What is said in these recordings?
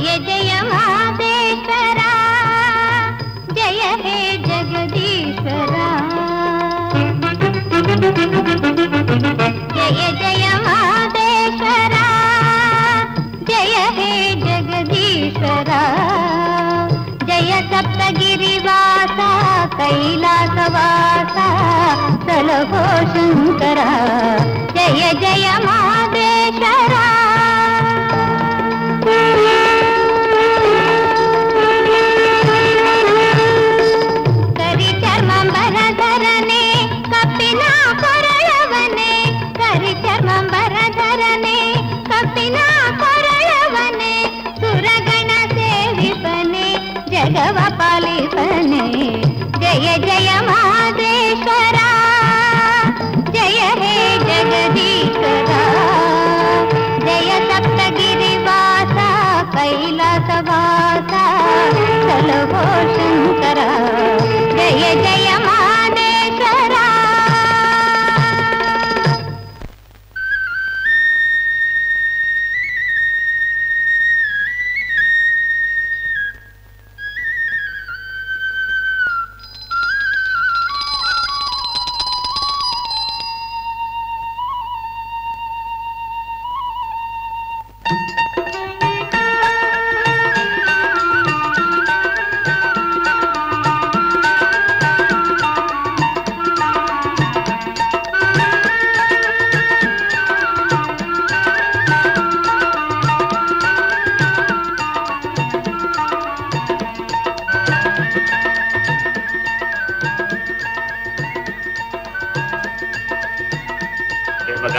ಜಯ ಜಯ ಮಾದೇಶ್ವರ ಜಯ ಹೇ ಜಗದೀಶ್ವರ ಜಯ ಜಯ ಮಾದೇಶ್ವರ ಜಯ ಹೇ ಜಗದೀಶ್ವರ ಜಯ ಸಪ್ತಗಿರಿವಾಸ ಕೈಲಾಸವಾಸ ಸಲಹೋ ಶಂಕರ ಜಯ ಜಯ ಮಾದೇಶ್ವರ ಕರಿ ಚರ್ಮಂಬರಧರನೆ ಕಪ್ಪಿನ ಕೊರಳವನೆ ಕರಿ ಚರ್ಮಂಬರಧರನೆ ಕಪ್ಪಿನ ಕೊರಳವನೆ ಸುರಗಣ ಸೇವಿಪನೆ ಜಗವ ಪಾಲಿಪನೆ ಜಯ ಜಯ ಮಾದೇಶ್ವರ ಜಯ ಹೇ ಜಗದೀಶ್ವರ ಜಯ ಸಪ್ತಗಿರಿವಾಸ ಕೈಲಾಸವಾಸ ಸಲಹೋ ಶಂಕರ ಜಯ ಜಯ ಮಾದೇಶ್ವರ ಏ ಮಗ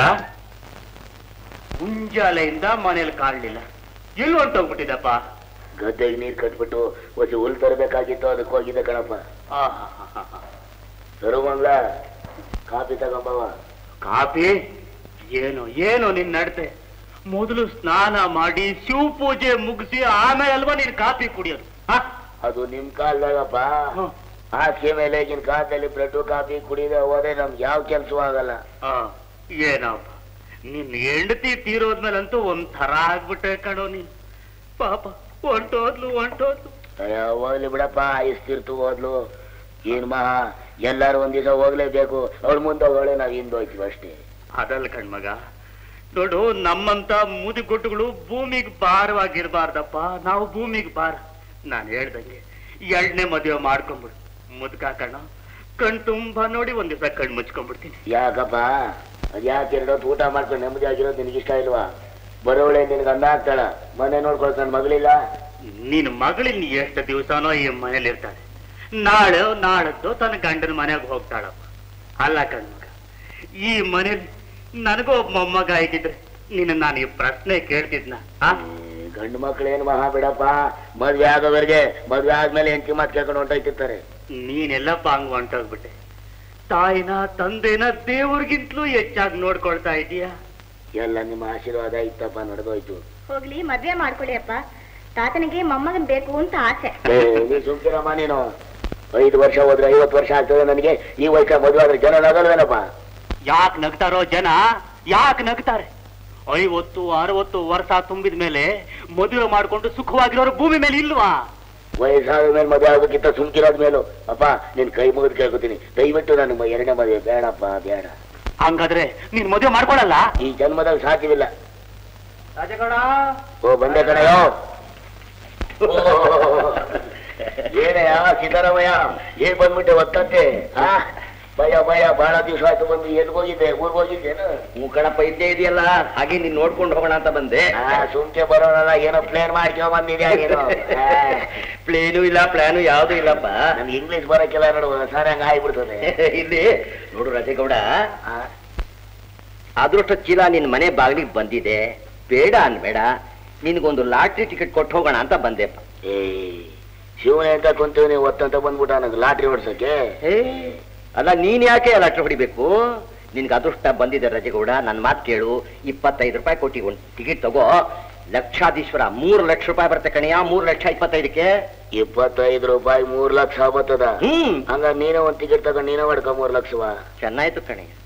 ಮುಂಜಾಲೆಯಿಂದ ಮನೇಲಿ ಕಾಣಲಿಲ್ಲ ಎಲ್ಲಿ ಹೊಂಟೋಗ್ಬಿಟ್ಟಿದಪ್ಪ ಗದ್ದೆಗೆ ನೀರ್ ಕಟ್ಬಿಟ್ಟು ಹೊಸಿ ಹುಲ್ ತರಬೇಕಾಗಿತ್ತು ಅದಕ್ಕೆ ಹೋಗಿದ್ದೆ ಕಣಪ್ಪ ಆಹಾಹಾಹಾ. ಸರ್ವಂಗ್ಲ ಕಾಫಿ ತಗೊಂಬವ ಕಾಫಿ ಏನು ಏನು ನಿನ್ ನಡತೆ ಮೊದಲು ಸ್ನಾನ ಮಾಡಿ ಶಿವ ಪೂಜೆ ಮುಗಿಸಿ ಆಮೇಲೆ ಅಲ್ವಾ ನೀನ್ ಕಾಫಿ ಕುಡಿಯೋದು ಆ? ಅದು ನಿಮ್ ಕಾಲದಾಗಪ್ಪ ಹ್ಮ್. ಹಾಸಿಗೆ ಮೇಲೆ ಈಗಿನ ಕಾಲದಲ್ಲಿ ಬ್ರೆಡ್ ಕಾಫಿ ಕುಡಿದ ಹೋದ್ರೆ ನಮ್ಗೆ ಯಾವ ಕೆಲಸವೂ ಆಗಲ್ಲ ಆ, ಏನಪ್ಪ ನಿನ್ ಹೆಂಡತಿ ತೀರೋದ್ಮೇಲಂತೂ ಒಂಥರ ಆಗ್ಬಿಟ್ಟೆ ಕಣೋ ನೀನ್ ಪಾಪ ಹೊಂಟೋದ್ಲು ಹೊಂಟೋದ್ಲು ಅಯ್ಯೋ ಹೋಗ್ಲಿ ಬಿಡಪ್ಪ ಇಷ್ಟಿರ್ತು ಹೋದ್ಲು ಏನ್ ಮಹಾ ಎಲ್ಲಾರು ಒಂದ್ ದಿವಸ ಹೋಗ್ಲೇಬೇಕು ಅವ್ಳ ಮುಂದೆ ಹೋಗಳೆ ನಾವ್ ಹಿಂದೆ ಹೋಯ್ತೀವಿ ಅಷ್ಟೇ ಅದಲ್ಲ ಕಣ್ಮಗ ನೋಡು ನಮ್ಮಂತ ಮುದಿಗೊಟ್ಟುಗಳು ಭೂಮಿಗೆ ಭಾರವಾಗಿರ್ಬಾರ್ದಪ್ಪ ನಾವು ಭೂಮಿಗೆ ಭಾರ ನಾನು ಹೇಳ್ದಂಗೆ ಎರಡನೇ ಮದುವೆ ಮಾಡ್ಕೊಂಬಿಡು ಮುದ್ಕ ಕಣ ಕಣ್ ತುಂಬಾ ನೋಡಿ ಒಂದ್ ದಿವಸ ಕಣ್ ಮುಚ್ಕೊಂಡ್ಬಿಡ್ತೀನಿ ಯಾಕಪ್ಪ ಅದ್ ಯಾಕೆ ಎರಡೊತ್ತು ಊಟ ಮಾಡ್ಕೊಂಡು ನೆಮ್ಮದಿ ಆಗಿರೋದು ನಿನಗೆ ಇಷ್ಟ ಇಲ್ವಾ ಬರೋಳೆ ನಿನಗೆ ಅನ್ನ ಹಾಕ್ತಾಳ ಮನೆ ನೋಡ್ಕೊಳ್ತಾನೆ ಮಗಳಿಲ್ಲ ನಿನ್ ಮಗಳಿನ್ ಎಷ್ಟು ದಿವಸನೋ ಈ ಮನೇಲಿ ಇರ್ತಾಳೆ ನಾಳೆ ನಾಳದ್ದು ತನ್ನ ಗಂಡನ ಮನೆಗೆ ಹೋಗ್ತಾಳಪ್ಪ ಅಲ್ಲ ಕಣ್ಮಗ ಈ ಮನೇಲಿ ನನಗೂ ಒಬ್ಬ ಮೊಮ್ಮಗ ಆಗಿದ್ರೆ ನಿನ್ನ ನಾನು ಈ ಪ್ರಶ್ನೆ ಕೇಳ್ತಿದ್ನ ಆ ಏ, ಗಂಡು ಮಕ್ಳೇನು ಮಹಾ ಬಿಡಪ್ಪ ಮದ್ವೆ ಆಗೋವರೆಗೆ ಮದ್ವೆ ಆದ್ಮೇಲೆ ಹೆಂಡತಿ ಮಾತು ಕೇಳ್ಕೊಂಡು ಹೊಂಟೋಯ್ತಿರ್ತಾರೆ ನೀನೆಲ್ಲಪ್ಪ ಹಂಗ್ ಹೊಂಟೋಗ್ಬಿಟ್ಟೆ ತಾಯಿನ ತಂದೆನ ದೇವ್ರಿಗಿಂತಲೂ ಹೆಚ್ಚಾಗಿ ನೋಡ್ಕೊಳ್ತಾ ಇದೀಯ ಎಲ್ಲ ನಿಮ್ಮ ಆಶೀರ್ವಾದ ಇತ್ತಪ್ಪ ನಡೆದೋಯ್ತು ಹೋಗ್ಲಿ ಮದ್ವೆ ಮಾಡ್ಕೊಳ್ಳಿ ಅಪ್ಪ ತಾತನಿಗೆ ಮೊಮ್ಮಗನ್ ಬೇಕು ಅಂತ ಆಸೆ ಏ, ನೀ ಸುಮ್ಕಿರಮ್ಮ ನೀನು ಐದು ವರ್ಷ ಹೋದ್ರೆ ಐವತ್ತು ವರ್ಷ ಆಗ್ತದೆ ನನಗೆ ಈ ವಯಸ್ಸ ಮದುವೆ ಆದ್ರೆ ಜನ ನಗಲ್ವೇನಪ್ಪ ಯಾಕೆ ನಗ್ತಾರೋ ಜನ ಯಾಕೆ ನಗ್ತಾರೆ ಐವತ್ತು ಅರವತ್ತು ವರ್ಷ ತುಂಬಿದ ಮೇಲೆ ಮದುವೆ ಮಾಡ್ಕೊಂಡು ಸುಖವಾಗಿರೋರು ಭೂಮಿ ಮೇಲೆ ಇಲ್ವಾ ವಯಸ್ಸಾದ ಮೇಲೆ ಮದುವೆ ಆಗ್ಬೇಕಿತ್ತ ಸುಮ್ಕಿರೋದ್ ಮೇಲೂ ಅಪ್ಪ ನಿನ್ ಕೈ ಮುಗಿದು ಕೇಳ್ಕೊತೀನಿ ದಯವಿಟ್ಟು ನನಗೆ ಎರಡನೇ ಮದುವೆ ಬೇಡಪ್ಪ ಬೇಡ ಹಂಗಾದ್ರೆ ನೀನ್ ಮದುವೆ ಮಾಡ್ಕೊಳಲ್ಲ ಈ ಜನ್ಮದಾಗ ಸಾಧ್ಯವಿಲ್ಲ ರಾಜಗೌಡ ಓ ಬಂದೆ ಕಣಯ್ಯೋ ಏನಯ್ಯ ಸಿದ್ದರಾಮಯ್ಯ ಏನ್ ಬಂದ್ಬಿಟ್ಟೆ ಒತ್ತಂತೆ ಆ ಭಯ ಭಯ ಬಹಳ ದಿವಸ ಆಯ್ತು ಬಂದು ಎಲ್ಗ್ ಹೋಗಿದ್ದೆ ಊರ್ಗ್ ಹೋಗಿದ್ದೇನು ಮೂಕಣಪ್ಪ ಇದ್ದೇ ಇದೆಯಲ್ಲ ಹಾಗೆ ನೀನ್ ನೋಡ್ಕೊಂಡು ಹೋಗೋಣ ಅಂತ ಬಂದೆ ಆ ಸುಮ್ಕೆ ಬರೋಣಲ್ಲ ಏನೋ ಪ್ಲೇನ್ ಮಾಡ್ಕೊ ಬಂದಿದ್ಯಾ ನೀನು ಆ, ಪ್ಲೇನು ಇಲ್ಲ ಪ್ಲಾನು ಯಾವ್ದು ಇಲ್ಲಪ್ಪ ನನ್ಗೆ ಇಂಗ್ಲಿಷ್ ಬರಕ್ಕೆಲ್ಲ ನೋಡು ಸರ್ ಹಂಗ ಆಗ್ಬಿಡ್ತದೆ ಇಲ್ಲಿ ನೋಡು ರಾಜೇಗೌಡ ಆ, ಅದೃಷ್ಟ ಚೀಲ ನಿನ್ ಮನೆ ಬಾಗಿಲಿಗೆ ಬಂದಿದೆ ಬೇಡ ಅನ್ಬೇಡ ನಿನ್ಗೊಂದು ಲಾಟ್ರಿ ಟಿಕೆಟ್ ಕೊಟ್ಟು ಹೋಗೋಣ ಅಂತ ಬಂದೆಪ್ಪ ಏ ಶಿವನೇ ಅಂತ ಕುಂತೀವಿ ಒತ್ತಂತ ಬಂದ್ಬಿಟ್ಟ ನನಗೆ ಲಾಟ್ರಿ ಹೊಡ್ಸಕ್ಕೆ ಏ ಅಲ್ಲ ನೀನ್ ಯಾಕೆ ಲಾಟ್ರಿ ಹೊಡಿಬೇಕು ನಿನ್ಗೆ ಅದೃಷ್ಟ ಬಂದಿದೆ ರಾಜೇಗೌಡ ನನ್ನ ಮಾತು ಕೇಳು ಇಪ್ಪತ್ತೈದು ರೂಪಾಯಿ ಕೊಟ್ಟಿ ಒಂದು ಟಿಕೆಟ್ ತಗೋ ಲಕ್ಷಾಧೀಶ್ವರ ಮೂರು ಲಕ್ಷ ರೂಪಾಯಿ ಬರುತ್ತೆ ಕಣಯ್ಯ ಮೂರು ಲಕ್ಷ ಇಪ್ಪತ್ತೈದಕ್ಕೆ ಇಪ್ಪತ್ತೈದು ರೂಪಾಯಿ ಮೂರ್ ಲಕ್ಷ ಬರ್ತದ ಹ್ಮ್ ಹಂಗ ನೀನೇ ಒಂದ್ ಟಿಕೆಟ್ ತಗೊಂಡ್ ನೀನೇ ಹೊಡ್ಕೊ ಮೂರ್ ಲಕ್ಷವಾ ಚೆನ್ನಾಯ್ತು ಕಣಯ್ಯ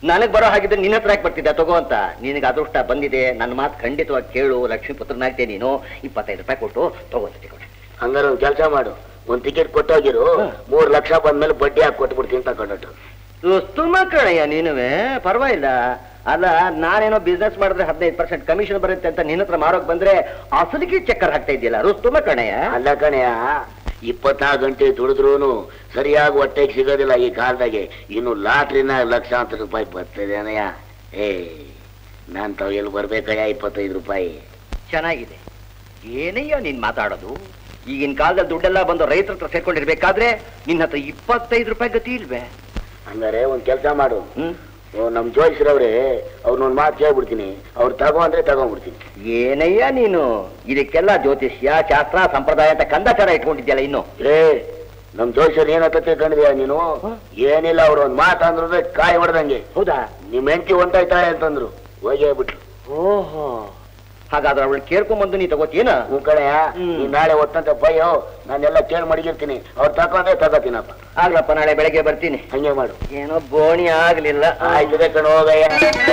ನನಗ್ ಬರೋ ಹಾಗಿದ್ರೆ ನಿನ್ನ ಹತ್ರ ಯಾಕೆ ಬರ್ತಿದ್ದೆ ತಗೋ ಅಂತ ನಿನಗೆ ಅದೃಷ್ಟ ಬಂದಿದೆ ನನ್ನ ಮಾತು ಖಂಡಿತವಾಗಿ ಕೇಳು ಲಕ್ಷ್ಮೀ ಪುತ್ರನಾಗ್ತೇ ನೀನು ಇಪ್ಪತ್ತೈದು ರೂಪಾಯಿ ಕೊಟ್ಟು ತಗೋ ತಗೋ ಹಂಗಾರೆ ಒಂದ್ ಕೆಲಸ ಮಾಡು ಒಂದ್ ಟಿಕೆಟ್ ಕೊಟ್ಟೋಗಿರು ಹಾ. ಮೂರ್ ಲಕ್ಷ ಬಂದ್ಮೇಲೆ ಬಡ್ಡಿ ಹಾಕಿ ಕೊಟ್ಬಿಡ್ತೀನಿ ತಗೊಂಡು ತುಂಬ ಕಣಯ್ಯ ನೀನುವೆ ಪರವಾಗಿಲ್ಲ ಅಲ್ಲ ನಾನೇನೋ ಬಿಸ್ನೆಸ್ ಮಾಡಿದ್ರೆ ಹದಿನೈದು ಪರ್ಸೆಂಟ್ ಕಮಿಷನ್ ಬರುತ್ತೆ ಅಂತ ನಿನ್ನ ಹತ್ರ ಮಾರೋಕ್ ಬಂದ್ರೆ ಅಸಲಿಗೆ ಚಕ್ಕರ್ ಹಾಕ್ತಾ ಇದೆಯಲ್ಲ ರುಸ್ತುಮ ಕಣಯ್ಯ ಅಲ್ಲ ಕಣಯ್ಯ ಇಪ್ಪತ್ನಾಲ್ಕು ಗಂಟೆ ದುಡಿದ್ರೂನು ಸರಿಯಾಗಿ ಹೊಟ್ಟೆಗೆ ಸಿಗೋದಿಲ್ಲ ಈ ಕಾಲದಾಗೆ ಇನ್ನು ಲಾಟ್ರಿನ ಲಕ್ಷಾಂತರ ರೂಪಾಯಿ ಬರ್ತದೆ ಅನಯ್ಯ ಏ ನಾನ್ ತಾವ್ ಎಲ್ಲಿ ಬರ್ಬೇಕಯ್ಯ ಇಪ್ಪತ್ತೈದು ರೂಪಾಯಿ ಚೆನ್ನಾಗಿದೆ ಏನಯ್ಯ ನೀನ್ ಮಾತಾಡೋದು ಈಗಿನ ಕಾಲದಲ್ಲಿ ದುಡ್ಡೆಲ್ಲ ಬಂದು ರೈತರ ಹತ್ರ ಸೇರ್ಕೊಂಡಿರ್ಬೇಕಾದ್ರೆ ನಿನ್ನ ಹತ್ರ ಇಪ್ಪತ್ತೈದು ರೂಪಾಯಿ ಗತಿ ಇಲ್ವೇ ಹಂಗಾರೆ ಒಂದ್ ಕೆಲಸ ಮಾಡು ಹ್ಮ್ ಓ, ನಮ್ ಜೋಯಿಸ್ರವ್ರೆ ಅವ್ರನ್ನೊಂದ್ ಮಾತು ಕೇಳ್ಬಿಡ್ತೀನಿ ಅವ್ರು ತಗೋ ಅಂದ್ರೆ ತಗೊಂಡ್ಬಿಡ್ತೀನಿ ಏನಯ್ಯ ನೀನು ಇದಕ್ಕೆಲ್ಲ ಜ್ಯೋತಿಷ್ಯ ಶಾಸ್ತ್ರ ಸಂಪ್ರದಾಯ ಅಂತ ಕಂದಾಚಾರ ಇಟ್ಕೊಂಡಿದ್ಯಲ್ಲ ಇನ್ನು ಏ ನಮ್ ಜೋಯಿಸರ್ ಏನತ್ತ ತಿಳ್ಕೊಂಡಿದ್ಯಾ ನೀನು ಏನಿಲ್ಲ ಅವ್ರು ಒಂದ್ ಮಾತು ಅಂದ್ರು ಕಾಯಿ ಹೊಡೆದಂಗೆ ಹೌದಾ ನಿಮ್ ಹೆಂಡತಿ ಹೊಂಟಾಯ್ತಾಳೆ ಅಂತಂದ್ರು ಹೋಗೇ ಬಿಟ್ರು ಓಹೋ ಹಾಗಾದ್ರೆ ಅವಳು ಕೇಳ್ಕೊಂಬಂದು ನೀ ತಗೋತೀನ ಹ್ಞೂ ಕಣಯ್ಯ ಹ್ಮ್. ನೀನ್ ನಾಳೆ ಹೊತ್ತಂತ ಬಯ್ಯೋ ನಾನೆಲ್ಲ ಕೇಳಿ ಮಡಗಿರ್ತೀನಿ ಅವ್ರು ತಕೊಂಡ್ರೆ ತಗೋತೀನಪ್ಪ ಆಗ್ಲಪ್ಪ ನಾಳೆ ಬೆಳಗ್ಗೆ ಬರ್ತೀನಿ ಹಂಗೆ ಮಾಡು ಏನೋ ಬೋಣಿ ಆಗ್ಲಿಲ್ಲ ಆಯ್ತದೆ ಕಣ ಹೋಗಯ್ಯ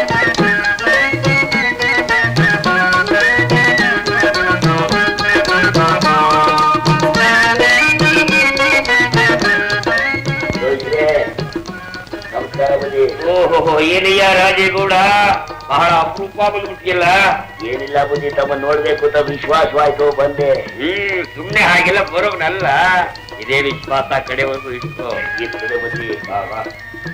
ಜೋಯಿಸ್ರೆ, ನಮಸ್ಕಾರ ಬನ್ನಿ ಓಹೋ ಏನಯ್ಯ ರಾಜೇಗೌಡ ಬಹಳ ಅಪರೂಪ ಬಂದ್ಬಿಟ್ಟಿಯಲ್ಲ ಏನಿಲ್ಲ ಬುದ್ಧಿ ತಮ್ಮ ನೋಡ್ಬೇಕು ಅಂತ ವಿಶ್ವಾಸವಾಯ್ತು ಬಂದೆ ಹ್ಮ್ ಸುಮ್ನೆ ಹಾಗೆಲ್ಲ ಬರೋನಲ್ಲ ಇದೇ ವಿಶ್ವಾಸ ಕಡೆವರೆಗೂ ಇಟ್ಕೋ ಇರ್ತದೆ ಬುದ್ಧಿ ಬಾ, ಬಾ.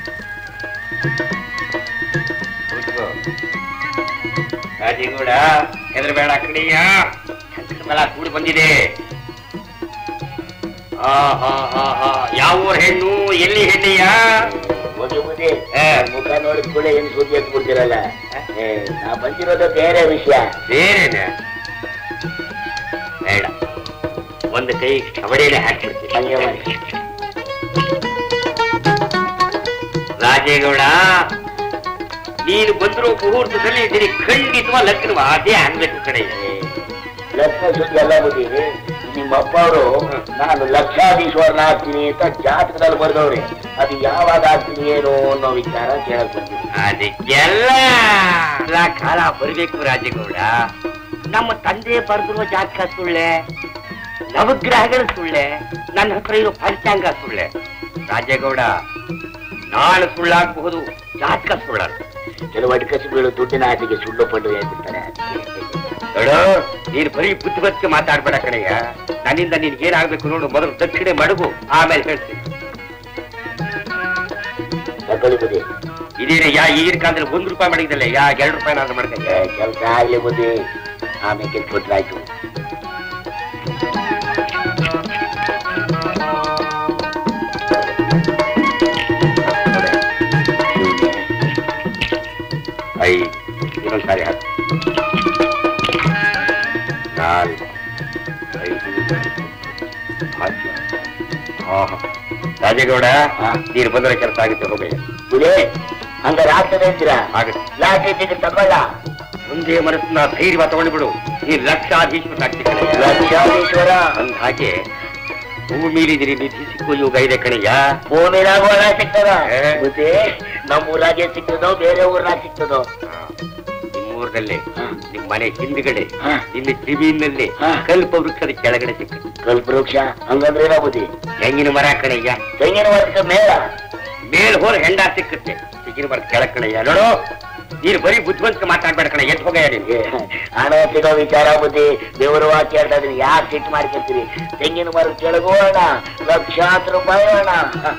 ಕೂತ್ಕೋ. ರಾಜೇಗೌಡ ಹೆದರ್ಬೇಡ ಕಡೆಯ ಮೇಲ ಕೂಡಿ ಬಂದಿದೆ ಆ ಹಾ ಹಾ ಹಾ ಯಾವ ಊರ್ ಹೆಣ್ಣು ಎಲ್ಲಿ ಹೆಣ್ಣಯ್ಯ ಹೋಗಿ ಬುದ್ಧಿ ಏ. ಮುಖ ನೋಡಿದ ಕೂಡ ಏನ್ ಸುದ್ದಿ ಎತ್ಬಿಡ್ತೀರಲ್ಲ ಏ ನಾ ಬಂದಿರೋದು ಬೇರೆ ವಿಷಯ ಬೇರೆನೆ ಬೇಡ ಒಂದು ಕೈ ಕಬಡಿನೇ ಹಾಕ್ಬಿಡ್ತೀನಿ ಹಂಗೆ ಮಾಡಿ ರಾಜೇಗೌಡ ನೀನು ಬಂದಿರೋ ಮುಹೂರ್ತದಲ್ಲಿ ನಿನಗೆ ಖಂಡಿತವ ಲಗ್ನವ ಅದೇ ಆಗ್ಬೇಕು ಕಡೆ ಲಕ್ಷ ಸುದ್ದಿ ಅಲ್ಲ ಬುದ್ಧಿ ನಿಮ್ಮ ಅಪ್ಪ ಅವರು ನಾನು ಲಕ್ಷಾಧೀಶ್ವರನ ಆಗ್ತೀನಿ ಅಂತ ಜಾತಕದಲ್ಲಿ ಬರ್ದವ್ರೆ ಅದು ಯಾವಾಗ ಆಗ್ತೀನಿ ಏನು ಅನ್ನೋ ವಿಚಾರ ಕೇಳಕ್ ಬಂದಿದ್ದೀನಿ ಅದಕ್ಕೆಲ್ಲ ಎಲ್ಲ ಕಾಲ ಬರಬೇಕು ರಾಜೇಗೌಡ ನಮ್ಮ ತಂದೆ ಬರೆದಿರುವ ಜಾತಕ ಸುಳ್ಳೆ ನವಗ್ರಹಗಳ ಸುಳ್ಳೆ ನನ್ನ ಹತ್ರ ಇರೋ ಪಂಚಾಂಗ ಸುಳ್ಳೆ ರಾಜೇಗೌಡ ನಾಳೆ ಸುಳ್ಳಾಗಬಹುದು ಜಾತಕ ಸುಳ್ಳಲ್ಲ ಕೆಲವು ಅಡ್ಕಸಿ ಬೀಳು ದುಡ್ಡಿನ ಆಸೆಗೆ ಸುಳ್ಳು ಪಡ್ಡು ಹೇಳ್ಬಿಡ್ತಾರೆ ನೋಡು ನೀನು ಬರೀ ಬುದ್ಧಿವಂತಿಕೆ ಮಾತಾಡ್ಬೇಡ ಕಣಯ್ಯ ನನ್ನಿಂದ ನಿನ್ಗೆ ಏನಾಗ್ಬೇಕು ನೋಡು ಮೊದಲು ದಕ್ಷಿಣೆ ಮಡಗು ಆಮೇಲೆ ಹೇಳ್ತೀನಿ ತಗೊಳ್ಳಿ ಬುದ್ಧಿ ಇದೇನೆ ಯಾ ಈಗಿನ ಕಾಲದಲ್ಲಿ ಒಂದು ರೂಪಾಯಿ ಮಾಡಿದ್ದಲ್ಲ ಯಾ ಎರಡು ರೂಪಾಯಿನಾದ್ರೂ ಮಾಡ್ಕೊಂಡೆ ಕೆಲಸ ಆಗ್ಲಿ ಬುದ್ಧಿ ಆಮೇಲೆ ಕೆಲ್ಸಬಿಟ್ರಾಯ್ತು ಐದು ಇನ್ನೊಂದು ಸಾರಿ ಹಾಕು ನಾಲ್ಕು ಐದು ಹಾಕಿ ಆಹಾ. ರಾಜೇಗೌಡ ಹಾ. ನೀನು ಬಂದರೆ ಕೆಲಸ ಆಗುತ್ತೆ ಹೋಗಿ ಬುದ್ಧಿ ಹಂಗಾರೆ ಆಗ್ತದೆ ಅಂತೀರಾ ಆಗುತ್ತೆ ಲಾಟ್ರಿ ಟಿಕೆಟ್ ತಗೊಳ್ಳ ಒಂದೇ ಮನಸ್ಸನ್ನ ಧೈರ್ಯ ತಗೊಂಡ್ಬಿಡು ನೀ ಲಕ್ಷಾಧೀಶ್ವರ ಲಕ್ಷಾಧೀಶ್ವರ ಅಂದ ಹಾಗೆ ಭೂಮಿಲಿದಿರಿ ನಿಧಿ ಸಿಕ್ಕೋ ಯೋಗ ಇದೆ ಕಣಯ್ಯ ಭೂಮಿನಾಗ ಒಳ ಸಿಗ್ತದ ಏ. ಬುದ್ಧಿ ನಮ್ಮ ಊರಾಗೆ ಸಿಗ್ತದೋ ಬೇರೆ ಊರಾಗ ಸಿಗ್ತದೋ ನಿಮ್ಮೂರದಲ್ಲಿ ಹಾ. ನಿಮ್ಮ ಮನೆ ಹಿಂದ್ಗಡೆ ಹಾ. ನಿನ್ನ ಜಮೀನಲ್ಲಿ ಹಾ. ಕಲ್ಪ ವೃಕ್ಷದ ಕೆಳಗಡೆ ಸಿಕ್ಕ ಕಲ್ಪವೃಕ್ಷ ಹಂಗಂದ್ರೆ ಏನೋ ಬುದ್ಧಿ ತೆಂಗಿನ ಮರ ಕಣಯ್ಯ ತೆಂಗಿನ ಮರಕ್ಕೆ ಮೇಳ ಮೇಲ್ ಹೋರ ಹೆಂಡ ಸಿಕ್ಕುತ್ತೆ ತೆಂಗಿನ ಮರ ಕೆಳಗ್ ಕಣಯ್ಯ ನೋಡು ನೀನು ಬರೀ ಬುದ್ಧಿವಂತ ಮಾತಾಡ್ಬೇಡ ಕಣ ಎತ್ ಹೋಗಯ್ಯ ನಿನ್ಗೆ ಹಣ ಸಿಗೋ ವಿಚಾರ ಬುದ್ಧಿ ದೇವರು ವಾಕ್ಯ ಹೇಳ್ತಾ ಇದೀನಿ ಯಾಕೆ ಸಿಟ್ಟು ಮಾಡ್ಕೊತೀರಿ ತೆಂಗಿನ ಮರ ಕೆಳಗೂ ಹಣ ಲಕ್ಷಾಂತರ ರೂಪಾಯಿ ಹಣ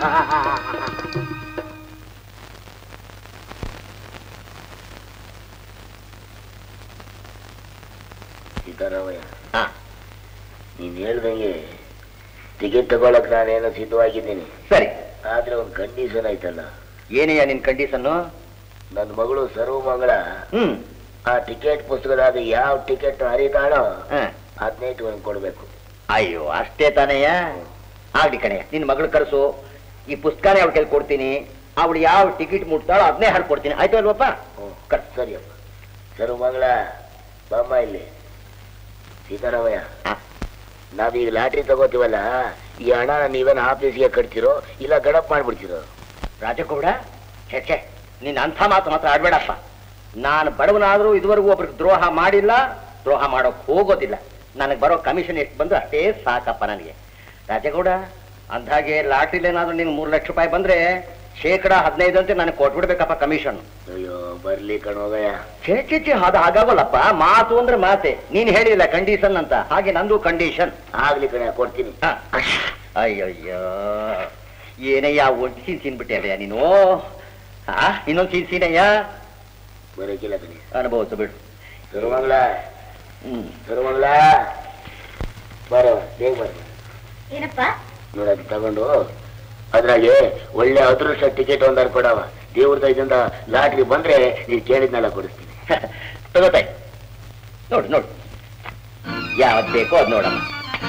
ಸಿದ್ದರಾಮಯ್ಯ ಹಾ. ನೀನ್ ಹೇಳ್ದಂಗೆ ಟಿಕೆಟ್ ತಗೊಳಕ್ ನಾನೇನೋ ಸಿದ್ಧವಾಗಿದ್ದೀನಿ ಸರಿ ಆದ್ರೆ ಒಂದು ಕಂಡೀಷನ್ ಆಯ್ತಲ್ಲ ಏನಯ್ಯ ನಿನ್ ಕಂಡೀಷನ್ನು ನನ್ನ ಮಗಳು ಸರ್ವಮಂಗಳ ಹ್ಮ್ ಆ ಟಿಕೆಟ್ ಪುಸ್ತಕದಾಗ ಯಾವ ಟಿಕೆಟ್ ಹರಿತಾಳೋ ಹ. ಅದನ್ನೇ ಇಟ್ಕೊಂಡು ಕೊಡ್ಬೇಕು ಅಯ್ಯೋ ಅಷ್ಟೇ ತಾನಯ್ಯ ಆಗ್ಲಿ ಕಣಯ್ಯ ನಿನ್ ಮಗಳು ಕರ್ಸು ಈ ಪುಸ್ತಕನೇ ಅವಳ ಕೈಲಿ ಕೊಡ್ತೀನಿ ಅವಳು ಯಾವ ಟಿಕೆಟ್ ಮುಟ್ತಾಳೋ ಅದನ್ನೇ ಹಾಡ್ಕೊಡ್ತೀನಿ ಆಯ್ತು ಅಲ್ವಪ್ಪ ಹ್ಮ್. ಕರ್ ಸರಿಯಪ್ಪ ಸರ್ವಮಂಗಳ ಬಮ್ಮ ಇಲ್ಲಿ ಸೀತಾರಾಮಯ್ಯ ಹಾ. ನಾವೀಗ ಲಾಟ್ರಿ ತಗೋತೀವಲ್ಲ ಈ ಹಣ ನೀವೇನು ಆಫೀಸ್ಗೆ ಕಟ್ತಿರೋ ಇಲ್ಲ ಗಡಪ್ ಮಾಡ್ಬಿಡ್ತಿರೋ ರಾಜಗೌಡ ಛೆ ಛೆ ನೀನ್ ಅಂಥ ಮಾತು ಮಾತ್ರ ಆಡ್ಬೇಡಪ್ಪ ನಾನು ಬಡವನಾದ್ರೂ ಇದುವರೆಗೂ ಒಬ್ರಿಗೆ ದ್ರೋಹ ಮಾಡಿಲ್ಲ ದ್ರೋಹ ಮಾಡೋಕ್ ಹೋಗೋದಿಲ್ಲ ನನಗೆ ಬರೋ ಕಮಿಷನ್ ಎಷ್ಟು ಬಂದು ಅಷ್ಟೇ ಸಾಕಪ್ಪ ನನಗೆ ರಾಜಗೌಡ ಅಂದಾಗೆ ಲಾಟ್ರಿಲೇನಾದ್ರೂ ನಿನ್ ಮೂರು ಲಕ್ಷ ರೂಪಾಯಿ ಬಂದ್ರೆ ಶೇಕಡ ಹದಿನೈದು ಅಂತ ನನಗೆ ಕೊಟ್ಬಿಡ್ಬೇಕಪ್ಪ ಕಮಿಷನ್ ಅಯ್ಯೋ ಬರ್ಲಿ ಕಣೋದಯ್ಯ ಛೇ ಛೇ ಛೇ ಅದು ಹಾಗಾಗಲ್ಲಪ್ಪ ಮಾತು ಅಂದ್ರೆ ಮಾತೆ ನೀನ್ ಹೇಳಿಲ್ಲ ಕಂಡೀಷನ್ ಅಂತ ಹಾಗೆ ನಂದು ಕಂಡೀಷನ್ ಆಗ್ಲಿ ಕಣ ಕೊಡ್ತೀನಿ ಅಯ್ಯಯ್ಯೋ ಏನಯ್ಯ ಒಂದು ಸೀನ್ ಸೀನ್ಬಿಟ್ಟೆ ಅಲ್ಲಯ್ಯ ನೀನು ಆ ಇನ್ನೊಂದು ಸೀನ್ ಸೀನಯ್ಯ ಬರೋಕಿಲ್ಲ ಕಣಿ ಅನುಭವಿಸು ಬಿಡು ಸರ್ವಂಗ್ಲ ಹ್ಮ್ ಸರ್ವಂಗ್ಲ ಬರೋ ಬೇಗ ಬರ ಏನಪ್ಪ ನೋಡದ್ ತಗೊಂಡು ಅದ್ರಾಗೆ ಒಳ್ಳೆ ಅದೃಷ್ಟ ಟಿಕೆಟ್ ಒಂದಾರು ಕೊಡವ ದೇವ್ರ ದಯದಿಂದ ಲಾಟ್ರಿ ಬಂದ್ರೆ ನೀನ್ ಕೇಳಿದ್ನೆಲ್ಲ ಕೊಡಿಸ್ತೀನಿ ತಗೋತಾಯಿ ನೋಡು ನೋಡು ಯಾವತ್ ಬೇಕೋ ಅದ್ ನೋಡಮ್ಮ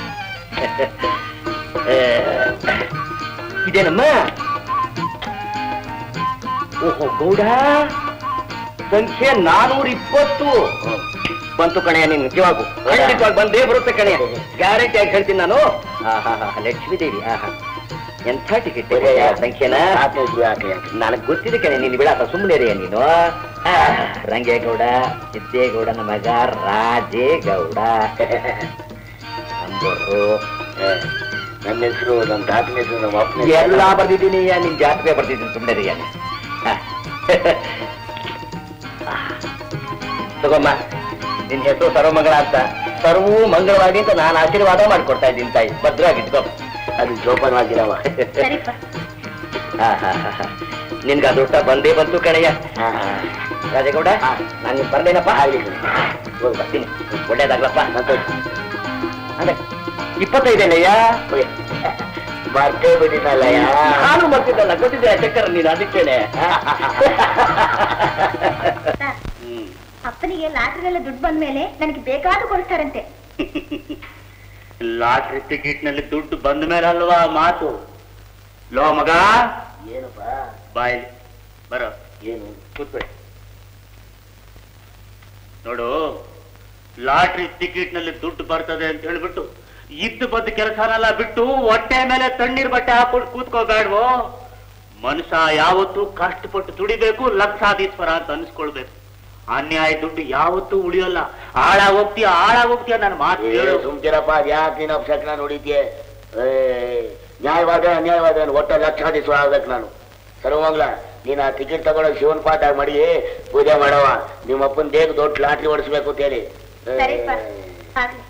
ಏ, ಇದೇನಮ್ಮ ಓಹೋ ಗೌಡ ಸಂಖ್ಯೆ ನಾನೂರ ಇಪ್ಪತ್ತು ಬಂತು ಕಣೆಯ ನೀನು ನಿಜವಾಗು ಖಂಡಿತವಾಗಿ ಬಂದೇ ಬರುತ್ತೆ ಕಣೆಯ ಗ್ಯಾರಂಟಿ ಆಗಿ ಹೇಳ್ತೀನಿ ನಾನು ಆಹಾ ಲಕ್ಷ್ಮೀ ದೇವಿ ಆಹಾ ಎಂಥ ಟಿಕೆಟ್ ಸಂಖ್ಯೆನ ಸಾಕೇಶ್ವರಿ ಆಕೆ ಯಾಕೆ ನನಗೆ ಗೊತ್ತಿದೆ ಕಣೆ ನೀನು ಬಿಡಾಕ ಸುಮ್ಮನೆ ರೀ ನೀನು ಆ, ರಂಗೇಗೌಡ ಸಿದ್ದೇಗೌಡನ ಮಗ ರಾಜೇಗೌಡ ನಂಬರು ಏ, ನನ್ನ ಹೆಸರು ನಮ್ಮ ತಾತನ ಹೆಸರು ನಮ್ಮ ಅಪ್ಪನ ಎಲ್ಲ ಬರ್ದಿದ್ದೀನಿ ನಿನ್ ಜಾತ್ರೆ ಬರ್ದಿದ್ದೀನಿ ಸುಮ್ಮನೆ ರೀ ನೀನು. ಆ. ತಗೊಮ್ಮ ನಿನ್ ಹೆಸರು ಸರ್ವಮಂಗಳ ಅಂತ ಸರ್ವೂ ಮಂಗಳವಾಗಿ ಅಂತ ನಾನು ಆಶೀರ್ವಾದ ಮಾಡ್ಕೊಡ್ತಾ ಇದ್ದೀನಿ ತಾಯಿ ಭದ್ರವಾಗಿಟ್ಕೊ ಅದು ಜೋಪಾನವಾಗಿರವ ಸರಿಪ್ಪ ನಿನ್ಗೆ ಅದೃಷ್ಟ ಬಂದೇ ಬಂತು ಕಣಯ್ಯ ಹಾ. ರಾಜೇಗೌಡ ಹಾ. ನಾನು ಬರ್ಲೇನಪ್ಪ ಆಗ್ಲಿ ಕಣೆ. ಹೋಗಿ ಬರ್ತೀನಿ ಒಳ್ಳೇದಾಗ್ಲಪ್ಪ ಸಂತೋಷ ಅದೇ ಇಪ್ಪತ್ತೈದೇನಯ್ಯ ಬರ್ತೇ ಬಿಟ್ಟಿದ್ದಲ್ಲ ನಾನು ಬರ್ತಿದ್ದಲ್ಲ ಗೊತ್ತಿದ್ದೆ ಚಕ್ಕರ ನೀನು ಅದಕ್ಕೇನೆ ಹ್ಮ್ ಅಪ್ಪನಿಗೆ ಲಾಟ್ರಿಗೆಲ್ಲ ದುಡ್ಡು ಬಂದ್ಮೇಲೆ ನನಗೆ ಬೇಕಾದ್ರೂ ಕೊಡಿಸ್ತಾರಂತೆ ಲಾಟ್ರಿ ಟಿಕೆಟ್ ನಲ್ಲಿ ದುಡ್ಡು ಬಂದ ಮೇಲೆ ಅಲ್ವಾ ಮಾತು ಲೋ ಮಗ ಏನಪ್ಪ ಬಾಯ್ ಬರೋ ಏನು ಕೂತ್ಕೊಳ್ಳಿ ನೋಡು ಲಾಟ್ರಿ ಟಿಕೆಟ್ ನಲ್ಲಿ ದುಡ್ಡು ಬರ್ತದೆ ಅಂತ ಹೇಳ್ಬಿಟ್ಟು ಇದ್ದು ಬದ್ದ ಕೆಲಸನೆಲ್ಲ ಬಿಟ್ಟು ಹೊಟ್ಟೆ ಮೇಲೆ ತಣ್ಣೀರ್ ಬಟ್ಟೆ ಹಾಕೊಂಡು ಕೂತ್ಕೋಬೇಡ್ವೋ ಮನುಷ್ಯ ಯಾವತ್ತೂ ಕಷ್ಟಪಟ್ಟು ದುಡಿಬೇಕು ಲಕ್ಷಾಧೀಶ್ವರ ಅಂತ ಅನ್ಸ್ಕೊಳ್ಬೇಕು ಅನ್ಯಾಯ ದುಡ್ಡು ಯಾವತ್ತೂ ಉಳಿಯೋಲ್ಲ ಆಳ ಹೋಗ್ತೀಯ ಆಳ ಹೋಗ್ತೀಯ ನನ್ನ ಮಾತು ಹೇಳು ಸುಮ್ಕಿರಪ್ಪ ಅದ್ಯಾಕೆ ನೀನು ಅಪ್ಸಕ್ನ ನೋಡಿದ್ಯೆ ಏ ನ್ಯಾಯವಾದ ಅನ್ಯಾಯವಾದ ಒಟ್ಟ ಲಕ್ಷಾಧೀಶ್ವರ ಆಗ್ಬೇಕು ನಾನು ಸರ್ವಮಂಗ್ಲ ನೀನು ಆ ಟಿಕೆಟ್ ತಗೊಂಡೋಗಿ ಶಿವನ್ ಪಾಠ ಮಾಡಿ ಪೂಜೆ ಮಾಡವ ನಿಮ್ಮ ಅಪ್ಪನ ದೇಹ ದೊಡ್ಡ ಲಾಟ್ರಿ ಓಡಿಸ್ಬೇಕು ಅಂತ ಹೇಳಿ ಏ, ಸರಿಪ್ಪ ಆಗ್ಲಿ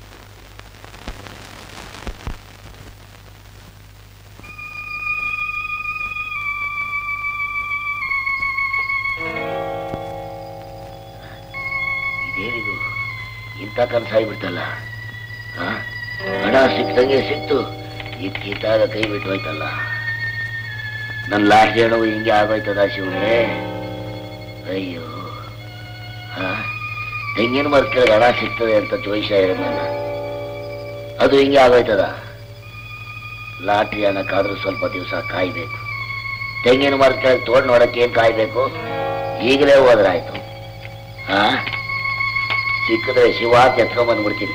ಇದೇನಿದು ಇಂಥ ಕನಸು ಆಗ್ಬಿಡ್ತಲ್ಲ ಆ? ಹಣ ಸಿಕ್ತಂಗೆ ಸಿಕ್ತು ಇದ್ಕಿದ್ದಾಗ ಕೈ ಬಿಟ್ಟು ಹೋಯ್ತಲ್ಲ ನನ್ನ ಲಾಸ್ಟ್ ಹೇಳೋ ಹಿಂಗೆ ಆಗೋಯ್ತದ ಶಿವನೇ ಅಯ್ಯೋ ಹಾ ತೆಂಗಿನ ಮರದ ಕೆಳಗೆ ಹಣ ಸಿಗ್ತದೆ ಅಂತ ಜೋಯಿಸ ಹೇಳಿದ್ನಲ್ಲ ಅದು ಹಿಂಗೆ ಆಗೋಯ್ತದ ಲಾಟ್ರಿ ಹಣಕ್ಕಾದ್ರೂ ಸ್ವಲ್ಪ ದಿವಸ ಕಾಯ್ಬೇಕು ತೆಂಗಿನ ಮರದ ಕೆಳಗೆ ತೋಡ್ ನೋಡಕ್ಕೆ ಏನ್ ಕಾಯ್ಬೇಕು ಈಗಲೇ ಹೋದ್ರಾಯ್ತು ಹಾ ಸಿಕ್ಕಿದ್ರೆ ಶಿವ ಎತ್ಕೊಂಡ್ ಬಂದ್ಬಿಡ್ತೀನಿ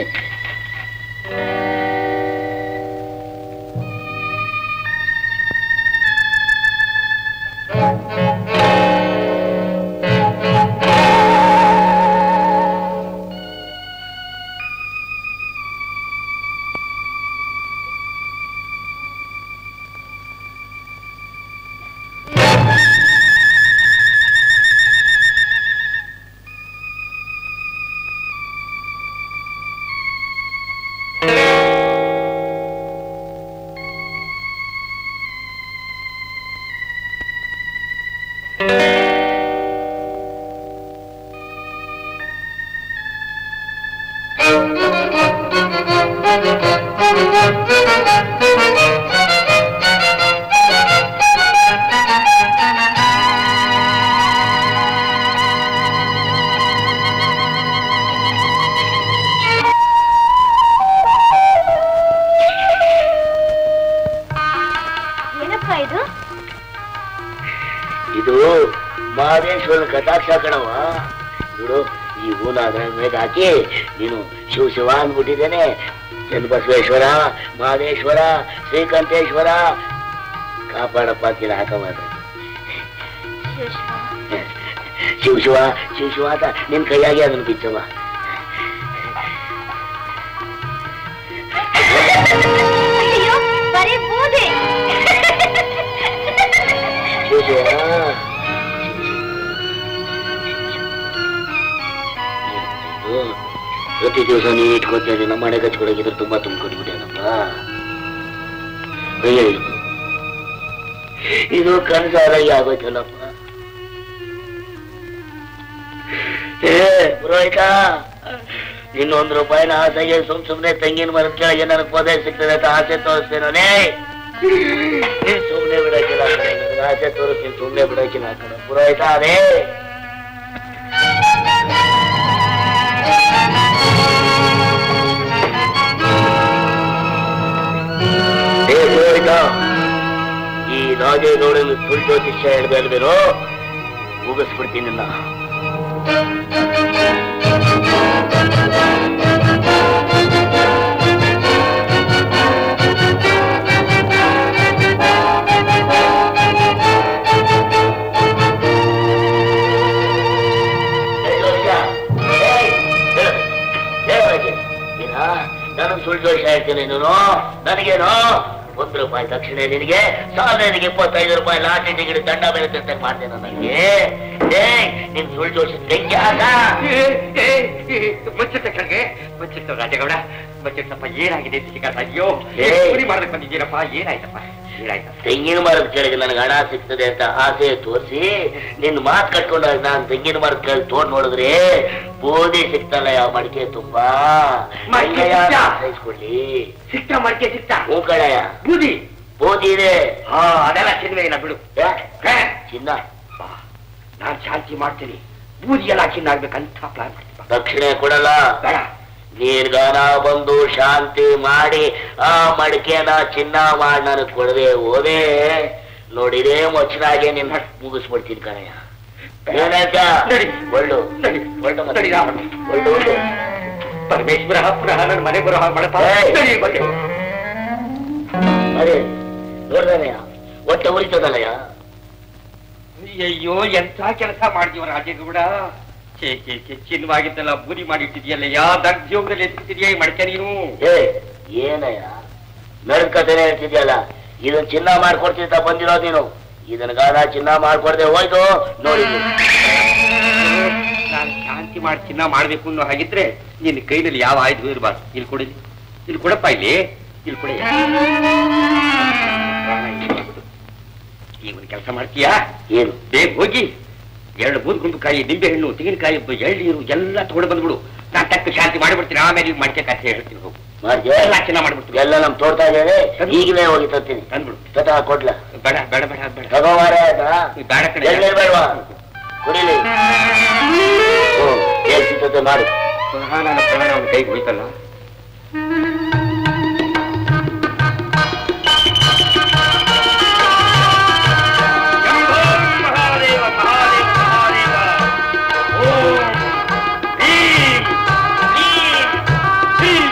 ಏನಪ್ಪ ಇದು ಇದು ಮಹದೇಶ್ವರನ ಕಟಾಕ್ಷ ಕಣವ ನೋಡು ಈ ಹೂನ ಅದ್ರ ಮೇಲೆ ಹಾಕಿ ನೀನು ಶಿವ ಶಿವ ಅಂದ್ಬಿಟ್ಟಿದ್ದೇನೆ ಚನ್ನಬಸವೇಶ್ವರ ಮಹದೇಶ್ವರ ಶ್ರೀಕಂಠೇಶ್ವರ ಕಾಪಾಡಪ್ಪ ಕಿಲ ಹಾಕ ಶಿವ ಶಿವ ಶಿವ ಶಿವ ಅಂತ ನಿನ್ ಕೈಯಾಗಿ ಅದನ್ನ ಬಿಚ್ಚವ ಅಯ್ಯೋ ಬರೀ ಬೂದಿ ಶಿವ ಶಿವ ಇದು ಪ್ರತಿ ದಿವಸ ನೀನ್ ಇಟ್ಕೊತಾ ಇದ್ದೀನಿ ನಮ್ಮ ಮನೆಗೆ ಹಚ್ಕೊಳಗಿದ್ರೆ ತುಂಬಾ ತುಂಬಿಕೊಟ್ಬಿಟ್ಟೇನಪ್ಪ ಅಯ್ಯೋ ಇದು ಕನಸಾರಾಗಿ ಆಗೋಯ್ತಲ್ಲಪ್ಪ ಏ ಪುರೋಹಿತ ಇನ್ನೊಂದು ರೂಪಾಯಿನ ಆಸೆಗೆ ಸುಮ್ ಸುಮ್ನೆ ತೆಂಗಿನ ಮರದ ಕೆಳಗೆ ನನಗೆ ಪೊದೆ ಸಿಗ್ತದೆ ಅಂತ ಆಸೆ ತೋರಿಸ್ತೇನೋ ಲೇ ನೀನ್ ಸುಮ್ನೆ ಬಿಡಕ್ಕಿಲ್ಲ ಆ ಕಡೆ ನನಗೆ ಆಸೆ ತೋರಿಸ್ತೀನಿ ಸುಮ್ನೆ ಬಿಡಕ್ಕಿಲ್ಲ ಆ ಕಡೆ ಪುರೋಹಿತ ಅದೇ ಏ ಪುರೋಹಿತ ಈ ರಾಜೇಗೌಡನ ಸುಳ್ಳು ಜ್ಯೋತಿಷ್ಯ ಹೇಳ್ಬೇಲ್ವೇನೋ ಮುಗಿಸ್ಬಿಡ್ತೀನಿ ನಾ ನನಗೆ ಸುಳ್ಳು ದೋಷ ಹೇಳ್ತೀನಿ ನೀನು ನನಗೇನು ಒಂದು ರೂಪಾಯಿ ದಕ್ಷಿಣೆ ನಿನಗೆ ಸಾವಿರನಿಗೆ ಇಪ್ಪತ್ತೈದು ರೂಪಾಯಿ ಲಾಟಿ ಟಿಕೆಟ್ ದಂಡ ಮೇಲೆ ತಿಂತ ಮಾಡ್ತೇನೆ ನನಗೆ ಏ ನಿನ್ ಸುಳ್ಳು ದೋಷ ತೆಂಗಿ ಹಾಕ ಮುಚ್ಚಿಟ್ಟ ಕಣ್ಗೆ ಮುಚ್ಚಿಟ್ಟು ರಾಜಗೌಡ ಮುಚ್ಚಿಟ್ಟಪ್ಪ ಏನಾಗಿದೆ ಸಿಕ್ಕಾಟ ಅಯ್ಯೋ ಏ. ಪೂರಿ ಮಾಡಕ್ ಬಂದಿದ್ದೀರಪ್ಪ ಏನಾಯ್ತಪ್ಪ ಏನಾಯ್ತು ತೆಂಗಿನ ಮರದ ಕೆಳಗೆ ನನಗೆ ಹಣ ಸಿಗ್ತದೆ ಅಂತ ಆಸೆ ತೋರಿಸಿ ನಿನ್ ಮಾತು ಕಟ್ಕೊಂಡಾಗ ನಾನು ತೆಂಗಿನ ಮರದ ಕೆಳಗೆ ತೋಡ್ ನೋಡಿದ್ರೆ ಬೋಧಿ ಸಿಗ್ತಲ್ಲ ಯಾವ ಮಡಿಕೆ ತುಂಬಾ ಮಡಿಕೆ ಹಂಗಯ್ಯ ಸಿಕ್ತಾ? ಸಹಿಸ್ಕೊಳ್ಳಿ ಸಿಕ್ತ ಮಡಿಕೆ ಸಿಕ್ತ ಹ್ಞೂ ಕಣಯ್ಯ ಬೂದಿ ಬೋಧಿ ಇದೆ ಹಾ ಅದೆಲ್ಲ ಚಿನ್ವೆ ಇಲ್ಲ ಬಿಡು ಏ, ಹೇ, ಚಿನ್ನ ಬಾ ನಾನ್ ಶಾಂತಿ ಮಾಡ್ತೀನಿ ಬೂದಿ ಎಲ್ಲ ಚಿನ್ನ ಆಗ್ಬೇಕಂತ ಪ್ಲಾನ್ ಮಾಡ್ತೀನಿ ಬಾ. ದಕ್ಷಿಣೆ ಕೊಡಲ್ಲ ಬೇಡ ನೀರ್ಗಾನ ಬಂದು ಶಾಂತಿ ಮಾಡಿ ಆ ಮಡಿಕೆನ ಚಿನ್ನ ಮಾಡಿ ನನಗೆ ಕೊಡದೆ ಹೋದೆ ನೋಡಿದೇ ಮೊಚ್ಚನಾಗೆ ನಿನ್ ಮುಗಿಸ್ಬಿಡ್ತೀನಿ ಕಣಯ್ಯ ಏನಾಯ್ತಾ ನಡಿ. ಒಳ್ಳು ನಡಿ. ಒಳ್ಳು ಮತ್ತೆ. ನಡಿ ರಾಮಣ್ಣ. ಒಳ್ಳು ಒಳ್ಳು ಪರಮೇಶ್ವರ ಪುನಃ ನನ್ನ ಮನೆ ಬರೋ ಹಾಗೆ ಮಾಡಪ್ಪ ಏಯ್. ನಡಿ ಬಗ್ಗೆ ಅದೇ ನೋಡ್ದನಯ್ಯ ಹೊಟ್ಟೆ ಉರಿತದಲ್ಲಯ್ಯ ಅಯ್ಯೋ ಎಂತ ಕೆಲಸ ಮಾಡ್ತೀವ ರಾಜೇಗೌಡ ಛೇ ಛೇ ಛೇ ಚಿನ್ನವಾಗಿದ್ದಲ್ಲ ಬೂದಿ ಮಾಡಿಟ್ಟಿದ್ಯಲ್ಲ ಯಾ ದಗ್ಜೋಗದಲ್ಲಿ ಎತ್ತಿದ್ಯಾ ಈ ಮಡಕೆ ನೀನು ಏ ಏನಯ್ಯ ನಡ್ ಕಥೆನೇ ಹೇಳ್ತಿದ್ಯಲ್ಲ ಇದನ್ ಚಿನ್ನ ಮಾಡ್ಕೊಡ್ತಿದ್ದ ಬಂದಿರೋದು ನೀನು ಇದನ್ ಗಾನ ಚಿನ್ನ ಮಾಡ್ಕೊಡ್ದೆ ಹೋಯ್ತು ನೋಡಿ ನಾನು ಶಾಂತಿ ಮಾಡಿ ಚಿನ್ನ ಮಾಡ್ಬೇಕು ಅನ್ನೋ ಹಾಗಿದ್ರೆ ನಿನ್ನ ಕೈನಲ್ಲಿ ಯಾವ ಆಯುಧ ಇರಬಾರ್ದು ಇಲ್ಲಿ ಕೊಡಿ ಇಲ್ಲಿ ಕೊಡಪ್ಪ ಇಲ್ಲಿ ಇಲ್ಲಿ ಕೊಡಿ ಪ್ರಾಣ ಇಲ್ಲಿ ಮಾಡ್ಬಿಡು. ಈಗ ಒಂದು ಕೆಲಸ ಮಾಡ್ತೀಯಾ ಏನು ಬೇಗ ಹೋಗಿ ಎರಡು ಮೂರು ಗುಂಡುಕಾಯಿ ನಿಂಬೆ ಹಣ್ಣು ತೆಂಗಿನಕಾಯಿ ಎಳ್ನೀರು ಎಲ್ಲ ತಗೊಂಡು ಬಂದ್ಬಿಡು ನಾನು ತಕ್ಕ ಶಾಂತಿ ಮಾಡಿಬಿಡ್ತೀನಿ ಆಮೇಲೆ ಈಗ ಮಡಿಕೆ ಕಥೆ ಹೇಳ್ತೀನಿ ಹೋಗು ಮಾಡ್ತೀಯ ಎಲ್ಲ ಚಿನ್ನ ಮಾಡ್ಬಿಡ್ತೀನಿ ಎಲ್ಲ ನಮ್ ತೋಡ್ತಾ ಇದ್ದೇವೆ ಈಗಲೇ ಹೋಗಿ ತರ್ತೀನಿ ತಂದ್ಬಿಡು ತಟ ಕೊಡ್ಲ ಬೇಡ ಬೇಡ ಬೇಡ ಅದ್ ಬೇಡ ತಗೋವಾರ ಆಯ್ತಾ ಬೇಡ ಕಣೆ ಎಳ್ನೀರ್ ಬೇಡವಾ ಕುಡಿಲಿ ಹ್ಞೂ ಹೇಗ್ ಸಿದ್ಧತೆ ಮಾಡು ಪುನಃ ನನ್ನ ಪ್ರಾಣ ಅವನ ಕೈಗೆ ಹೋಯ್ತಲ್ಲ ಮಹಾದೇವ ಮಹಾದೇವ ಮಹಾದೇವ ಓಂ ಭೀಂ ಭೀಂ ಭೀಂ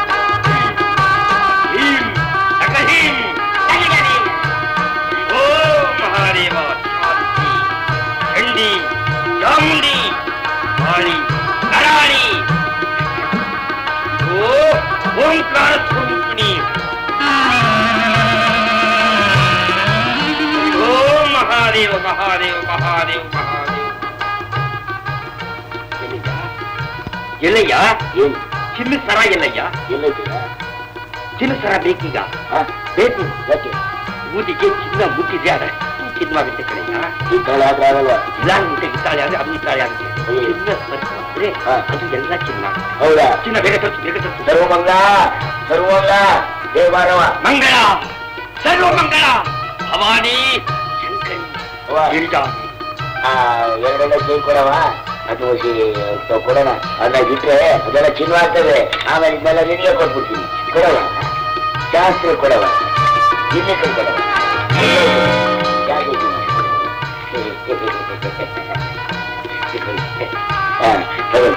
ಭೀಂ ತಗಹೀಂ ತಗಗರಿ ಓಂ ಮಹಾದೇವ ಶಾಂತಿ ಚಂಡಿ ಚಾಮುಂಡಿ ಕಾಳಿ ಕರಾಳಿ ಓ ಓಂಕಾರ ಸ್ವರೂಪಿಣಿ ಓಂ ಮಹಾದೇವ ಮಹಾದೇವ ಮಹಾದೇವ ಮಹಾದೇವ ಎಲ್ಲಯ್ಯ ಎಲ್ಲಯ್ಯ ಏನು ಚಿನ್ನ ಸರ ಎಲ್ಲಯ್ಯ ಎಲ್ಲೈತಿಲ್ಲ ಚಿನ್ನ ಸರ ಬೇಕೀಗ ಹಾ ಬೇಕು ಯಾಕೆ ಊದಿಗೆ ಚಿನ್ನ ಮುಟ್ಟಿದ್ರೆ ಅದ ಚಿನ್ನವಾಗುತ್ತೆ ಕಡೆಯ ಈ ಕಾಲ ಆದ್ರೆ ಆಗಲ್ವಾ ಇಲ್ಲ ಮುಟ್ಟೆ ಇತ್ತಾಳೆ ಆದ್ರೆ ಅದು ಇತ್ತಾಳೆ ಆಗುತ್ತೆ ಅಯ್ಯೋ. ಚಿನ್ನ ಸ್ಪರ್ಶ ಅಂದ್ರೆ ಹಾ. ಅದು ಎಲ್ಲ ಚಿನ್ನ ಹೌದಾ ಚಿನ್ನ ಬೇಗ ತರ್ಸು ಬೇಗ ತರ್ಸು ಸರ್ವಮಂಗ ಸರ್ವಮಂಗ ದೇವಾರವ ಮಂಗಳ ಸರ್ವ ಮಂಗಳ ಭವಾನಿ ಶಂಕರಿ ಅವ್ವ, ಗಿರಿಜಾನಿ ಆ ಎರಡೆಲ್ಲ ಚೇಂಜ್ ಕೊಡವ ಅದು ಸಿ- ತ- ಕೊಡೋಣ ಅದ್ರಾಗ ಇಟ್ರೆ ಅದೆಲ್ಲ ಚಿನ್ನವಾಗ್ತದೆ ಆಮೇಲೆ ಇದನ್ನೆಲ್ಲ ನಿನಗೆ ಕೊಟ್ಬಿಡ್ತೀನಿ ಕೊಡವ ಶಾಸ್ತ್ರ ಕೊಡವ ಇನ್ನಿಟ್ಟು ಕೊಡವ ಜಾಸ್ತಿ ಹಾ ತಗೊಳ್ಳಿ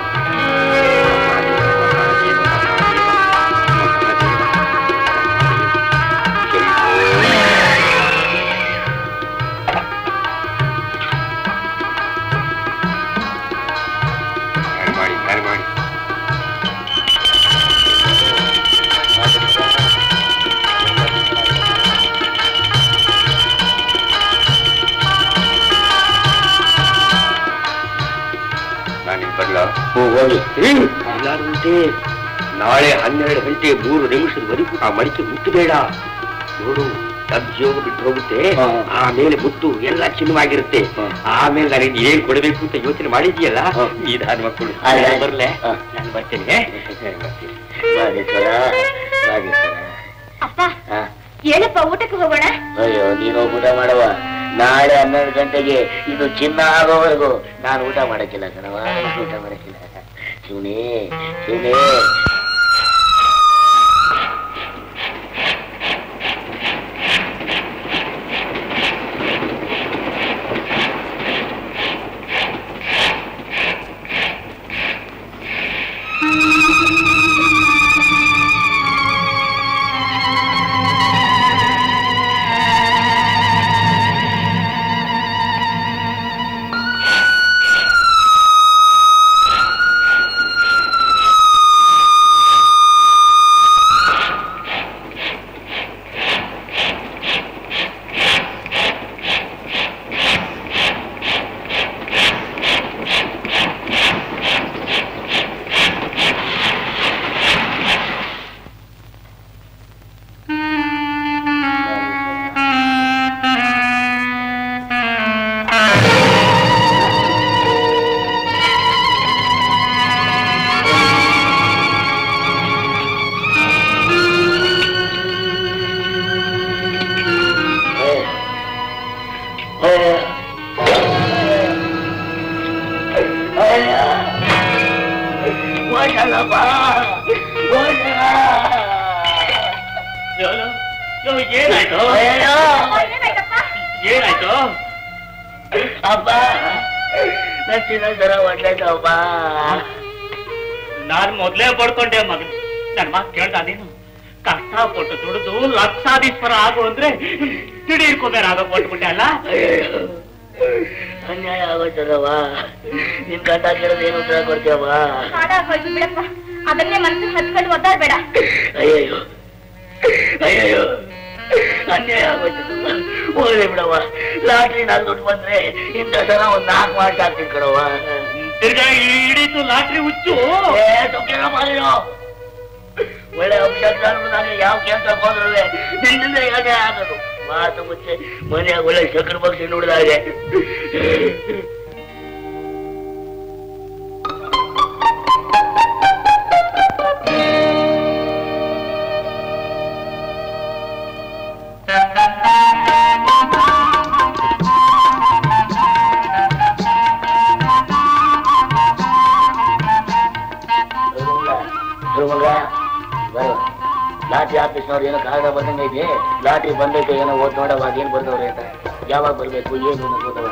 ಹ್ಞೂ ಹೋಗಿ ಇಲ್ಲಾರಂತೆ ನಾಳೆ ಹನ್ನೆರಡು ಗಂಟೆ ಮೂರು ನಿಮಿಷದವರೆಗೂ ಆ ಮಡಿಕೆ ಮುಟ್ಟಬೇಡ ನೋಡು ತಜ್ಜೋಗ ಬಿಟ್ಟು ಹೋಗುತ್ತೆ ಹಾ. ಆಮೇಲೆ ಮುತ್ತು ಎಲ್ಲ ಚಿನ್ನವಾಗಿರುತ್ತೆ ಹಾ. ಆಮೇಲೆ ನನಗೆ ಏನ್ ಕೊಡಬೇಕು ಅಂತ ಯೋಚನೆ ಮಾಡಿದ್ಯಲ್ಲ ಹಾ. ಈ ದಾನ ಮಕ್ಕಳು ಆಯ್ತು, ಆಯ್ತು. ಬರ್ಲೆ ಹಾ. ನಾನು ಬರ್ತೇನೆ ರಾಜೇಶ್ವರ ರಾಜೇಶ್ವರ ಅಪ್ಪ ಹಾ ಏನಪ್ಪ ಊಟಕ್ಕೆ ಹೋಗೋಣ ಅಯ್ಯೋ ನೀನು ಊಟ ಮಾಡವ ನಾಳೆ ಹನ್ನೆರಡು ಗಂಟೆಗೆ ಇದು ಚಿನ್ನ ಆಗೋವರೆಗೂ ನಾನು ಊಟ ಮಾಡಕ್ಕಿಲ್ಲ ಕಣವ ಊಟ ಮಾಡಕ್ಕಿಲ್ಲ ಶಿವನೇ ಶಿವನೇ ಏನಾಯ್ತು ಏನಾಯ್ತು ಅಪ್ಪ ನಚ್ಚಿನ ಸರ ಒಳ್ಳೇದಪ್ಪ ನಾನ್ ಮೊದ್ಲೇ ಪಡ್ಕೊಂಡೆ ಮಗನ್ ನನ್ ಮಾತು ಕೇಳ್ದ ನೀನು ಕಷ್ಟಪಟ್ಟು ದುಡಿದು ಲಕ್ಷಾಧೀಶ್ವರ ಆಗು ಅಂದ್ರೆ ತಿಡೀರ್ಕೋಬೇಡ ಆಗ ಕೊಟ್ಬಿಟ್ಟೆ ಅಲ್ಲ ಅನ್ಯಾಯ ಆಗೋಯ್ತದವ್ವ ನಿನ್ ಗಂಡ ಕೇಳಿದ್ರೆ ಏನು ಉತ್ತರ ಕೊಡ್ತೀಯವ್ವ ಹಾಳಾಗೋಯ್ತು ಬಿಡಪ್ಪ ಅದನ್ನೇ ಮನಸ್ಸಿಗೆ ಹಚ್ಕೊಂಡು ಒದ್ದಾಡ್ಬೇಡ ಅಯ್ಯಯ್ಯೋ ಅಯ್ಯಯ್ಯೋ ಅನ್ಯಾಯ ಆಗೋಯ್ತದವ್ವ ಹೋಗ್ಲಿ ಬಿಡವ್ವ ಲಾಟ್ರಿ ನಾಲ್ಕು ದುಡ್ಡು ಬಂದ್ರೆ ಇಂಥ ಸಲ ಒಂದ್ ನಾಲ್ಕು ಮಾರ್ಕ್ ಹಾಕ್ತೀನಿ ಕಣವ್ವ ತಿರ್ಗಾ ಹಿಡೀತು ಲಾಟ್ರಿ ಹುಚ್ಚು ಏ ಸುಖಿನ ಮಾಡಿರೋ ಒಳ್ಳೆ ಅಂಶ ನಾನು ಯಾವ ಕೆಲಸ ಹೋದ್ರು ನಿನ್ನಿಂದ ಯಾಕೆ ಆಗೋದು ಮಾತು ಮುಚ್ಚೆ ಮನೆಯಾಗ ಒಳ್ಳೆ ಸಕ್ಕರೆ ಪಕ್ಷಿ ನೋಡಿದಾಗೆ ಮಗ ಬರೋ ಲಾಟ್ರಿ ಆಫೀಸ್ನವ್ರು ಏನೋ ಕಾಗದ ಬಂದಂಗೆ ಇದೆ ಲಾಟ್ರಿ ಬಂದೈತೆ ಏನೋ ಓದ್ ನೋಡವ ಏನ್ ಬರ್ದವ್ರೆ ಅಂತ ಯಾವಾಗ ಬರ್ಬೇಕು ಏನು ಅನ್ನೋದು ಗೊತ್ತವ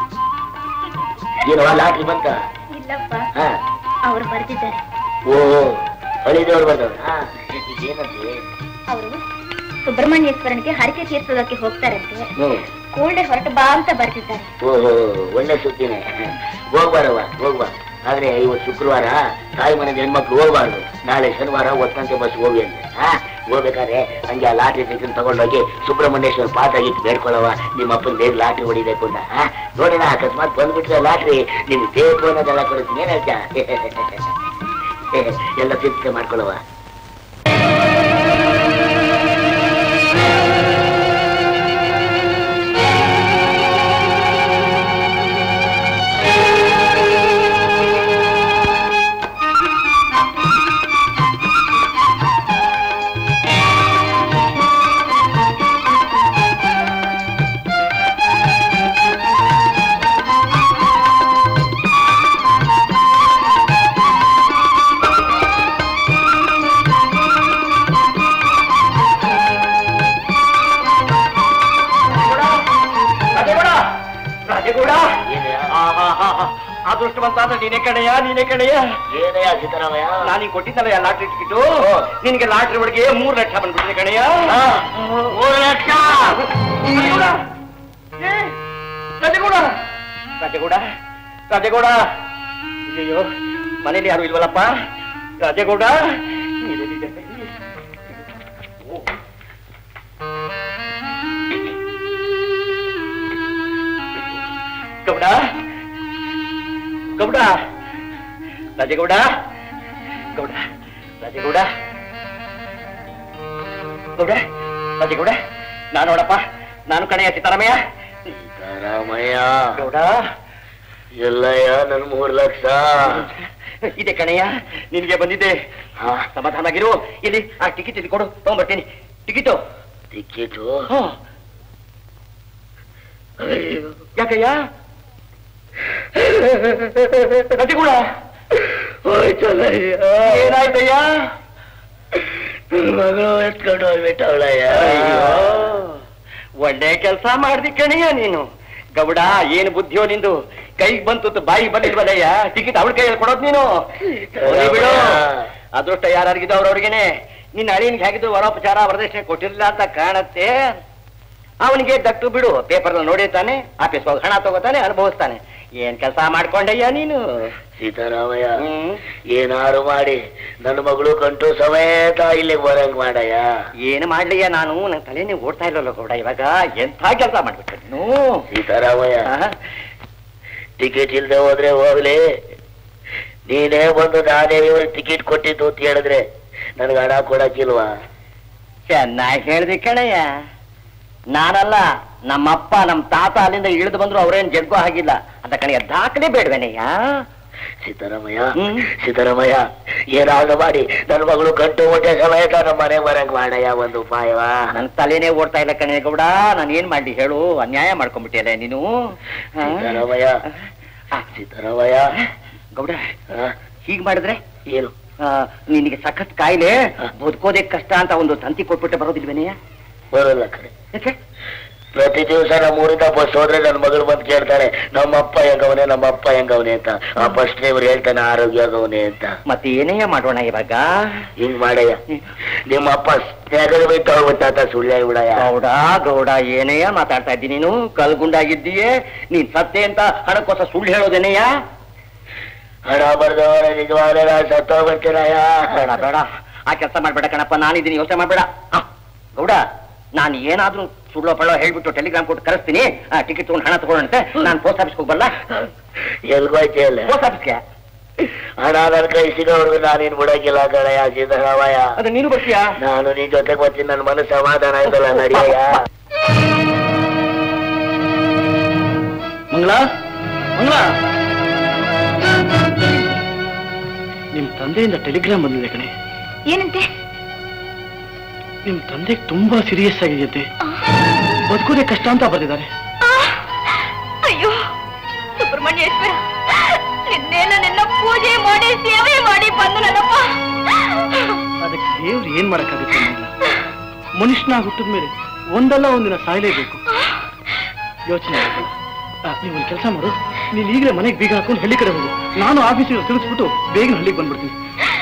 ಏನವ ಲಾಟ್ರಿ ಬಂತ ಇಲ್ಲಪ್ಪ ಹಾ ಅವ್ರು ಬರ್ತಿದ್ದಾರೆ ಓ ಹಳಿದೇವ್ರು ಬರ್ದವ್ರ ಹಾ ಏನಂತೆ ಅವರು ಸುಬ್ರಹ್ಮಣ್ಯೇಶ್ವರನಿಗೆ ಹರಕೆ ತೀರ್ಸೋದಕ್ಕೆ ಹೋಗ್ತಾರಂತೆ ಹ್ಮ್ ಕೂಡಲೇ ಹೊರಟು ಬಾ ಅಂತ ಬರ್ತಿದ್ದಾರೆ ಓಹೋ ಒಳ್ಳೆ ಸುದ್ದಿನೇ ಹೋಗ್ಬಾರವ್ವ ಹೋಗ್ಬಾ ಆದ್ರೆ ಇವತ್ತು ಶುಕ್ರವಾರ ತಾಯಿ ಮನೆದ ಹೆಣ್ಮಕ್ಳು ಹೋಗ್ಬಾರ್ದು ನಾಳೆ ಶನಿವಾರ ಒತ್ತಂತೆ ಬಸ್ ಹೋಗಿ ಅಂತ ಹಾ ಹೋಗ್ಬೇಕಾದ್ರೆ ಹಂಗೆ ಆ ಲಾಟ್ರಿ ಟಿಕೆಟ್ ತಗೊಂಡೋಗಿ ಸುಬ್ರಹ್ಮಣ್ಯೇಶ್ವರ ಪಾಠ ಆಗಿತ್ತು ಬೇಡ್ಕೊಳ್ಳವ ನಿಮ್ಮ ಅಪ್ಪನ ಬೇಗ ಲಾಟ್ರಿ ಹೊಡಿಬೇಕು ಅಂತ ಹಾ ನೋಡೋಣ ಅಕಸ್ಮಾತ್ ಬಂದ್ಬಿಟ್ರೆ ಲಾಟ್ರಿ ನಿಮ್ಗೆ ಬೇಕು ಅನ್ನೋದೆಲ್ಲ ಕೊಡ್ತೀನಿ ಏನ್ ಹೇಳ್ತಾ ಎಲ್ಲ ಚಿಂತೆ ಮಾಡ್ಕೊಳ್ಳವ ರಾಜೇಗೌಡ ರಾಜೇಗೌಡ ಏನೇ ಅದೃಷ್ಟವಂತಾದ ನೀನೇ ಕಣಯ್ಯ ನೀನೇ ಕಣಯ್ಯ ಏನೇ ಸಿದ್ದರಾಮಯ್ಯ ನಾನು ಈಗ ಕೊಟ್ಟಿದ್ದಲ್ಲ ಲಾಟ್ರಿ ಟಿಕೆಟು ನಿನಗೆ ಲಾಟ್ರಿ ಒಳಗೆ ಮೂರು ಲಕ್ಷ ಬಂದ್ಬಿಟ್ಟಿದೆ ಕಣಯ್ಯ ಹಾ, ಮೂರು ಲಕ್ಷ ರಾಜೇಗೌಡ ಏ, ರಾಜೇಗೌಡ ರಾಜೇಗೌಡ ರಾಜೇಗೌಡ ಅಯ್ಯೋ ಮನೇಲಿ ಯಾರು ಇಲ್ವಲ್ಲಪ್ಪ ರಾಜೇಗೌಡ ನೀನೆಲ್ಲಿದ್ದೆ? ಓ. ಗೌಡ ಗೌಡ ರಾಜೇಗೌಡ ಗೌಡ ರಾಜೇಗೌಡ ಗೌಡ ರಾಜೇಗೌಡ ನಾನು ನೋಡಪ್ಪ ನಾನು ಕಣೆಯ ಸೀತಾರಾಮಯ್ಯ ಸೀತಾರಾಮಯ್ಯ ಗೌಡ ಎಲ್ಲಯ್ಯ ನನ್ ಮೂರ್ ಲಕ್ಷ ಇದೆ ಕಣಯ್ಯ ನಿನ್ಗೆ ಬಂದಿದ್ದೆ ಹಾ ಸಮಾಧಾನಾಗಿರು ಇಲ್ಲಿ ಆ ಟಿಕೆಟ್ ಇಲ್ಲಿ ಕೊಡು ತಗೊಂಡ್ಬರ್ತೀನಿ ಟಿಕೆಟು ಟಿಕೆಟು ಯಾಕಯ್ಯ ರಾಜೇಗೌಡ ಹೋಯ್ತಲ್ಲಯ್ಯ ಏನಾಯ್ತಯ್ಯ ನನ್ ಮಗಳು ಎತ್ಕೊಂಡು ಹೋಗ್ಬಿಟ್ಟವಳಯ್ಯ ಅಯ್ಯೋ ಒಳ್ಳೆ ಕೆಲಸ ಮಾಡ್ದಿ ಕಣಯ್ಯ ನೀನು ಗೌಡ ಏನು ಬುದ್ಧಿಯೋ ನಿಂದು ಕೈಗೆ ಬಂತು ಬಾಯಿಗೆ ಬಂದಿಲ್ವಲ್ಲಯ್ಯ ಟಿಕೆಟ್ ಅವಳ ಕೈಯಲ್ಲಿ ಕೊಡೋದ್ ನೀನು ಹೋಗ್ಲಿ ಬಿಡು ಅದೃಷ್ಟ ಯಾರಿಗಿದ್ದು ಅವ್ರವ್ರಿಗೇನೆ ನಿನ್ನ ಅಳಿಯನ್ಗೆ ಹೇಗಿದ್ದು ವರೋಪಚಾರ ವರದಕ್ಷಿಣೆ ಕೊಟ್ಟಿರ್ಲಿಲ್ಲ ಅಂತ ಕಾಣತ್ತೆ ಅವನಿಗೆ ದಟ್ಟು ಬಿಡು ಪೇಪರ್ ನೋಡಿ ತಾನೆ ಆಫೀಸ್ ಹೋಗಿ ಹಣ ತಗೋತಾನೆ ಅನುಭವಿಸ್ತಾನೆ ಏನ್ ಕೆಲಸ ಮಾಡ್ಕೊಂಡಯ್ಯ ನೀನು ಸೀತಾರಾಮಯ್ಯ ಹ್ಮ್ ಏನಾರು ಮಾಡಿ ನನ್ನ ಮಗಳು ಕಂಟು ಸಮೇತ ಇಲ್ಲಿಗೆ ಬರಂಗ್ ಮಾಡಯ್ಯ ಏನು ಮಾಡ್ಲಿಯ್ಯ ನಾನು ನನ್ನ ತಲೆನೇ ಓಡ್ತಾ ಇಲ್ಲಲ್ಲ ಗೌಡ ಇವಾಗ ಎಂಥ ಕೆಲಸ ಮಾಡ್ಬಿಟ್ಟೆ ನೀನು ಸೀತಾರಾಮಯ್ಯ ಆ? ಟಿಕೆಟ್ ಇಲ್ದೆ ಹೋದ್ರೆ ಹೋಗ್ಲಿ ನೀನೇ ಬಂದು ನಾನೇ ಇವ್ರಿಗೆ ಟಿಕೆಟ್ ಕೊಟ್ಟಿದ್ದು ಅಂತ ಹೇಳಿದ್ರೆ ನನಗೆ ಹಣ ಕೊಡಕ್ಕಿಲ್ವಾ ಚೆನ್ನಾಗಿ ಹೇಳ್ದಿ ಕಣಯ್ಯ ನಾನಲ್ಲ ನಮ್ಮಪ್ಪ ನಮ್ಮ ತಾತ ಅಲ್ಲಿಂದ ಇಳಿದು ಬಂದ್ರು ಅವ್ರೇನ್ ಜಗ್ಗೋ ಆಗಿಲ್ಲ ಅಂತ ಕಣಯ್ಯ ದಾಖಲೆ ಬೇಡವೇನಯ್ಯ ಸೀತಾರಾಮಯ್ಯ ಹ್ಮ್. ಸೀತಾರಾಮಯ್ಯ ಏನಾದ್ರು ಮಾಡಿ ನನ್ನ ಮಗಳು ಗಂಟು ಹೊಟ್ಟೆ ಸಮೇತ ನಮ್ಮ ಮನೆ ಬರಂಗ್ ಮಾಡಯ್ಯ ಒಂದು ಉಪಾಯವಾ ನನ್ ತಲೆನೇ ಓಡ್ತಾ ಇಲ್ಲ ಕಣಯ್ಯ ಗೌಡ ನಾನು ಏನ್ ಮಾಡ್ಲಿ ಹೇಳು ಅನ್ಯಾಯ ಮಾಡ್ಕೊಂಡ್ಬಿಟ್ಟಿಯಲ್ಲ ನೀನು ಆ? ಸೀತಾರಾಮಯ್ಯ ಆ, ಸೀತಾರಾಮಯ್ಯ ಗೌಡ ಆ, ಹೀಗ್ ಮಾಡಿದ್ರೆ ಏನು ಆ, ನಿನಗೆ ಸಖತ್ ಕಾಯಿಲೆ ಬದುಕೋದೇ ಕಷ್ಟ ಅಂತ ಒಂದು ತಂತಿ ಕೊಟ್ಬಿಟ್ಟೆ ಬರೋದಿಲ್ವೇನಯ್ಯ ಬರೋಲ್ಲ ಕಡೆ ಯಾಕೆ ಪ್ರತಿ ದಿವಸ ನಮ್ಮ ಊರಿಂದ ಬಸ್ ಹೋದ್ರೆ ನನ್ನ ಮಗಳು ಬಂದು ಕೇಳ್ತಾಳೆ ನಮ್ಮಪ್ಪ ಹೆಂಗವನೆ ನಮ್ಮಪ್ಪ ಹೆಂಗವನೆ ಅಂತ ಆ ಬಸ್ ಡ್ರೈವರ್ ಹೇಳ್ತಾನೆ ಆರೋಗ್ಯ ಆಗವನೆ ಅಂತ ಮತ್ತೆ ಏನೇಯ ಮಾಡೋಣ ಇವಾಗ ಹಿಂಗ್ ಮಾಡಯ್ಯ ನಿಮ್ಮ ಅಪ್ಪ ತೆಗೆದು ಬಿಟ್ಟು ಹೋಗ್ಬಿಟ್ಟಾತ ಸುಳ್ಳ ಬಿಡಯ್ಯ ಗೌಡ ಗೌಡ ಏನೇಯ ಮಾತಾಡ್ತಾ ಇದ್ದೀನಿ ನೀನು ಕಲ್ಗುಂಡಾಗಿದ್ದೀಯೇ ನೀನ್ ಸತ್ಯ ಅಂತ ಹಣಕ್ಕೋಸ್ಕರ ಸುಳ್ಳು ಹೇಳೋದೇನೆಯ ಹಣ ಬರ್ದವರ ನಿಜವಾಗ್ಲೇ ನಾನು ಸತ್ತೋಗ್ಬಿಡ್ತೀರಯ್ಯ ಬೇಡ ಬೇಡ ಆ ಕೆಲಸ ಮಾಡ್ಬೇಡ ಕಣಪ್ಪ ನಾನಿದ್ದೀನಿ ಯೋಚನೆ ಮಾಡ್ಬೇಡ ಆ, ಗೌಡ ನಾನು ಏನಾದ್ರೂ ಸುಳ್ಳೋ ಪಳ್ಳೋ ಹೇಳ್ಬಿಟ್ಟು ಟೆಲಿಗ್ರಾಮ್ ಕೊಟ್ಟು ಕಳಿಸ್ತೀನಿ ಆ ಟಿಕೆಟ್ ತಗೊಂಡು ಹಣ ತಗೊಳ್ಳಂತೆ ನಾನು ಪೋಸ್ಟ್ ಆಫೀಸ್ಗೆ ಹೋಗ್ಬಲ್ಲ ಎಲ್ಗೋಯ್ತಿ ಅಲ್ಲ ಪೋಸ್ಟ್ ಆಫೀಸ್ಗೆ ಹಣ ನನ್ನ ಕೈ ಸಿಗೋವರೆಗೂ ನಾನೇನ್ ಬಿಡಕ್ಕಿಲ್ಲ ಕಣಯ್ಯ ಸಿದ್ದರಾಮಯ್ಯ ಅದು ನೀನು ಬರ್ತೀಯಾ ನಾನು ನಿನ್ ಜೊತೆಗೆ ಬರ್ತೀನಿ ನನ್ನ ಮನಸ್ಸು ಸಮಾಧಾನ ಆಯ್ತಲ್ಲ ನಡಿಯಯ್ಯ ಮಂಗಳ ಮಂಗಳ ನಿಮ್ ತಂದೆಯಿಂದ ಟೆಲಿಗ್ರಾಮ್ ಬಂದಿದೆ ಕಣೆ ಏನಂತೆ ನಿಮ್ ತಂದೆಗೆ ತುಂಬಾ ಸೀರಿಯಸ್ ಆಗಿದೆಯಂತೆ ಬದುಕೋದೇ ಕಷ್ಟ ಅಂತ ಬರ್ದಿದ್ದಾರೆ ಅಯ್ಯೋ ಸುಬ್ರಹ್ಮಣ್ಯೇಶ್ವರ ನಿನ್ನೇನು ನಿನ್ನ ಪೂಜೆ ಮಾಡಿ ಸೇವೆ ಮಾಡಿ ಬಂದು ನನ್ನಪ್ಪ ಅದಕ್ಕೆ ದೇವ್ರು ಏನ್ ಮಾಡಕ್ಕಾಗುತ್ತೆ ಮಂಗಳ ಮನುಷ್ಯನಾಗಿ ಹುಟ್ಟಿದ ಮೇಲೆ ಒಂದಲ್ಲ ಒಂದಿನ ಸಾಯಲೇಬೇಕು ಯೋಚನೆ ಮಾಡಬೇಡ. ಆ, ನೀವು ಒಂದು ಕೆಲಸ ಮಾಡು ನೀನ್ ಈಗಲೇ ಮನೆಗೆ ಬೀಗ ಹಾಕೊಂಡು ಹಳ್ಳಿ ಕಡೆ ಹೋಗು ನಾನು ಆಫೀಸಿಗೆ ತಿಳಿಸ್ಬಿಟ್ಟು ಬೇಗ ಹಳ್ಳಿಗೆ ಬಂದ್ಬಿಡ್ತೀನಿ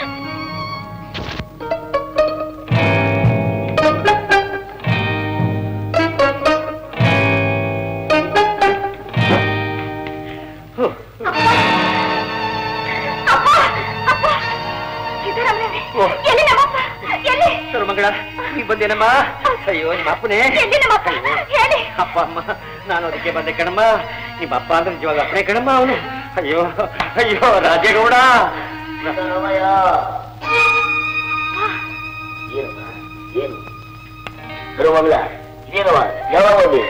ಸಿದ್ದರಾಮಯ್ಯ ಓ. ಎಲ್ಲಿ ನಮ್ಮಪ್ಪ ಎಲ್ಲಿ ಸರ್ವಮಂಗಳ ನೀ ಬಂದೇನಮ್ಮ ಅಯ್ಯೋ ನಿಮ್ಮ ಅಪ್ಪನೇ ಎಲ್ಲಿ ನಮ್ಮಪ್ಪ ಹೇಳಿ ಅಪ್ಪ ಅಮ್ಮ ನಾನು ಅದಕ್ಕೆ ಬಂದೆ ಕಣಮ್ಮ ನಿಮ್ಮ ಅಪ್ಪ ಅಂದ್ರೆ ನಿಜವಾಗ ಅಪ್ಪನೇ ಕಣಮ್ಮ ಅವನು ಅಯ್ಯೋ ಅಯ್ಯೋ ರಾಜೇಗೌಡ ಸಿದ್ದರಾಮಯ್ಯ ಏನಮ್ಮ ಏನು ಸರ್ವಮಂಗಳ ಏನವ ಯಾವಾಗ ಬಂದಿ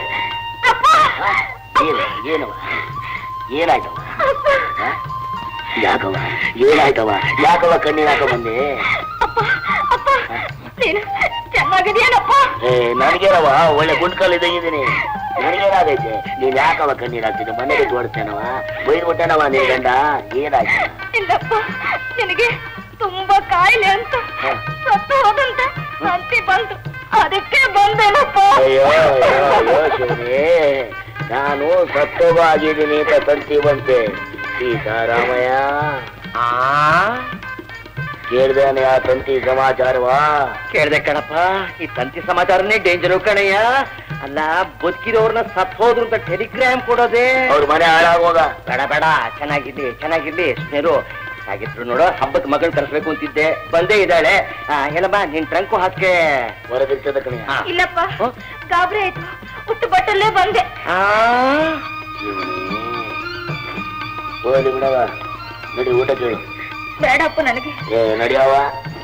ಏನು ಏನವ ಏನಾಯ್ತವ ಹ? ಯಾಕವ ಏನಾಯ್ತವ ಯಾಕವ ಕಣ್ಣೀರ್ ಹಾಕ ಬಂದೆ ಅಪ್ಪ ಅಪ್ಪ ನೀನು ಚೆನ್ನಾಗಿದೆಯೇನಪ್ಪ ಏ ನನಗೇನವ ಒಳ್ಳೆ ಗುಂಡ್ಕಲ್ ಇದ್ದಂಗಿದ್ದೀನಿ ನನಗೇನಾಗೈತೆ ನೀನ್ ಯಾಕವ ಕಣ್ಣೀರ್ ಹಾಕ್ತೀನಿ ಮನೆಗೆ ತೋರಿಸ್ತೇನವ ಬೈದ್ ಬಿಟ್ಟನವ ನಿನ್ ಗಂಡ ಏನಾಯ್ತು ಇಲ್ಲಪ್ಪ ನಿನಗೆ ತುಂಬಾ ಕಾಯಿಲೆ ಅಂತ ಹ. ಸತ್ತು ಹೋದಂತ ಅಂತಿ ಬಂತು ಅದಕ್ಕೆ ಬಂದೇನಪ್ಪ ಅಯ್ಯೋ ಅಯ್ಯೋ ಅಯ್ಯೋ ಶಿವನೇ ನಾನು ಸತ್ತೋಗ ಆಗಿದ್ದೀನಿ ಅಂತ ತಂತಿ ಬಂತೆ ಸೀತಾರಾಮಯ್ಯ ಆ ಕೇಳ್ದೇನೆ ಆ ತಂತಿ ಸಮಾಚಾರವಾ ಕೇಳ್ದೆ ಕಣಪ್ಪ ಈ ತಂತಿ ಸಮಾಚಾರನೇ ಡೇಂಜರು ಕಣಯ್ಯ ಅಲ್ಲ ಬದುಕಿರೋರ್ನ ಸತ್ ಹೋದ್ರು ಅಂತ ಟೆಲಿಗ್ರಾಮ್ ಕೊಡೋದೇ ಅವ್ರ ಮನೆ ಹಾಳಾಗೋಗ ಬೇಡ ಬೇಡ ಚೆನ್ನಾಗಿರ್ಲಿ ಚೆನ್ನಾಗಿರ್ಲಿ ಸ್ನೇರು ಹಾಗಿದ್ರು ನೋಡು ಹಬ್ಬಕ್ಕೆ ಮಗಳು ಕರೆಸ್ಬೇಕು ಅಂತಿದ್ದೆ ಬಂದೇ ಇದ್ದಾಳೆ ಆ, ಏನಮ್ಮ ನಿನ್ ಟ್ರಂಕು ಹಾಸ್ಕೆ ಹೊರಗಿರ್ತದ ಕಣೆ ಆ. ಇಲ್ಲಪ್ಪ ಹ? ಗಾಬರಿ ಆಯ್ತು ಹುಟ್ಟು ಬಟ್ಟಲ್ಲೇ ಬಂದೆ ಆ, ಶಿವನೇ ಹೋಗ್ಲಿ ಬಿಡವ ನಡಿ ಊಟ ಕೇಳು ಬೇಡಪ್ಪ ನನಗೆ ಏ ನಡಿಯವ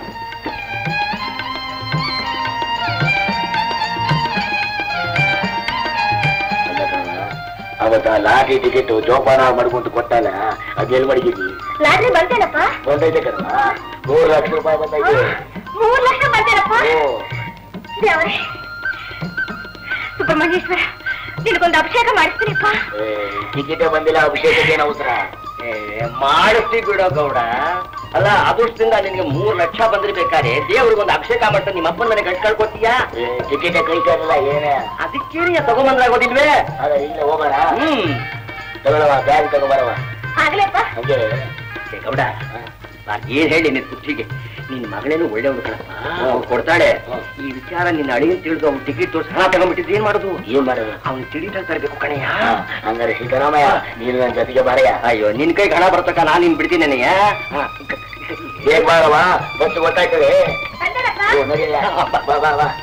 ಅಲ್ಲ ಕಣವ್ವ, ಅವತ್ತ ಲಾಟಿ ಟಿಕೆಟ್ ಜೋಪಾನ ಮಾಡ್ಕೊಂಡು ಕೊಟ್ಟಲ್ಲ ಅದೆಲ್ಲಿ ಮಡಗಿದ್ವಿ ಲಾಟ್ರಿ ಬರ್ತೇನಪ್ಪ ಬಂದೈತೆ ಕಣವ ಮೂರು ಲಕ್ಷ ರೂಪಾಯಿ ಬಂದೈತೆ ಮೂರ್ ಲಕ್ಷ ಬರ್ತೇನಪ್ಪ ಓ ದೇವರೇ ಸುಬ್ರಹ್ಮಣ್ಯೇಶ್ವರ ನಿನಗೊಂದು ಅಭಿಷೇಕ ಮಾಡಿಸ್ತೀನಿಪ್ಪ ಟಿಕೆಟ್ ಬಂದಿಲ್ಲ ಅಭಿಷೇಕಕ್ಕೆ ಏನು ಅವಸರ ಏ, ಮಾಡಿಸ್ತಿ ಬಿಡೋ ಗೌಡ ಅಲ್ಲ ಅದೃಷ್ಟದಿಂದ ನಿನಗೆ ಮೂರ್ ಲಕ್ಷ ಬಂದಿರ್ಬೇಕಾದ್ರೆ ದೇವ್ರಿಗೊಂದು ಅಭಿಷೇಕ ಮಾಡ್ತಾ ನಿಮ್ಮ ಅಪ್ಪನ ಮನೆ ಗಂಟು ಕಳ್ಕೊತೀಯಾ ಟಿಕೆಟ್ ಕೈ ಕಾಲಿಲ್ಲ ಏನೇ ಅದಕ್ಕೇನೆ ತಗೊಂಬಂದ್ರಾಗೋದಿಲ್ವೇ ಅದ ಈಗ ಹೋಗೋಣ ಹ್ಮ್ ತಗೊಳವ ಬ್ಯಾಗ್ ತಗೊಬರವ ಆಗ್ಲೇಪ್ಪ ಹಂಗೆ ಏ, ಗೌಡ ನಾನ್ ಏನ್ ಹೇಳಿ ನಿನ್ ಬುದ್ಧಿಗೆ ನಿನ್ ಮಗಳೇನು ಒಳ್ಳೆಯವಳು ಕಣಪ್ಪ ಅವ್ಳು ಕೊಡ್ತಾಳೆ ಹ್ಮ್. ಈ ವಿಚಾರ ನಿನ್ನ ಅಳಿಯನ್ ತಿಳಿದು ಅವ್ನು ಟಿಕೆಟ್ ತೋರಿಸಿ ಹಣ ತಗೊಂಡ್ಬಿಟ್ಟಿದ್ದು ಏನ್ ಮಾಡೋದು ಏನ್ ಮಾಡೋದು ಅವ್ನು ತಿಳಿದಾಗ ತರಬೇಕು ಕಣಯ್ಯ ಹಾ, ಹಂಗಾರೆ ಸಿದ್ದರಾಮಯ್ಯ ನೀನು ನನ್ನ ಜೊತೆಗೆ ಬಾರಯ್ಯ ಅಯ್ಯೋ ನಿನ್ ಕೈಗೆ ಹಣ ಬರ್ತಕ್ಕ ನಾನ್ ನಿನ್ ಬಿಡ್ತೀನಿ ನನಗೆ ಬೇಗ ಬಾರವ ಬಸ್ ಗೊತ್ತಾಯ್ತದೆ ಬಂದೇನಪ್ಪ ಓ, ನಡಿಯಲ್ಲ. ಬಾ ಬಾ ಬಾ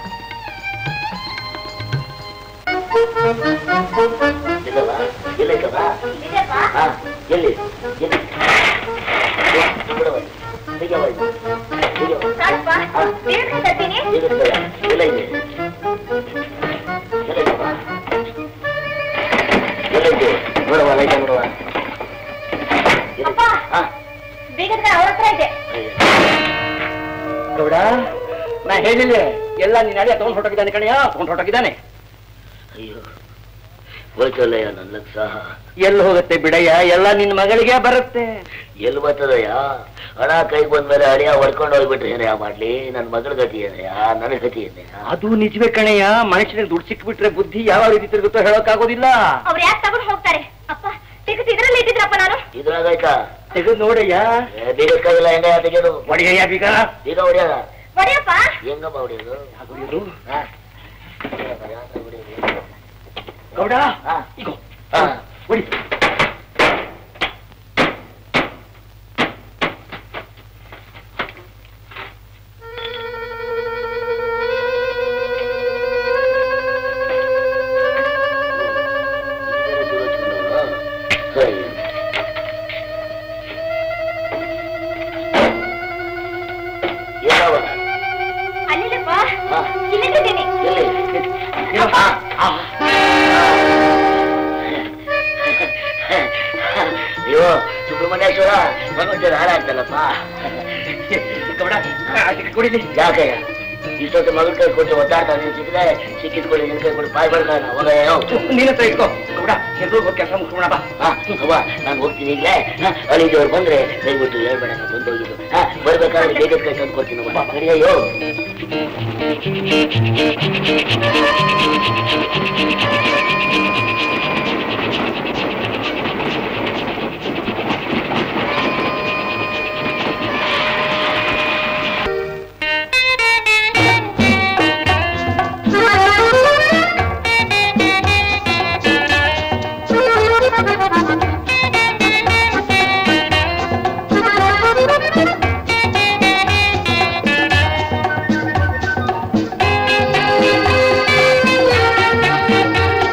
ಇಲ್ಲವ ಇಲ್ಲೈತವ ಇದೆಯಪ್ಪ ಹಾ ಎಲ್ಲಿ ಎಲ್ಲಿ ಏ, ಬಿಡವ. ಹೀಗೆ ಬಾ ಇಲ್ಲಿ. ಹೀಗೆ ಬಾ. ಸಾಕಪ್ಪ ಬೇಗ ತರ್ತೀನಿ ಹೀಗೆ ಇರ್ತದೆ. ಎಲ್ಲ ಇದೆ ಎಲ್ಲ ಐತವ? ಎಲ್ಲ ಐತೆ ನೋಡವ ಲೈಟ ನೋಡವ ಎಲ್ಲಿ? ಅಪ್ಪ. ಹಾ ಬೇಗದ ಅವ್ರ ಹತ್ರ ಇದೆ ಗೌಡ ನಾ ಹೇಳಿಲ್ಲ ಎಲ್ಲ ನಿನ್ನ ಅಳಿಯ ತಗೊಂಡ್ ಹೊರಟೋಗಿದ್ದಾನೆ ಕಣಯ್ಯ ತಗೊಂಡ್ ಹೊರಟೋಗಿದ್ದಾನೆ ಅಯ್ಯೋ ಹೋಯ್ತಲ್ಲಯ್ಯ ನನ್ನ ಲಕ್ಷ ಎಲ್ಲಿ ಹೋಗುತ್ತೆ ಬಿಡಯ್ಯ ಎಲ್ಲ ನಿನ್ ಮಗಳಿಗೆ ಬರುತ್ತೆ ಎಲ್ಲಿ ಬರ್ತದಯ್ಯ ಹಣ ಕೈಗೆ ಬಂದ್ಮೇಲೆ ಅಳಿಯ ಹೊಡ್ಕೊಂಡು ಹೋಗ್ಬಿಟ್ರೆ ಏನಯ್ಯ ಮಾಡ್ಲಿ ನನ್ನ ಮಗಳ ಗತಿ ಏನಯ್ಯ ನನ್ನ ಗತಿ ಏನಯ್ಯ ಅದು ನಿಜವೇ ಕಣಯ್ಯ ಮನುಷ್ಯನಿಗೆ ದುಡ್ಡು ಸಿಕ್ಬಿಟ್ರೆ ಬುದ್ಧಿ ಯಾವ ರೀತಿ ತಿರುಗುತ್ತೋ ಹೇಳೋಕ್ಕಾಗೋದಿಲ್ಲ ಅವ್ರು ಯಾಕೆ ತಗೊಂಡು ಹೋಗ್ತಾರೆ ಅಪ್ಪ ಟಿಕೆಟ್ ಇದ್ರಲ್ಲಿ ಇಟ್ಟಿದ್ರಪ್ಪ ನಾನು ಇದ್ರಾಗಾಯ್ತಾ ತೆಗೆದು ನೋಡಯ್ಯ ಬೀಗಕ್ಕಾಗಿಲ್ಲ ಹೆಂಗ ತೆಗೆದು ಒಡೆಯಯ್ಯ ಬೀಗ ಬೀಗ ಹೊಡಿಯೋದ ಹೊಡೆಯಪ್ಪ ಹೆಂಗಮ್ಮ ಹೊಡಿಯೋದು ಹೊಡೆಯೋದು ಹಾ? ಯಾವ ಥರ ಹೊಡಿಯೋದು? ಗೌಡ ಹಾ. ಈಗ ಹಾ. ಹೊಡಿ ಸರಿ. ಏನವ? ಅಲ್ಲಿಲ್ಲಪ್ಪ ಹಾ. ಇಲ್ಲಿದ್ದೀನಿ ಎಲ್ಲಿ? ಏನೋ? ಹಾ. ಆ. ಅಯ್ಯೋ ಸುಬ್ರಹ್ಮಣ್ಯೇಶ್ವರ ಭಗವಂತನ ಹಾರ ಆಗ್ತಲ್ಲಪ್ಪ ಗೌಡ ಅದಕ್ಕೆ ಕುಡಿಲಿ ಯಾಕಯ್ಯ ಇಷ್ಟೊತ್ತು ಮಗಳ ಕೈ ಕೊಟ್ಟು ಒದ್ದಾಡ್ತಾ ನೀನು ಸಿಕ್ಕಿದೆ ಸಿಕ್ಕಿದ್ಕೊಳ್ಳಿ ನಿನ್ ಕೈ ಕೊಟ್ಟು ಬಾಯ್ ಬಡ್ಕ ಹೋಗಯ್ಯೋ ನೀನ ಹತ್ರ ಇಟ್ಕೋ ಗೌಡ ಎಲ್ರಿಗೂ ಕೆಲಸ ಮುಗಿಸ್ಕೊಣ ಬಾ ಹಾ ಅವ್ವ ನಾನು ಹೋಗ್ತೀನಿ ಈಗಲೇ ಅಲ್ಲಿದ್ದವ್ರು ಬಂದ್ರೆ ದಯವಿಟ್ಟು ಹೇಳ್ಬೇಡ ನಾನು ಬಂದು ಹೋಗಿದ್ದು ಹಾ ಬರ್ಬೇಕಾದ್ರೆ ಬೇಗ ಕೈ ತಂದು ಕೊಡ್ತೀನಿ ಅವ್ವ. ನಡಿಯಯ್ಯೋ Thank you.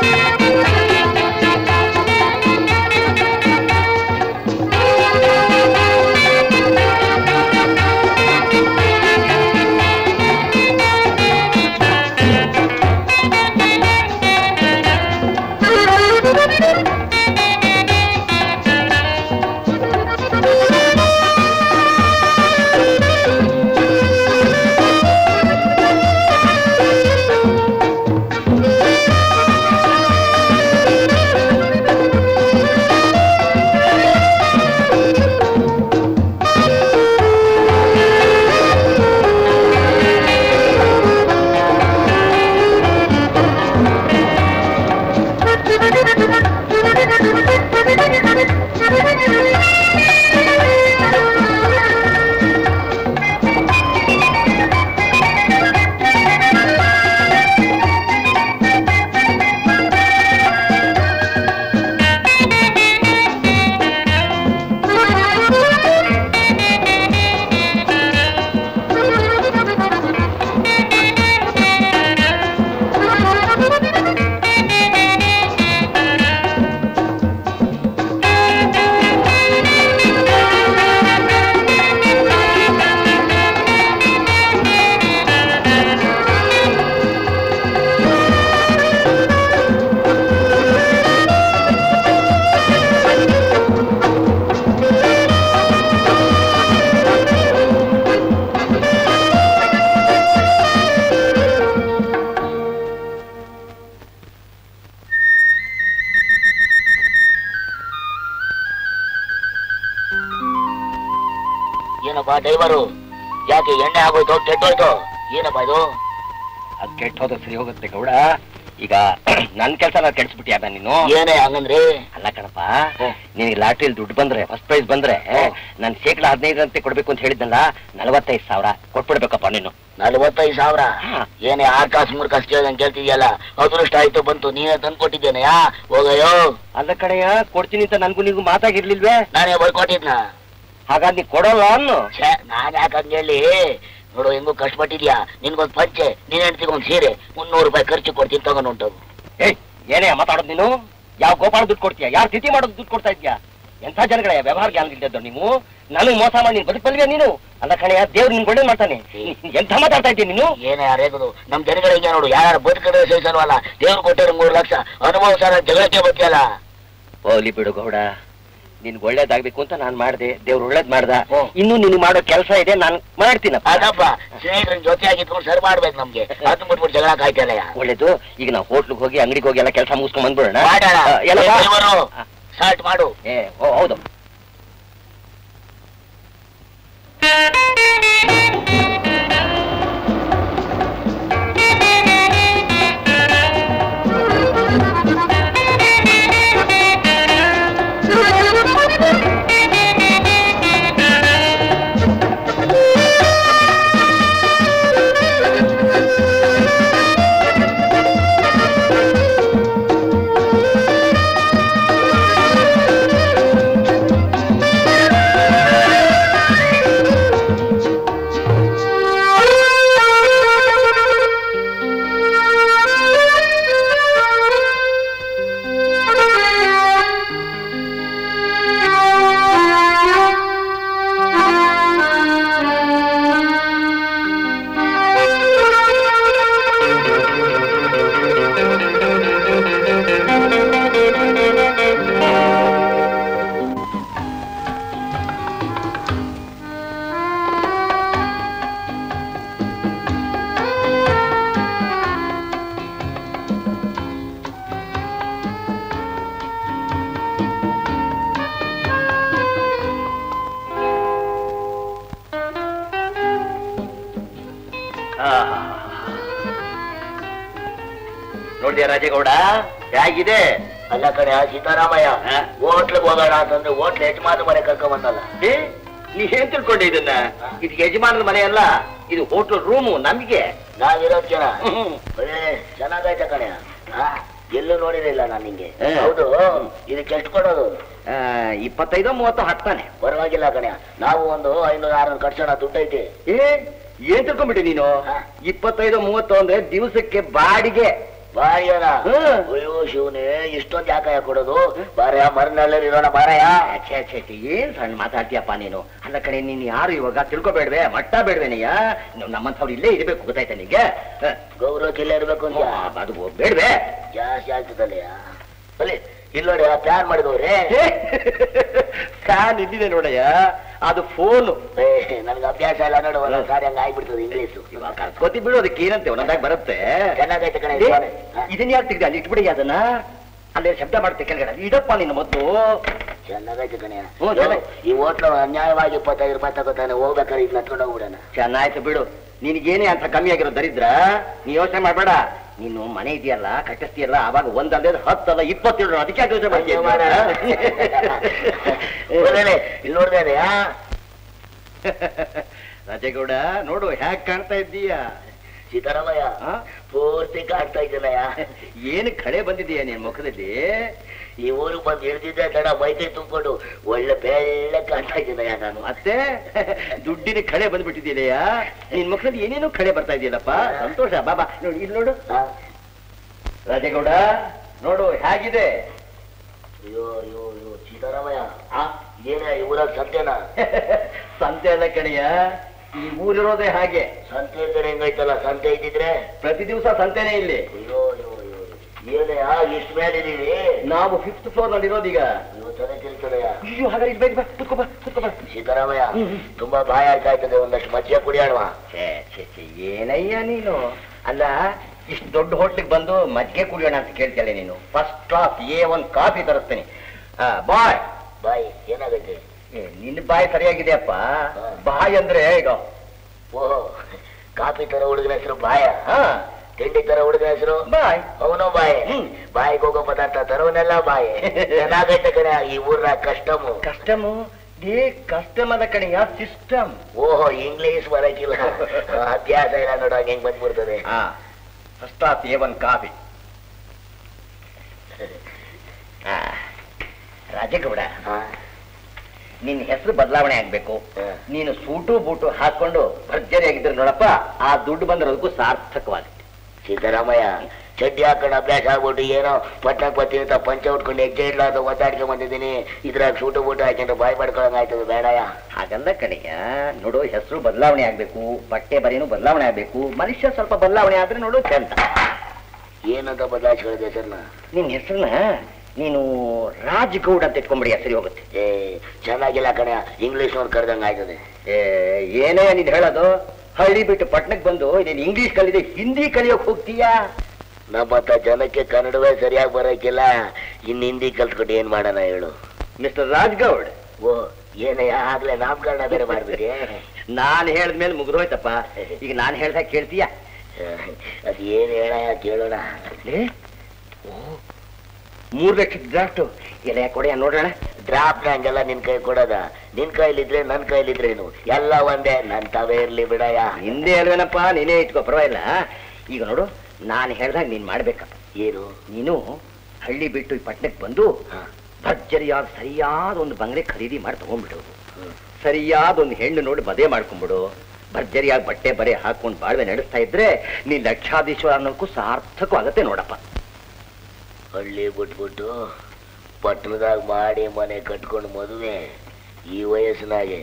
ಏನಪ್ಪ ಡ್ರೈವರು ಯಾಕೆ ಎಣ್ಣೆ ಆಗೋಯ್ತು ಕೆಟ್ಟೋಯ್ತು ಏನಪ್ಪ ಇದು ಅದ್ ಕೆಟ್ಟ ಹೋದ ಸರಿ ಹೋಗುತ್ತೆ ಗೌಡ ಈಗ ನನ್ ಕೆಲಸ ನಾ ಕೆಡ್ಸ್ಬಿಟ್ಯಾ ಬಾ ನೀನು ಏನೇ ಹಂಗಂದ್ರೆ ಅಲ್ಲ ಕಣಪ್ಪ ನಿನಗೆ ಲಾಟ್ರಿಯಲ್ಲಿ ದುಡ್ಡು ಬಂದ್ರೆ ಫಸ್ಟ್ ಪ್ರೈಸ್ ಬಂದ್ರೆ ನಾನ್ ಶೇಕಡ ಹದಿನೈದರಂತೆ ಕೊಡ್ಬೇಕು ಅಂತ ಹೇಳಿದ್ನಲ್ಲ ನಲವತ್ತೈದು ಸಾವಿರ ಕೊಟ್ಬಿಡ್ಬೇಕಪ್ಪ ನೀನು ನಲ್ವತ್ತೈದು ಸಾವಿರ ಹಾ. ಏನೇ ಆಕಾಶ ಮೂರ್ಖಾಸ್ ಕೇಳ್ದಂಗೆ ಕೇಳ್ತಿದ್ಯಲ್ಲ ಅದೃಷ್ಟ ಆಯ್ತು ಬಂತು ನೀನೇ ತಂದು ಕೊಟ್ಟಿದ್ದೇನೆಯಾ ಹೋಗಯ್ಯೋ ಅಲ್ಲ ಕಡೆಯ ಕೊಡ್ತೀನಿ ಅಂತ ನನ್ಗೂ ನಿನ್ಗೂ ಮಾತಾಗಿರ್ಲಿಲ್ವೇ ನಾನೇ ಬರ್ಕೊಟ್ಟಿದ್ನ ಹಾಗಾದ್ರೆ ನೀ ಕೊಡೋಲ್ಲ ಅನ್ನು ಛೇ ನಾನ್ ಯಾಕೆ ಹಂಗೆ ಹೇಳಿ ನೋಡು ಹೆಂಗೋ ಕಷ್ಟಪಟ್ಟಿದ್ಯಾ ನಿನ್ಗೊಂದ್ ಪಂಚೆ ನೀನ್ ಹೆಂಡ್ತಿಗೆ ಒಂದ್ ಸೀರೆ ಮುನ್ನೂರು ರೂಪಾಯಿ ಖರ್ಚು ಕೊಡ್ತೀನಿ ತಗೊಂಡು ಉಂಟು ಏಯ್ ಏನೇ ಮಾತಾಡೋದು ನೀನು ಯಾವ ಗೋಪಾಲ ದುಡ್ಡು ಕೊಡ್ತೀಯ ಯಾರು ತಿಥಿ ಮಾಡೋದು ದುಡ್ಡು ಕೊಡ್ತಾ ಇದ್ಯಾ ಎಂಥ ಜನಗಳ ವ್ಯವಹಾರ ಜ್ಞಾನ ಇಲ್ದದ್ದು ನೀವು ನನಗೆ ಮೋಸ ಮಾಡಿ ನೀನು ಬದುಕಲ್ವೇ ನೀನು ಅಲ್ಲ ಕಣೆಯ ದೇವ್ರು ನಿನ್ ಒಳ್ಳೇದ್ ಮಾಡ್ತಾನೆ ನೀನ್ ಎಂಥ ಮಾತಾಡ್ತಾ ಇದ್ದೀನಿ ನೀನು ಏನೇ ಯಾರೇಗುದು ನಮ್ ಜನಗಳಿಗೆ ನೋಡು ಯಾರು ಬದುಕಡೆ ಸಹಿಸಲ್ವಲ್ಲ ದೇವ್ರು ಕೊಟ್ಟರೆ ಮೂರು ಲಕ್ಷ ಅನುಭವ ಸರ ಜಗಳಕ್ಕೆ ಬರ್ತೀಯಲ್ಲ ಹೋಗ್ಲಿ ಬಿಡು ಗೌಡ ನಿನ್ಗೆ ಒಳ್ಳೇದಾಗ್ಬೇಕು ಅಂತ ನಾನ್ ಮಾಡ್ದೆ ದೇವ್ರು ಒಳ್ಳೇದ್ ಮಾಡ್ದ ಹ್ಮ್. ಇನ್ನು ನಿನ್ ಮಾಡೋ ಕೆಲಸ ಇದೆ ನಾನು ಮಾಡ್ತೀನಪ್ಪ ಅದಪ್ಪ ಸ್ನೇಹಿತರನ್ನ ಜೊತೆ ಆಗಿದ್ಕೊಂಡು ಸರಿ ಮಾಡ್ಬೇಕು ನಮ್ಗೆ ಅದನ್ನ ಬಿಟ್ಬಿಟ್ಟು ಜಗಳ ಕಾಯ್ತಲ್ಲ ಒಳ್ಳೇದು ಈಗ ನಾವು ಹೋಟ್ಲಿಗೆ ಹೋಗಿ ಅಂಗಡಿಗೆ ಹೋಗಿ ಎಲ್ಲ ಕೆಲಸ ಮುಗಿಸ್ಕೊಂಡ್ ಬಂದ್ಬಿಡೋಣ ಮಾಡೋಣ. ಆ, ಎಲ್ಲ ಬಾ. ಏ, ಇವರು? ಆ, ಸ್ಟಾರ್ಟ್ ಮಾಡು ಏ ಓ ಹೌದು ನೋಡಿದ್ಯಾ ರಾಜೇಗೌಡ ಹೇಗಿದೆ ಅಲ್ಲ ಕಡೆ ಆ ಸೀತಾರಾಮಯ್ಯ ಹಾ? ಹೋಟ್ಲಿಗೆ ಹೋಗೋಣ ಅಂತಂದ್ರೆ ಹೋಟ್ಲ್ ಯಜಮಾನ ಮನೆ ಕರ್ಕೊಂಡ್ ಬಂದಲ್ಲ ಏ ನೀ ಏನ್ ತಿಳ್ಕೊಂಡೆ ಇದನ್ನ ಇದು ಯಜಮಾನರ ಮನೆ ಅಲ್ಲ ಇದು ಹೋಟೆಲ್ ರೂಮು ನಮಗೆ ನಾವಿರೋದ್ ಜನ ಒಳ್ಳೆ ಚೆನ್ನಾಗೈತೆ ಕಣೆ ಆ, ಎಲ್ಲೂ ನೋಡಿರಲಿಲ್ಲ ನಾನು ನಿಂಗೆ ಹಾ. ಹೌದು ಇದಕ್ಕೆ ಎಷ್ಟು ಕೊಡೋದು ಇಪ್ಪತ್ತೈದು ಮೂವತ್ತು ಹಾಕ್ತಾನೆ ಪರವಾಗಿಲ್ಲ ಕಣೆ ನಾವು ಒಂದು ಐನೂರು ಆರ್ನೂರು ಕಟ್ಸೋಣ ದುಡ್ಡು ಐತಿ ಏ ಏನ್ ತಿಳ್ಕೊಂಡ್ಬಿಟ್ಟಿ ನೀನು ಹಾ. ಇಪ್ಪತ್ತೈದು ಮೂವತ್ತು ಅಂದ್ರೆ ದಿವಸಕ್ಕೆ ಬಾಡಿಗೆ ಬಾರಿಯನ ಹ್ಮ್. ಅಯ್ಯೋ ಶಿವನೇ ಇಷ್ಟೊಂದು ಯಾಕಯ್ಯ ಕೊಡೋದು ಬಾರಯ್ಯ ಮರನಳ್ಳಲ್ಲಿ ಇರೋಣ ಬಾರಯ್ಯ ಛೇ ಛೇ ಛೇ, ಏನ್ ಸಣ್ಣ ಮಾತಾಡ್ತೀಯಪ್ಪ ನೀನು ಅಲ್ಲ ಕಡೆ ನೀನ್ ಯಾರು ಇವಾಗ ತಿಳ್ಕೊಬೇಡ್ವೆ ಮಟ್ಟ ಬೇಡ್ವೇನಯ್ಯ ನಮ್ಮಂಥವ್ರು ಇಲ್ಲೇ ಇರ್ಬೇಕು ಗೊತ್ತಾಯ್ತಾ ನಿಂಗೆ ಹ. ಗೌರವ ಕಿಲ್ಲ ಇರ್ಬೇಕು ಅಂತ ಅದು ಬೇಡ್ವೆ ಜಾಸ್ತಿ ಆಗ್ತದಲ್ಲಯ್ಯ ಅಲ್ಲಿ ಇಲ್ಲಿ ನೋಡಿ ಪ್ಲಾನ್ ಮಾಡಿದವ್ರೆ ಫ್ಯಾನ್ ಇದ್ದಿದೆ ನೋಡಯ್ಯ ಅದು ಫೋನು ಏ ನನ್ಗೆ ಅಭ್ಯಾಸ ಇಲ್ಲ ನೋಡು ಒಂದೊಂದ್ ಸಾರಿ ಹಂಗ ಆಗ್ಬಿಡ್ತದೆ ಇಂಗ್ಲೀಷು ಇವಾಗ ಕರ್ಕೋತಿ ಬಿಡು ಅದಕ್ಕೆ ಏನಂತೆ ಒಂದೊಂದಾಗ ಬರುತ್ತೆ ಚೆನ್ನಾಗೈತೆ ಕಣೆ ಏ, ಸ್ವಾಮಿ. ಹ? ಇದನ್ನ ಯಾಕೆ ತೆಗ್ದೆ ಅಲ್ಲಿ ಇಟ್ಬಿಡಿ ಅದನ್ನ ಅಲ್ಲೇ ಶಬ್ದ ಮಾಡುತ್ತೆ ಕೆಳಗಡೆ ಅದು ಇಡಪ್ಪ ನಿನ್ನ ಮೊದಲು ಚೆನ್ನಾಗೈತೆ ಕಣೆ ಹ್ಞೂ, ಚೆನ್ನಾಗಿ. ಈ ಹೋಟ್ಲು ಅನ್ಯಾಯವಾಗಿ ಇಪ್ಪತ್ತೈದು ರೂಪಾಯಿ ತಗೋತಾನೆ ಹೋಗ್ಬೇಕಾದ್ರೆ ಈಗ ನತ್ಕೊಂಡು ಹೋಗ್ಬಿಡೋಣ ಚೆನ್ನಾಯ್ತು ಬಿಡು ನಿನಗೇನೇ ಅಂತ ಕಮ್ಮಿ ಆಗಿರೋ ದರಿದ್ರ ನೀ ಯೋಚನೆ ಮಾಡ್ಬೇಡ ನೀನು ಮನೆ ಇದೆಯಲ್ಲ ಕಟ್ಟಿಸ್ತೀಯಲ್ಲ ಅವಾಗ ಒಂದಲ್ಲದೆ ಹತ್ತಲ್ಲ ಇಪ್ಪತ್ತೇಳು ಅದಕ್ಕೆ ಯಾಕೆ ಯೋಚನೆ ಮಾಡ್ತೀಯ ಅಯ್ಯೋ ಮಾರ್ರೆ. ಒಳ್ಳೆ, ಇಲ್ಲಿ ನೋಡ್ದೇನೆ ಆ? ರಾಜೇಗೌಡ ನೋಡು ಹ್ಯಾಕ್ ಕಾಣ್ತಾ ಇದ್ದೀಯ ಸೀತಾರಾಮಯ್ಯ ಆ? ಪೂರ್ತಿ ಕಾಡ್ತಾ ಇದ್ದೀನಯ್ಯ ಏನು ಕಳೆ ಬಂದಿದೀಯ ನಿನ್ ಮುಖದಲ್ಲಿ ಈ ಊರಿಗೆ ಬಂದು ಇಳಿದಿದ್ದೆ ತಡ ಮೈಕೈ ತುಂಬಿಕೊಂಡು ಒಳ್ಳೆ ಬೆಳ್ಳೆ ಕಾಣ್ತಾ ಇದ್ದೀನಯ್ಯ ನಾನು ಮತ್ತೆ ದುಡ್ಡಿನ ಕಳೆ ಬಂದ್ಬಿಟ್ಟಿದೆಯಾ ನಿನ್ ಮುಖದಲ್ಲಿ ಏನೇನೋ ಕಳೆ ಬರ್ತಾ ಇದೆಯಲ್ಲಪ್ಪ ಸಂತೋಷ ಬಾಬಾ ನೋಡಿ ಇಲ್ಲಿ ನೋಡು ಆ? ರಾಜೇಗೌಡ ನೋಡು ಹೇಗಿದೆ ಅಯ್ಯೋ ಅಯ್ಯೋ ಅಯ್ಯೋ ಸೀತಾರಾಮಯ್ಯ ಆ? ಏನೇ ಈ ಊರಾಗ ಸಂತೆನಾ ಸಂತೆ ಅಲ್ಲ ಕಣಯ್ಯ ಈ ಊರಿರೋದೇ ಹಾಗೆ ಸಂತೆ ಇದ್ರೆ ಹೆಂಗೈತಲ್ಲ ಸಂತೆ ಇದ್ದಿದ್ರೆ ಪ್ರತಿ ದಿವಸ ಸಂತೆನೇ ಇಲ್ಲಿ ಅಯ್ಯೋ ಅಯ್ಯೋ ಅಯ್ಯೋ ಏನೇ ಆ ಇಷ್ಟು ಮೇಲೆ ಇದೀವಿ ನಾವು ಫಿಫ್ತ್ ಫ್ಲೋರ್ ನಲ್ಲಿ ಇರೋದೀಗ ನೀವು ತಲೆ ತಿಳ್ತದಯ್ಯ ಅಯ್ಯೋ ಹಾಗಾದ್ರೆ ಇಲ್ಲಿ ಬಾ ಕುತ್ಕೋ ಬಾ ಕುತ್ಕೋ ಬಾ ಸೀತಾರಾಮಯ್ಯ ಹ್ಮ್, ಹ್ಮ್. ತುಂಬಾ ಬಾಯ ಆಯ್ತಾ ಇರ್ತದೆ ಒಂದಷ್ಟು ಮಜ್ಜಿಗೆ ಕುಡಿಯೋಣವಾ ಛೇ ಛೇ ಛೇ ಏನಯ್ಯ ನೀನು ಅಲ್ಲ ಇಷ್ಟು ದೊಡ್ಡ ಹೋಟ್ಲಿಗೆ ಬಂದು ಮಜ್ಜಿಗೆ ಕುಡಿಯೋಣ ಅಂತ ಕೇಳ್ತಿಯಲ್ಲ ನೀನು first class A one coffee ತರಿಸ್ತೀನಿ ಬಾಯ್ ಬಾಯ್ ಏನಾಗೈತೆ ಏ, ನಿನ್ನ ಬಾಯಿ ಸರಿಯಾಗಿದೆಯಪ್ಪ ಬಾಯಿ ಅಂದ್ರೆ ಈಗ ಓ ಕಾಫಿ ತರ ಹುಡುಗನ ಹೆಸರು ಬಾಯ ಹಾ ತಿಂಡಿ ತರ ಹುಡುಗನ ಹೆಸರು ಬಾಯ್ ಅವನು ಬಾಯಿ ಹ್ಮ್. ಬಾಯಿಗೆ ಹೋಗೋ ಪದಾರ್ಥ ತರವನ್ನೆಲ್ಲ ಬಾಯಿ ಚೆನ್ನಾಗೈತೆ ಕಡೆ ಈ ಊರ್ನ ಕಷ್ಟಮು ಕಸ್ಟಮು ಏ ಕಸ್ಟಮ್ ಅದ ಕಣೆಯ ಸಿಸ್ಟಮ್ ಓಹೋ ಇಂಗ್ಲಿಷ್ ಬರಕಿಲ್ಲ ಅಭ್ಯಾಸ ಇಲ್ಲ ನೋಡ ಹೆಂಗ್ ಬಂದ್ಬಿಡ್ತದೆ ಹಾ first class A one coffee ಆ, ರಾಜೇಗೌಡ ಹಾ, ನಿನ್ನ ಹೆಸರು ಬದಲಾವಣೆ ಆಗ್ಬೇಕು ಹಾ. ನೀನು ಸೂಟು ಬೂಟು ಹಾಕೊಂಡು ಭರ್ಜರಿ ಆಗಿದ್ರೆ ನೋಡಪ್ಪ ಆ ದುಡ್ಡು ಬಂದಿರೋದಕ್ಕೂ ಸಾರ್ಥಕವಾಗುತ್ತೆ ಸಿದ್ದರಾಮಯ್ಯ ಚಡ್ಡಿ ಹಾಕೊಂಡು ಅಭ್ಯಾಸ ಆಗ್ಬಿಟ್ಟು ಏನೋ ಪಟ್ಟಣಕ್ಕೆ ಬರ್ತೀನಿ ಅಂತ ಪಂಚ ಉಟ್ಕೊಂಡು ಹೆಜ್ಜೆ ಇಡ್ಲಾರ್ದು ಒದ್ದಾಡ್ಕೊಂಡ್ ಬಂದಿದ್ದೀನಿ ಇದ್ರಾಗ ಸೂಟು ಬೂಟು ಹಾಕೊಂಡು ಬಾಯ್ ಪಡ್ಕೊಳಂಗ್ ಆಯ್ತದ ಬೇಡಯ್ಯ ಹಾಗಲ್ಲ ಕಣಯ್ಯ ನೋಡು ಹೆಸರು ಬದಲಾವಣೆ ಆಗ್ಬೇಕು ಬಟ್ಟೆ ಬರೀನು ಬದಲಾವಣೆ ಆಗ್ಬೇಕು ಮನುಷ್ಯ ಸ್ವಲ್ಪ ಬದಲಾವಣೆ ಆದ್ರೆ ನೋಡು ಚಂದ ಏನಂತ ಬದಲಾಯಿಸ್ಕೊಳ್ಳೋದು ಹೆಸರನ್ನ ನಿನ್ನ ಹೆಸರನ್ನ ನೀನು ರಾಜ್ಗೌಡ್ ಅಂತ ಇಟ್ಕೊಂಬಿಡಿ ಸರಿ ಹೋಗುತ್ತೆ ಏ ಚೆನ್ನಾಗಿಲ್ಲ ಕಣೆ ಇಂಗ್ಲಿಷ್ ನೋಡಿ ಕರೆದಂಗ್ ಆಯ್ತದೆ ಏ, ಏನೇ ನೀನ್ ಹೇಳೋದು ಹಳ್ಳಿ ಬಿಟ್ಟು ಪಟ್ಟಣಕ್ಕೆ ಬಂದು ನೀನು ಇಂಗ್ಲಿಷ್ ಕಲಿದೆ ಹಿಂದಿ ಕಲಿಯೋಕ್ ಹೋಗ್ತೀಯಾ ನಮ್ಮಂತ ಜನಕ್ಕೆ ಕನ್ನಡವೇ ಸರಿಯಾಗಿ ಬರೋಕಿಲ್ಲ ಇನ್ನು ಹಿಂದಿ ಕಲ್ತ್ಕೊಂಡು ಏನ್ ಮಾಡೋಣ ಹೇಳು ಮಿಸ್ಟರ್ ರಾಜ್ಗೌಡ್ ಓ ಏನಯ್ಯ ಆಗ್ಲೇ ನಾಮಕರಣ ಬೇರೆ ಮಾಡ್ಬಿಟ್ಟೆ ನಾನು ಹೇಳಿದ್ಮೇಲೆ ಮುಗಿದೋಯ್ತಪ್ಪ ಈಗ ನಾನು ಹೇಳ್ದಾಗ ಕೇಳ್ತೀಯಾ ಅದ್ ಏನ್ ಹೇಳಯ್ಯ ಕೇಳೋಣ ಏ? ಓ, ಮೂರ್ ಲಕ್ಷದ ಡ್ರಾಫ್ಟು ಎಲೆ ಕೊಡೆಯ ನೋಡೋಣ ಡ್ರಾಪ್ ಹಂಗೆಲ್ಲ ನಿನ್ ಕೈ ಕೊಡೋದ ನಿನ್ ಕೈಲಿದ್ರೆ ನನ್ ಕೈಲಿದ್ರೇನು ಎಲ್ಲ ಒಂದೇ ನನ್ ತವೇ ಇರ್ಲಿ ಬಿಡಯ್ಯ ಹಿಂದೆ ಅಲ್ವೇನಪ್ಪ ನೀನೇ ಇಟ್ಕೋ ಪರವಾಗಿಲ್ಲ ಈಗ ನೋಡು ನಾನು ಹೇಳ್ದಾಗ ನೀನ್ ಮಾಡ್ಬೇಕ ಏನು ನೀನು ಹಳ್ಳಿ ಬಿಟ್ಟು ಈ ಪಟ್ಟಣಕ್ಕೆ ಬಂದು ಹಾ. ಭರ್ಜರಿಯಾದ ಸರಿಯಾದ ಒಂದು ಬಂಗ್ಲೆ ಖರೀದಿ ಮಾಡಿ ತಗೊಂಡ್ಬಿಡೋದು ಹ್ಮ್. ಸರಿಯಾದ ಒಂದು ಹೆಣ್ಣು ನೋಡಿ ಮದುವೆ ಮಾಡ್ಕೊಂಡ್ಬಿಡು ಭರ್ಜರಿಯಾಗಿ ಬಟ್ಟೆ ಬರೆ ಹಾಕೊಂಡು ಬಾಳ್ವೆ ನಡೆಸ್ತಾ ಇದ್ರೆ ನೀ ಲಕ್ಷಾಧೀಶ್ವರ ಅನ್ನೋಕ್ಕೂ ಸಾರ್ಥಕವಾಗತ್ತೆ ನೋಡಪ್ಪ ಹಳ್ಳಿ ಬಿಟ್ಬಿಟ್ಟು ಪಟ್ಟಣದಾಗ ಮಾಡಿ ಮನೆ ಕಟ್ಕೊಂಡು ಮದುವೆ ಈ ವಯಸ್ಸಿನಾಗೆ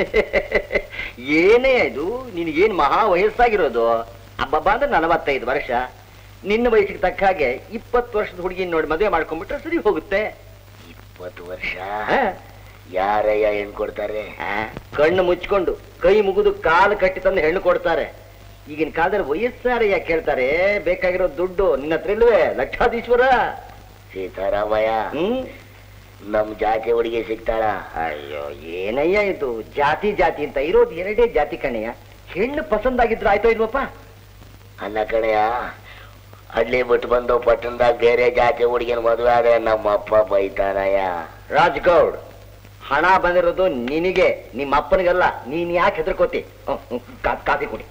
ಏನೇ ಇದು ನಿನಗೇನ್ ಮಹಾ ವಯಸ್ಸಾಗಿರೋದು ಹಬ್ಬಬ್ಬ ಅಂದ್ರೆ ನಲವತ್ತೈದು ವರ್ಷ ನಿನ್ನ ವಯಸ್ಸಿಗೆ ತಕ್ಕ ಹಾಗೆ ಇಪ್ಪತ್ತು ವರ್ಷದ ಹುಡುಗಿನ ನೋಡಿ ಮದುವೆ ಮಾಡ್ಕೊಂಡ್ಬಿಟ್ರೆ ಸರಿ ಹೋಗುತ್ತೆ ಇಪ್ಪತ್ತು ವರ್ಷ ಹಾ? ಯಾರಯ್ಯ ಹೆಣ್ ಕೊಡ್ತಾರೆ ಆ, ಕಣ್ಣು ಮುಚ್ಕೊಂಡು ಕೈ ಮುಗಿದು ಕಾಲು ಕಟ್ಟಿ ತಂದು ಹೆಣ್ಣು ಕೊಡ್ತಾರೆ ಈಗಿನ ಕಾಲದಲ್ಲಿ ವಯಸ್ಸಾರಯ್ಯ ಕೇಳ್ತಾರೆ ಬೇಕಾಗಿರೋ ದುಡ್ಡು ನಿನ್ನ ಹತ್ರ ಇಲ್ವೇ ಲಕ್ಷಾಧೀಶ್ವರ ಸೀತಾರಾಮಯ್ಯ ಹ್ಮ್ ನಮ್ ಜಾತಿ ಹುಡುಗಿ ಸಿಗ್ತಾಳ ಅಯ್ಯೋ ಏನಯ್ಯ ಇದು ಜಾತಿ ಜಾತಿ ಅಂತ ಇರೋದು ಎರಡೇ ಜಾತಿ ಕಣಯ್ಯ ಹೆಣ್ಣು ಪಸಂದಾಗಿದ್ರೆ ಆಯ್ತೋ ಇಲ್ವಪ್ಪ ಅನ್ನ ಕಣಯ್ಯ ಹಳ್ಳಿ ಬಿಟ್ಟು ಬಂದು ಪಟ್ಟಣದಾಗ ಬೇರೆ ಜಾತಿ ಹುಡುಗಿನ ಮದುವೆ ಆದ್ರೆ ನಮ್ಮ ಅಪ್ಪ ಬೈತಾನಯ್ಯ ರಾಜ್ಗೌಡ್ ಹಣ ಬಂದಿರೋದು ನಿನಗೆ ನಿಮ್ಮ ಅಪ್ಪನಿಗಲ್ಲ ನೀನ್ ಯಾಕೆ ಹೆದರ್ಕೋತಿ ಹ್ಮ್, ಹ್ಮ್, ಕಾ- ಕಾಫಿ ಕುಡಿ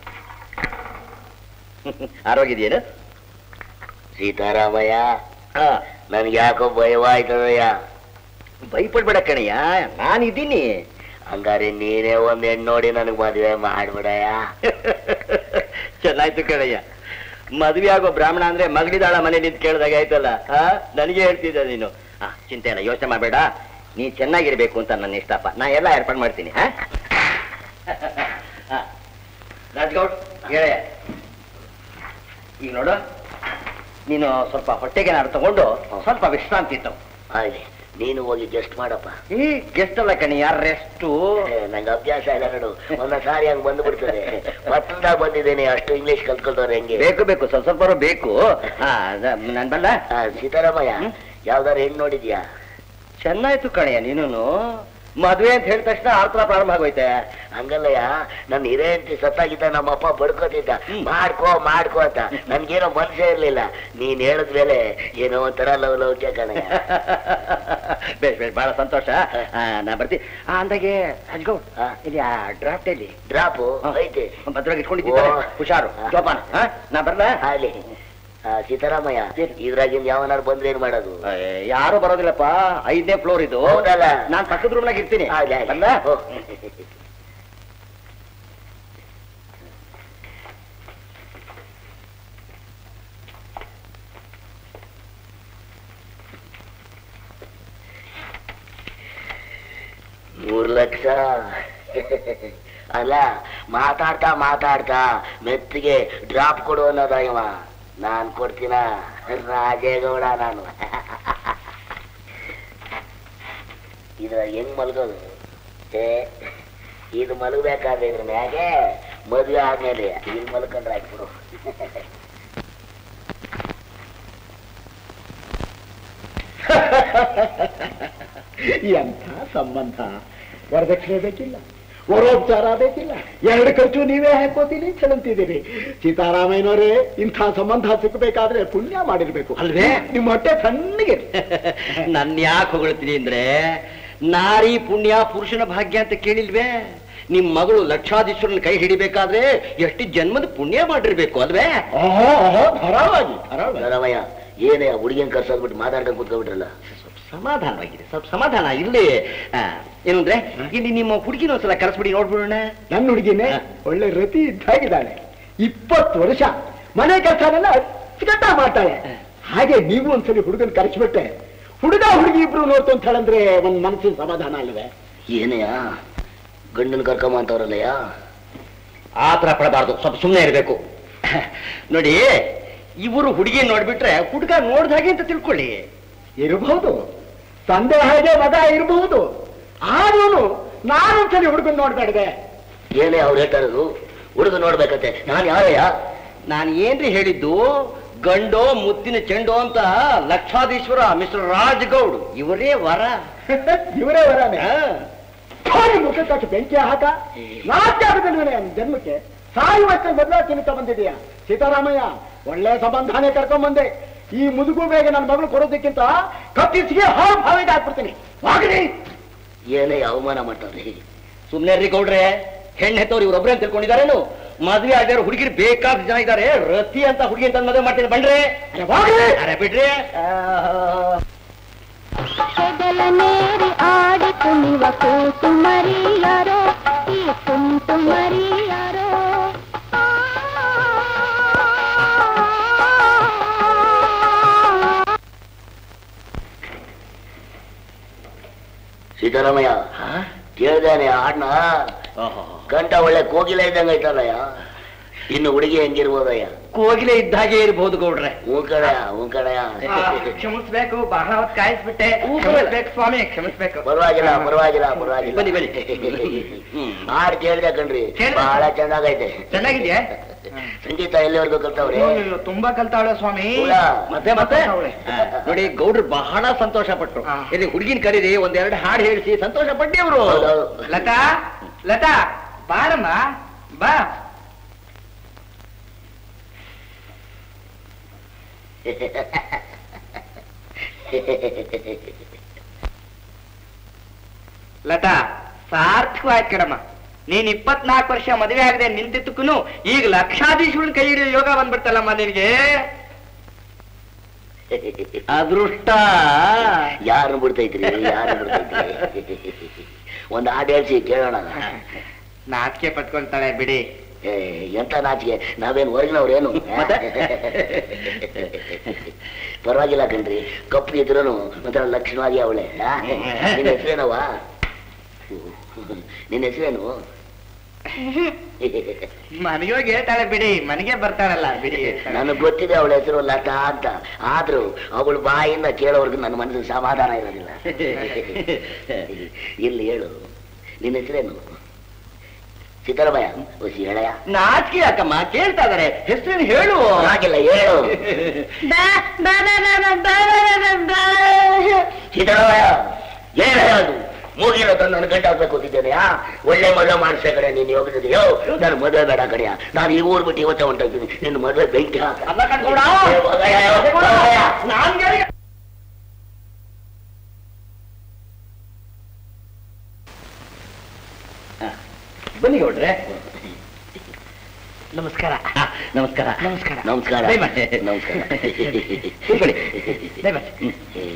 ಆರೋಗ್ಯದೇನು ಸೀತಾರಾಮಯ್ಯ ಹಾ ನನ್ಗೆ ಯಾಕೋ ಭಯವಾಯ್ತದಯ್ಯ ಭಯಪಡ್ಬೇಡ ಕಣಯ್ಯ ನಾನಿದ್ದೀನಿ ಹಂಗಾರೆ ನೀನೇ ಒಂದ್ ಹೆಣ್ಣು ನೋಡಿ ನನಗ್ ಮದುವೆ ಮಾಡ್ಬಿಡಯ್ಯ ಚೆನ್ನಾಯ್ತು ಕಣಯ್ಯ ಮದ್ವೆ ಆಗೋ ಬ್ರಾಹ್ಮಣ ಅಂದ್ರೆ ಮಗಳಿದಾಳ ಮನೆ ನಿಂತು ಕೇಳ್ದಾಗ ಆಯ್ತಲ್ಲ ಹಾ ನನಗೆ ಹೇಳ್ತಿದ್ದ ನೀನು ಹಾ ಚಿಂತೆ ಇಲ್ಲ ಯೋಚನೆ ಮಾಡಬೇಡ ನೀ ಚೆನ್ನಾಗಿರ್ಬೇಕು ಅಂತ ನನ್ನ ಇಷ್ಟಪ್ಪ ನಾ ಎಲ್ಲ ಏರ್ಪಾಡು ಮಾಡ್ತೀನಿ ಹಾ ಹಾ. ರಾಜ್ಗೌಡ್ ಹೇಳ ಈಗ ನೋಡು ನೀನು ಸ್ವಲ್ಪ ಹೊಟ್ಟೆಗೆ ಏನಾದ್ರು ತಗೊಂಡು ಸ್ವಲ್ಪ ವಿಶ್ರಾಂತಿ ತಗೋ ಆಗ್ಲಿ ನೀನು ಹೋಗಿ ಗೆಸ್ಟ್ ಮಾಡಪ್ಪ ಈ ಗೆಸ್ಟ್ ಅಲ್ಲ ಕಣಿ ಯಾರ ರೆಸ್ಟು ಏ, ನಂಗೆ ಅಭ್ಯಾಸ ಇಲ್ಲ ನೋಡು ಒಂದ ಸಾರಿ ಹಂಗ್ ಬಂದು ಬಿಡ್ತದೆ ಪಟ್ಟಣದಾಗ ಬಂದಿದ್ದೇನೆ ಅಷ್ಟು ಇಂಗ್ಲಿಷ್ ಕಲ್ತ್ಕೊಳ್ದವ್ರೆ ಹೆಂಗೆ ಬೇಕು ಬೇಕು ಸ್ವಲ್ಪ ಸ್ವಲ್ಪ ಬೇಕು ಹಾ ನಾನು ಬಲ್ಲ ಆ, ಸೀತಾರಾಮಯ್ಯ ಹ್ಮ್? ಯಾವ್ದಾರು ಹೆಣ್ಣು ನೋಡಿದ್ಯಾ ಚೆನ್ನಾಯ್ತು ಕಣಯ್ಯ ನೀನು ಮದ್ವೆ ಅಂತ ಹೇಳಿದ ತಕ್ಷಣ ಆರ್ತರ ಪ್ರಾರಂಭ ಆಗೋಯ್ತೆ ಹಂಗಲ್ಲಯ್ಯ ನನ್ನ ಹಿರೇ ಹೆಂಡತಿ ಸತ್ತಾಗಿದ್ದ ನಮ್ಮ ಅಪ್ಪ ಬಡ್ಕೋತಿದ್ದ ಹ್ಮ್. ಮಾಡ್ಕೋ ಮಾಡ್ಕೋ ಅಂತ ನನ್ಗೇನೋ ಮನ್ಸೇ ಇರ್ಲಿಲ್ಲ ನೀನ್ ಹೇಳಿದ್ಮೇಲೆ ಏನೋ ಒಂಥರ ಲವ್ ಲವ್ಕೆ ಕಣಯ್ಯ ಬೇಸ್ ಬೇಸ್ ಬಹಳ ಸಂತೋಷ ಆ, ನಾ ಬರ್ತೀನಿ ಆ, ಅಂದಾಗೆ ರಾಜ್ಗೌಡ್ ಹಾ. ಇಲ್ಲಿ ಆ ಡ್ರಾಫ್ಟ್ ಎಲ್ಲಿ ಡ್ರಾಪು ಹಾ. ಐತೆ ಭದ್ರಾಗಿ ಇಟ್ಕೊಂಡಿದ್ದೀನಿ ಓ. ಹುಷಾರು ಹಾ. ಜೋಪಾನ ಹಾ? ನಾ ಬರ್ಲಾ ಆಗ್ಲಿ ಆ, ಸೀತಾರಾಮಯ್ಯ ಏನು? ಇದ್ರಾಗಿಂದ ಯಾವನಾರು ಬಂದ್ರೆ ಏನ್ ಮಾಡೋದು ಏ, ಯಾರು ಬರೋದಿಲ್ಲಪ್ಪ ಐದನೇ ಫ್ಲೋರ್ ಇದು ಹೌದಲ್ಲ? ನಾನ್ ಪಕ್ಕದ ರೂಮ್ನಾಗ ಇರ್ತೀನಿ ಆಗ್ಲಿ, ಆಗ್ಲಿ. ಬರ್ಲಾ? ಓ. ಮೂರ್ ಲಕ್ಷ ಅಲ್ಲ ಮಾತಾಡ್ತಾ ಮಾತಾಡ್ತಾ ಮೆತ್ತಿಗೆ ಡ್ರಾಪ್ ಕೊಡು ಅನ್ನೋದ ಇವ ನಾನ್ ಕೊಡ್ತೀನ ರಾಜೇಗೌಡ ನಾನು ಇದ್ರ ಹೆಂಗ್ ಮಲ್ಗೋದು ಏ ಇದು ಮಲಗಬೇಕಾದ್ರೆ ಇದ್ರ ಮ್ಯಾಗೆ ಮದುವೆ ಆದ್ಮೇಲೆ ಇಲ್ಲಿ ಮಲ್ಕೊಂಡ್ರೆ ಹಾಕ್ಬಿಡು ಎಂಥ ಸಂಬಂಧ ವರದಕ್ಷಿಣೆ ಬೇಕಿಲ್ಲ ವರೋಪಚಾರ ಬೇಕಿಲ್ಲ ಎರಡು ಖರ್ಚು ನೀವೇ ಹಾಕೋತೀನಿ ಚಲಂತಿದ್ದೀರಿ ಸೀತಾರಾಮಯ್ಯನವರೇ ಇಂಥ ಸಂಬಂಧ ಸಿಕ್ಕಬೇಕಾದ್ರೆ ಪುಣ್ಯ ಮಾಡಿರ್ಬೇಕು ಅಲ್ವೇ? ನಿಮ್ಮ ಹೊಟ್ಟೆ ಸಣ್ಣಗೆ ನನ್ನ ಯಾಕೆ ಹೊಗಳ್ತೀನಿ ಅಂದ್ರೆ ನಾರಿ ಪುಣ್ಯ ಪುರುಷನ ಭಾಗ್ಯ ಅಂತ ಕೇಳಿಲ್ವೇ ನಿಮ್ ಮಗಳು ಲಕ್ಷಾಧೀಶ್ವರನ ಕೈ ಹಿಡಿಬೇಕಾದ್ರೆ ಎಷ್ಟು ಜನ್ಮದ ಪುಣ್ಯ ಮಾಡಿರ್ಬೇಕು ಅಲ್ವೇ ಓಹೋ ಓಹೋ ಧಾರಾಳವಾಗಿ ಧಾರಾಳವಾಗಿ ದರಮಯ್ಯ ಏನೇ ಹುಡುಗಿನ ಕರ್ಸೋದ್ಬಿಟ್ಟು ಮಾತಾಡ್ಕೊಂಡು ಕೂತ್ಕೊಂಡ್ಬಿಟ್ರಲ್ಲ ಸ್ವಲ್ಪ ಸಮಾಧಾನವಾಗಿದೆ ಸ್ವಲ್ಪ ಸಮಾಧಾನ ಇಲ್ಲಿ ಆ, ಏನು ಅಂದ್ರೆ ಇಲ್ಲಿ ನಿಮ್ಮ ಹುಡುಗಿನ ಒಂದ್ಸಲ ಕರೆಸ್ಬಿಡಿ ನೋಡ್ಬಿಡೋಣ ನನ್ನ ಹುಡುಗಿನೇ ಹ. ಒಳ್ಳೆ ರತಿ ಇದ್ದಾಗಿದ್ದಾಳೆ ಇಪ್ಪತ್ತು ವರ್ಷ ಮನೆ ಕೆಲಸನೆಲ್ಲ ಅಚ್ಚುಕಟ್ಟ ಮಾಡ್ತಾಳೆ ಹಾಗೆ ನೀವು ಒಂದ್ಸಲಿ ಹುಡುಗನ್ ಕರೆಸ್ಬಿಟ್ಟೆ ಹುಡುಗ ಹುಡುಗಿ ಇಬ್ರು ನೋಡ್ತು ಅಂತ ಹೇಳಂದ್ರೆ ಒಂದ್ ಮನಸ್ಸಿನ ಸಮಾಧಾನ ಅಲ್ವೇ ಏನೆಯಾ ಗಂಡನ ಕರ್ಕೊಂಬ ಅಂತವ್ರಲ್ಲಯ್ಯ ಆ ತರ ಪಡಬಾರ್ದು ಸ್ವಲ್ಪ ಸುಮ್ಮನೆ ಇರಬೇಕು ನೋಡಿ ಇವರು ಹುಡುಗಿ ನೋಡ್ಬಿಟ್ರೆ ಹುಡುಗ ನೋಡ್ದ ಹಾಗೆ ಅಂತ ತಿಳ್ಕೊಳ್ಳಿ ಇರಬಹುದು ತಂದೆ ಹಾಗೆ ಮಗ ಇರಬಹುದು ಆದ್ರೂ ನಾನೊಂದ್ಸಲಿ ಹುಡುಗನ್ ನೋಡ್ಬೇಡ್ದೆ ಏನೇ ಅವ್ರು ಹೇಳ್ತಾರದು ಹುಡುಗ ನೋಡ್ಬೇಕಂತೆ ನಾನು ಯಾರಯ್ಯ ನಾನು ಏನ್ರಿ ಹೇಳಿದ್ದು ಗಂಡೋ ಮುತ್ತಿನ ಚೆಂಡೋ ಅಂತ ಲಕ್ಷಾಧೀಶ್ವರ ಮಿಸ್ಟರ್ ರಾಜ್ ಗೌಡ್ ಇವರೇ ವರ ಇವರೇ ವರಾನೆ ಆ. ಥೋಡಿ ಮುಖಕ್ಕೆ ಬೆಂಕಿ ಹಾಕ ನಾಟ್ಯಾಗದಲ್ಲಿ ಜನ್ಮಕ್ಕೆ ಸಾಯುವಷ್ಟು ಮೊದಲ ತಿನ್ನುತ್ತಾ ಬಂದಿದೀಯ ಸೀತಾರಾಮಯ್ಯ ಒಳ್ಳೆ ಸಂಬಂಧನೇ ಕರ್ಕೊಂಡ್ ಬಂದೆ ಈ ಮುದುಗು ಬೇಗ ನನ್ನ ಮಗಳು ಕೊಡೋದಕ್ಕಿಂತ ಕತ್ತಿಸಿಗೆ ಹಾಳು ಭಾವಿಗೆ ಹಾಕ್ಬಿಡ್ತೀನಿ ಹೋಗ್ರಿ ಏನೇ ಅವಮಾನ ಮಾಡ್ತಾವ್ರಿ ಸುಮ್ನೆ ರೀ ಗೌಡ್ರೆ ಹೆಣ್ಣು ಹೆತ್ತವ್ರು ಇವ್ರೊಬ್ರೆ ಅಂತ ತಿಳ್ಕೊಂಡಿದಾರೇನು ಮದ್ವೆ ಆಗಿರೋ ಹುಡುಗಿರು ಬೇಕಾದ ಜನ ಇದಾರೆ ರತಿ ಅಂತ ಹುಡುಗಿ ಅಂತ ಮದುವೆ ಮಾಡ್ತೀನಿ ಬನ್ರಿ ಅರೆ ಹೋಗ್ರಿ ಅರೆ ಬಿಡ್ರಿ ಹೆಗಲನೇರಿ ಆಡಿ ಕುಣಿವ ಕೂಸು ಮರಿಯಾರೋ ಈ ತುಂಟು ಮರಿಯಾರೋ ಸೀತಾರಾಮಯ್ಯ ಕೇಳ್ದೇನೆ ಹಾಡ್ನ ಕಂಠ ಒಳ್ಳೆ ಕೋಗಿಲ ಇದ್ದಂಗ ಐತಲ್ಲಯ್ಯ ಇನ್ನು ಹುಡುಗಿ ಹೆಂಗಿರ್ಬೋದಯ್ಯ ಕೋಗಿಲೆ ಇದ್ದಾಗೆ ಇರ್ಬೋದು ಗೌಡ್ರೆ ಹ್ಞೂ ಕಡೆಯ ಹ್ಞೂ ಕಡೆಯ ಕ್ಷಮಿಸ್ಬೇಕು ಬಹಳ ಹೊತ್ತು ಕಾಯಿಸ್ಬಿಟ್ಟೆ ಹ್ಞೂ, ಕ್ಷಮಿಸ್ಬೇಕು ಸ್ವಾಮಿ ಕ್ಷಮಿಸ್ಬೇಕು ಪರವಾಗಿಲ್ಲ ಪರವಾಗಿಲ್ಲ ಪರವಾಗಿಲ್ಲ ಬನ್ನಿ, ಬನ್ನಿ. ಹ್ಮ್. ಹಾಡ್ ಕೇಳ್ದೆ ಕಣ್ರಿ ಕೇಳ್ದೆ? ಬಹಳ ಚೆನ್ನಾಗೈತೆ ಚೆನ್ನಾಗಿದ್ಯಾ ಸಂಗೀತ ಎಲ್ಲಿವರೆಗೂ ಕಲ್ತವ್ರೆ ಅಯ್ಯೋ, ತುಂಬಾ ಕಲ್ತಾವಳೆ ಸ್ವಾಮಿ ಹೌದಾ? ಮತ್ತೆ ಮತ್ತೆ ಅವಳೆ. ಆ, ನೋಡಿ ಗೌಡ್ರು ಬಹಳ ಸಂತೋಷ ಪಟ್ರು ಹಾ. ಇಲ್ಲಿ ಹುಡುಗಿನ ಕರೀರಿ ಒಂದೆರಡು ಹಾಡು ಹೇಳಿಸಿ ಸಂತೋಷ ಪಟ್ಟಿ ಅವರು ಹೌದೌದು. ಲತಾ ಲತಾ ಬಾರಮ್ಮ ಬಾ ಲತಾ ಸಾರ್ಥಕವಾಯ್ತು ಕಣಮ್ಮ ನೀನ್ ಇಪ್ಪತ್ನಾಲ್ಕು ವರ್ಷ ಮದುವೆ ಆಗದೆ ನಿಂತಿದ್ದಕ್ಕೂ ಈಗ ಲಕ್ಷಾಧೀಶಗಳನ್ನ ಕೈ ಹಿಡಿಯೋ ಯೋಗ ಬಂದ್ಬಿಡ್ತಲ್ಲಮ್ಮ ನಿನಗೆ ಅದೃಷ್ಟ ಯಾರು ಬಿಡ್ತೈತ್ರಿ ಯಾರು ಬಿಡ್ತೈತ್ರಿ ಒಂದು ಹಾಡು ಹೇಳ್ಸಿ ಕೇಳೋಣ ನಾಚಿಕೆ ಪಟ್ಕೊಂತಾಳೆ ಬಿಡಿ ಏ, ಎಂತ ನಾಚಿಕೆ ನಾವೇನು ಹೊರಗಿನವ್ರೇನು ಮತ್ತೆ? ಪರವಾಗಿಲ್ಲ ಕಣ್ರಿ ಕಪ್ಪು ಇದ್ರೂ ಒಂಥರ ಲಕ್ಷಣವಾಗಿ ಅವಳೆ ನಿನ್ನ ಹೆಸರೇನವ ನಿನ್ನ ಹೆಸರೇನು ಮನೆಗೆ ಹೋಗಿ ಹೇಳ್ತಾಳೆ ಬಿಡಿ ಮನೆಗೆ ಬರ್ತಾಳಲ್ಲ ಬಿಡಿ ನನಗೆ ಗೊತ್ತಿದೆ ಅವಳ ಹೆಸರು ಲತಾ ಅಂತ ಆದ್ರೂ ಅವಳ ಬಾಯಿಂದ ಕೇಳೋವರೆಗೂ ನನ್ನ ಮನಸ್ಸಿಗೆ ಸಮಾಧಾನ ಇರೋದಿಲ್ಲ ಇಲ್ಲಿ ಹೇಳು ನಿನ್ನ ಹೆಸರೇನು ಸಿದ್ದರಾಮಯ್ಯ ಒಸಿ ಹೇಳಯ್ಯ ನಾಚಿಕೆ ಯಾಕಮ್ಮ ಕೇಳ್ತಾ ಇದಾರೆ ಹೆಸರೇನು ಹೇಳು ಆಗಿಲ್ಲ ಹೇಳು ಸಿದ್ದರಾಮಯ್ಯ ಏನ್ ಹೇಳೋದು ಮೂಗಿನ ತಂದು ನನ್ನ ಗಂಟೆ ಹಾಕ್ಬೇಕು ಕೂತಿದ್ದೇನೆಯಾ ಒಳ್ಳೆ ಮದುವೆ ಮಾಡಿಸೋ ಕಡೆ ನೀನು ಹೋಗಿದ್ದೀಯೋ ನಾನು ಮದುವೆ ಬೇಡ ಕಡೆಯ ನಾನು ಈ ಊರು ಬಿಟ್ಟು ಇವತ್ತೇ ಹೊಂಟೋಗ್ತೀನಿ ನಿನ್ನ ಮದುವೆ ಬೆಂಕಿ ಹಾಕ ಅಲ್ಲ ಕಣ್ಗೌಡ. ಏ, ಹೋಗಯ್ಯ, ಹೋಗಯ್ಯ. ನಾನ್ ಯಾರಿಗೆ- ಆ, ಬನ್ನಿ ಗೌಡ್ರೆ ನಮಸ್ಕಾರ ಆ, ನಮಸ್ಕಾರ ನಮಸ್ಕಾರ ನಮಸ್ಕಾರ ದಯಮಾಡಿ. ನಮಸ್ಕಾರ ಕೂತ್ಕೊಳ್ಳಿ. ದಯಮಾಡಿ.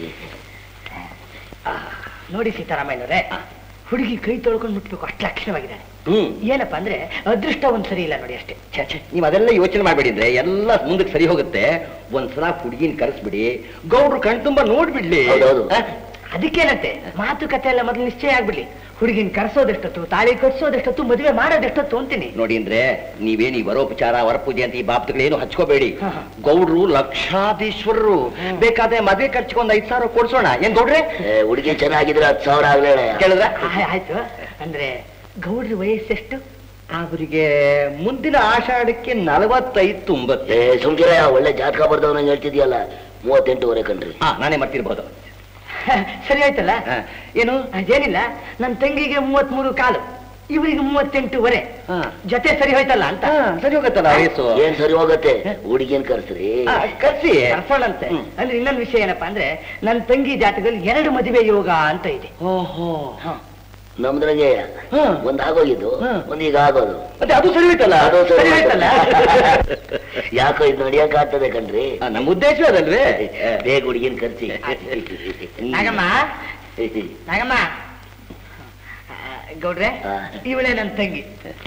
ನೋಡಿ ಸಿದ್ದರಾಮಯ್ಯನವರೇ ಹುಡುಗಿ ಕೈ ತೊಳ್ಕೊಂಡು ಮುಟ್ಬೇಕು ಅಷ್ಟು ಲಕ್ಷಣವಾಗಿದ್ದಾನೆ ಹ್ಮ್ ಏನಪ್ಪಾ ಅಂದ್ರೆ ಅದೃಷ್ಟ ಒಂದ್ ಸರಿ ಇಲ್ಲ ನೋಡಿ ಅಷ್ಟೇ ಛೆ, ಛೆ, ನೀವ್ ಅದೆಲ್ಲ ಯೋಚನೆ ಮಾಡ್ಬೇಡಿದ್ರೆ ಎಲ್ಲ ಮುಂದಕ್ಕೆ ಸರಿ ಹೋಗುತ್ತೆ ಒಂದ್ಸಲ ಹುಡುಗಿನ ಕರೆಸ್ಬಿಡಿ ಗೌಡ್ರು ಕಣ್ತುಂಬ ನೋಡ್ಬಿಡ್ಲಿ ಹೌದೌದು. ಆ? ಅದಕ್ಕೇನಂತೆ ಮಾತುಕತೆ ಎಲ್ಲ ಮೊದಲು ನಿಶ್ಚಯ ಆಗ್ಬಿಡ್ಲಿ ಹುಡುಗಿನ ಕರ್ಸೋದೆಷ್ಟೊತ್ತು ತಾಳಿ ಕಟ್ಸೋದೆಷ್ಟೊತ್ತು ಮದುವೆ ಮಾಡೋದೆಷ್ಟೊತ್ತು ಅಂತೀನಿ ನೋಡಿ ಅಂದ್ರೆ ನೀವೇನು ಈ ವರೋಪಚಾರ ವರಪೂಜೆ ಅಂತ ಈ ಬಾಪ್ತಗಳೇನು ಹಚ್ಕೋಬೇಡಿ ಹಾ, ಹಾ. ಗೌಡ್ರು ಲಕ್ಷಾಧೀಶ್ವರರು ಬೇಕಾದ್ರೆ ಮದುವೆ ಖರ್ಚಿಗೆ ಒಂದ್ ಐದ್ ಸಾವಿರ ಕೊಡ್ಸೋಣ ಏನ್ ಗೌಡ್ರೆ ಏ, ಹುಡುಗಿ ಚೆನ್ನಾಗಿದ್ರೆ ಹತ್ತು ಸಾವಿರ ಆಗ್ಲೇ ಕೇಳಿದ್ರ ಆಯ್- ಆಯ್ತು ಅಂದ್ರೆ ಗೌಡ್ರ ವಯಸ್ಸೆಷ್ಟು ಅವರಿಗೆ ಮುಂದಿನ ಆಷಾಢಕ್ಕೆ ನಲವತ್ತೈದು ತುಂಬತ್ತೆ ಏ ಸುಮ್ಕಿರ ಒಳ್ಳೆ ಜಾತಕ ಬರ್ದವ್ ನಂಗೆ ಹೇಳ್ತಿದ್ಯಲ್ಲ ಮೂವತ್ತೆಂಟೂವರೆ ಕಣ್ರಿ ಹಾ ನಾನೇ ಮಾಡ್ತಿರ್ಬೋದು ಸರಿ ಆಯ್ತಲ್ಲ ಹಾ. ಏನು ಅದೇನಿಲ್ಲ ನನ್ನ ತಂಗಿಗೆ ಮೂವತ್ಮೂರು ಕಾಲು ಇವರಿಗೆ ಮೂವತ್ತೆಂಟುವರೆ ಹಾ. ಜೊತೆ ಸರಿ ಹೋಯ್ತಲ್ಲ ಅಂತ ಹಾ, ಸರಿ ಹೋಗತ್ತಲ್ಲ ವಯಸ್ಸು ಏನ್ ಸರಿ ಹೋಗತ್ತೆ ಹುಡುಗಿಯನ್ ಕರ್ಸ್ರಿ ಆ, ಕರ್ಸಿ ಕರ್ಸೋಣಂತೆ ಹ್ಮ್. ಅಂದ್ರೆ ಇನ್ನೊಂದು ವಿಷಯ ಏನಪ್ಪಾ ಅಂದ್ರೆ ನನ್ನ ತಂಗಿ ಜಾತಕದಲ್ಲಿ ಎರಡು ಮದುವೆ ಯೋಗ ಅಂತ ಇದೆ ಓಹೋ ನಮ್ದ್ರಂಗೆ ಹಾ. ಒಂದ್ ಆಗೋಗಿದ್ದು ಹಾ. ಒಂದ್ ಈಗ ಆಗೋದು ಮತ್ತೆ ಅದು ಸರಿ ಹೋಯ್ತಲ್ಲ ಅದು ಸರಿ ಸರಿ ಹೋಯ್ತಲ್ಲ? ಯಾಕೋ ಇದು ನಡಿಯಕ್ ಆಗ್ತದೆ ಕಣ್ರಿ ಆ, ನಮ್ಮ ಉದ್ದೇಶ ಅದಲ್ವೇ ಬೇಗ ಹುಡುಗಿನ ಕರ್ಸಿ ನಾಗಮ್ಮ ನಾಗಮ್ಮ ಆ, ಗೌಡ್ರೆ ಹಾ. ಇವಳೇ ನನ್ನ ತಂಗಿ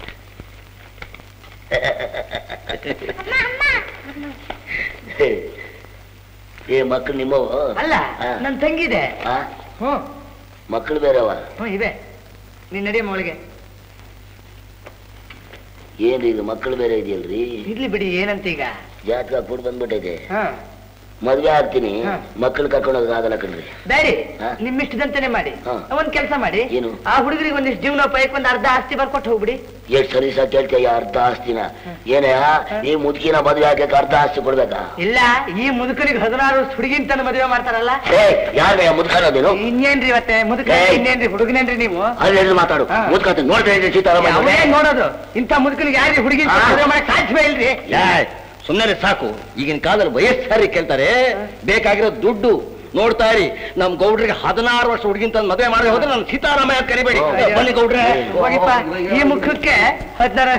ಏ ಮಕ್ಳು ನಿಮ್ಮವ ಅಲ್ಲ ಹಾ. ನನ್ನ ತಂಗಿದೆ ಆ? ಹ್ಮ್ ಮಕ್ಳು ಬೇರೆವ ಹ್ಮ್ ಇವೆ ನೀನ್ ನಡಿಯಮ್ಮ ಒಳಗೆ ಏನ್ರಿ ಇದು ಮಕ್ಳು ಬೇರೆ ಇದೆಯಲ್ರಿ ಇರ್ಲಿ ಬಿಡಿ ಏನಂತ ಈಗ ಜಾತಕ ಕೊಟ್ಟು ಬಂದ್ಬಿಟ್ಟೈತೆ ಹಾ ಮದ್ವೆ ಆಗ್ತೀನಿ ಹಾ. ಮಕ್ಳು ಕರ್ಕೊಂಡು ಹೋಗಕ್ಕಾಗಲ್ಲ ಕಣ್ರಿ ಬೇಡಿ ಹಾ? ನಿಮ್ಮಿಷ್ಟದಂತೆನೆ ಮಾಡಿ ಹಾ. ಒಂದ್ ಕೆಲಸ ಮಾಡಿ ಏನು? ಆ ಹುಡುಗರಿಗೆ ಒಂದಿಷ್ಟು ಜೀವನೋಪಾಯಕ್ಕೆ ಒಂದ್ ಅರ್ಧ ಆಸ್ತಿ ಬರ್ಕೊಟ್ಟು ಹೋಗ್ಬಿಡಿ ಎಷ್ಟ್ ಸರಿ ಸಹ ಕೇಳ್ತೀಯ ಅರ್ಧ ಆಸ್ತಿನ ಏನ ಈ ಮುದುಕಿನ ಮದ್ವೆ ಹಾಕಕ್ಕೆ ಅರ್ಧ ಆಸ್ತಿ ಕೊಡ್ಬೇಕಾ ಇಲ್ಲ ಈ ಮುದುಕನಿಗೆ ಹದಿನಾರು ವರ್ಷ ಹುಡುಗಿನ್ ತಂದು ಮದುವೆ ಮಾಡ್ತಾರಲ್ಲ ಏ ಯಾರ ಮುದ್ಕನೋದೇನು ಇನ್ನೇನ್ರಿ ಇವತ್ತೆ ಮುದುಕ ಏಯ್. ಇನ್ನೇನ್ರಿ ಹುಡುಗನೇನ್ರಿ ನೀವು ಅಲ್ಲಿ ಮಾತಾಡು ಹಾ. ಮುದ್ಕಂತ ನೋಡ್ತಾ ಇದ್ದೆ ಸೀತಾರಾಮ ಅವರೇ ನೋಡೋದು ಇಂಥ ಮುದುಕನಿಗೆ ಯಾರಿಗೆ ಹುಡುಗಿ ಹಾ. ಮದುವೆ ಮಾಡಕ್ ಸಾಧ್ಯವೇ ಇಲ್ರಿ ಸುಮ್ಮನೆ ಸಾಕು ಈಗಿನ ಕಾಲದಲ್ಲಿ ವಯಸ್ಸಾರಿ ಕೇಳ್ತಾರೆ ಬೇಕಾಗಿರೋ ದುಡ್ಡು ನೋಡ್ತಾ ಇರಿ ನಮ್ ಗೌಡ್ರಿಗೆ ಹದಿನಾರು ವರ್ಷ ಹುಡುಗಿಂತ ಮದುವೆ ಮಾಡಿ ಹೋದ್ರೆ ನಾನು ಸೀತಾರಾಮಯ್ಯ ಕರಿಬೇಡಿ ಓ. ಬನ್ನಿ ಗೌಡ್ರೆ ಹೋಗಿಪ್ಪ ಈ ಮುಖಕ್ಕೆ ಹದಿನಾರು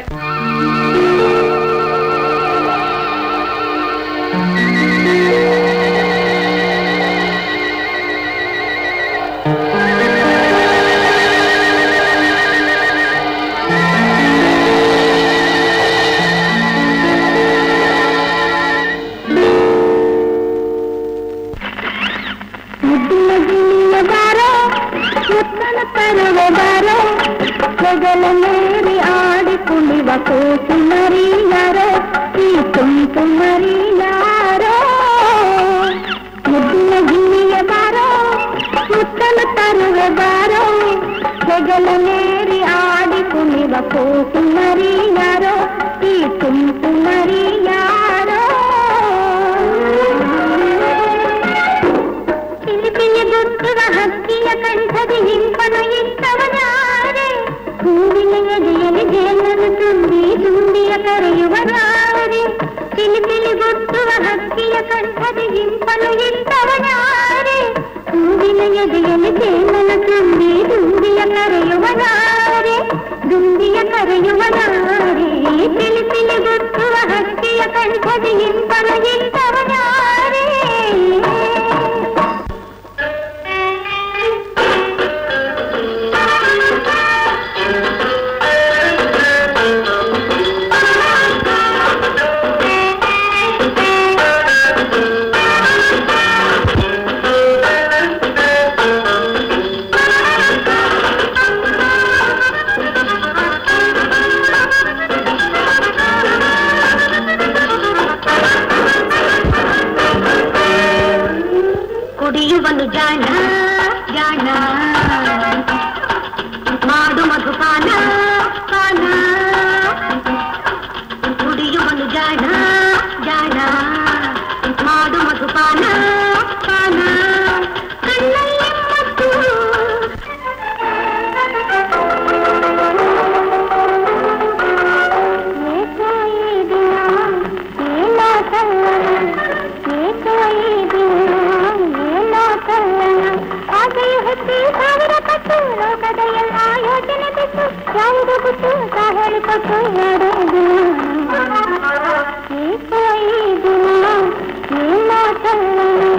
ಮುದ್ದಿನ ಗಿಳಿಯ ಬಾರೋ ಮುತ್ತನ ತರುವೆ ಬಾರೋ ಹೆಗಲ ಮೇರಿ ಆಡಿ ಕುಣಿವ ಕೂಸು ಮರಿಯಾರೋ ಈ ತುಂಟು ಮರಿಯಾರೋ ಮುದ್ದಿನ ಗಿಳಿಯ ಬಾರೋ ಮುತ್ತನ ತರುವೆ ಬಾರೋ ಹೆಗಲ ಮೇರಿ ಆಡಿ ಕುಣಿವ ಕೂಸು ಮರಿಯಾರೋ ಈ ತುಂಟು ಮರಿಯಾರೋ ಪಿಲಿ ಪಿಲಿ ಗುಟ್ಟುವ ಹಕ್ಕಿಯ ಕಂಠದಿ ಹಿಂಪನು ಇತ್ತವನಾರೆ ಹೂವಿನ ಎದೆಯಲ್ಲಿ ಜೇನನ್ನು ತುಂಬಿ ತುಂಬಿಯ ಕರೆಯುವನಾರೆ ಪಿಲಿ ಪಿಲಿ ಗುಟ್ಟುವ ಹಕ್ಕಿಯ ಕಂಠದಿ ಹಿಂಪನು ಇತ್ತವನಾರೆ ಹೂವಿನ ಎದೆಯಲ್ಲಿ ಜೇನನ್ನು ತುಂಬಿ ದುಂಬಿಯ ಕರೆಯುವನಾರೆ ದುಂಬಿಯ ಕರೆಯುವನಾರೆ ಪಿಲಿ ಪಿಲಿ ಗುಟ್ಟುವ ಹಕ್ಕಿಯ ಕಂಠದಿ ಹಿಂಪನು ಇತ್ತವನಾರೆ ಕುಡಿಯುವನು ಜಾಣ ಜಾಣ ಮಾಡು ಮಧುಪಾನ ಪಾನ ಕುಡಿಯುವನು ಜಾಣ ಜಾಣ ಮಾಡು ಮಧುಪಾನ ಪಾನ ಕಣ್ಣಲ್ಲಿ ಮತ್ತು ಏಕೋ ಈ ದಿನ ಏನೋ ಕಲ್ಲನ ಏಕೋ ಈ ದಿನ ಏನೋ ಕಲ್ಲನ ಆಸೆಯು ಹೆಚ್ಚಿ ಸಾವಿರ ಪಟ್ಟು ಲೋಕದ ಎಲ್ಲ ಯೋಚನೆ ಬಿಟ್ಟು ಯಾವುದು ಬಿಟ್ಟು ತಾ ಹೇಳಿಕೊಟ್ಟು ಯಾರೋದು ಏಕೋ ಈ ದಿನ ಏನೋ ಕಲ್ಲನ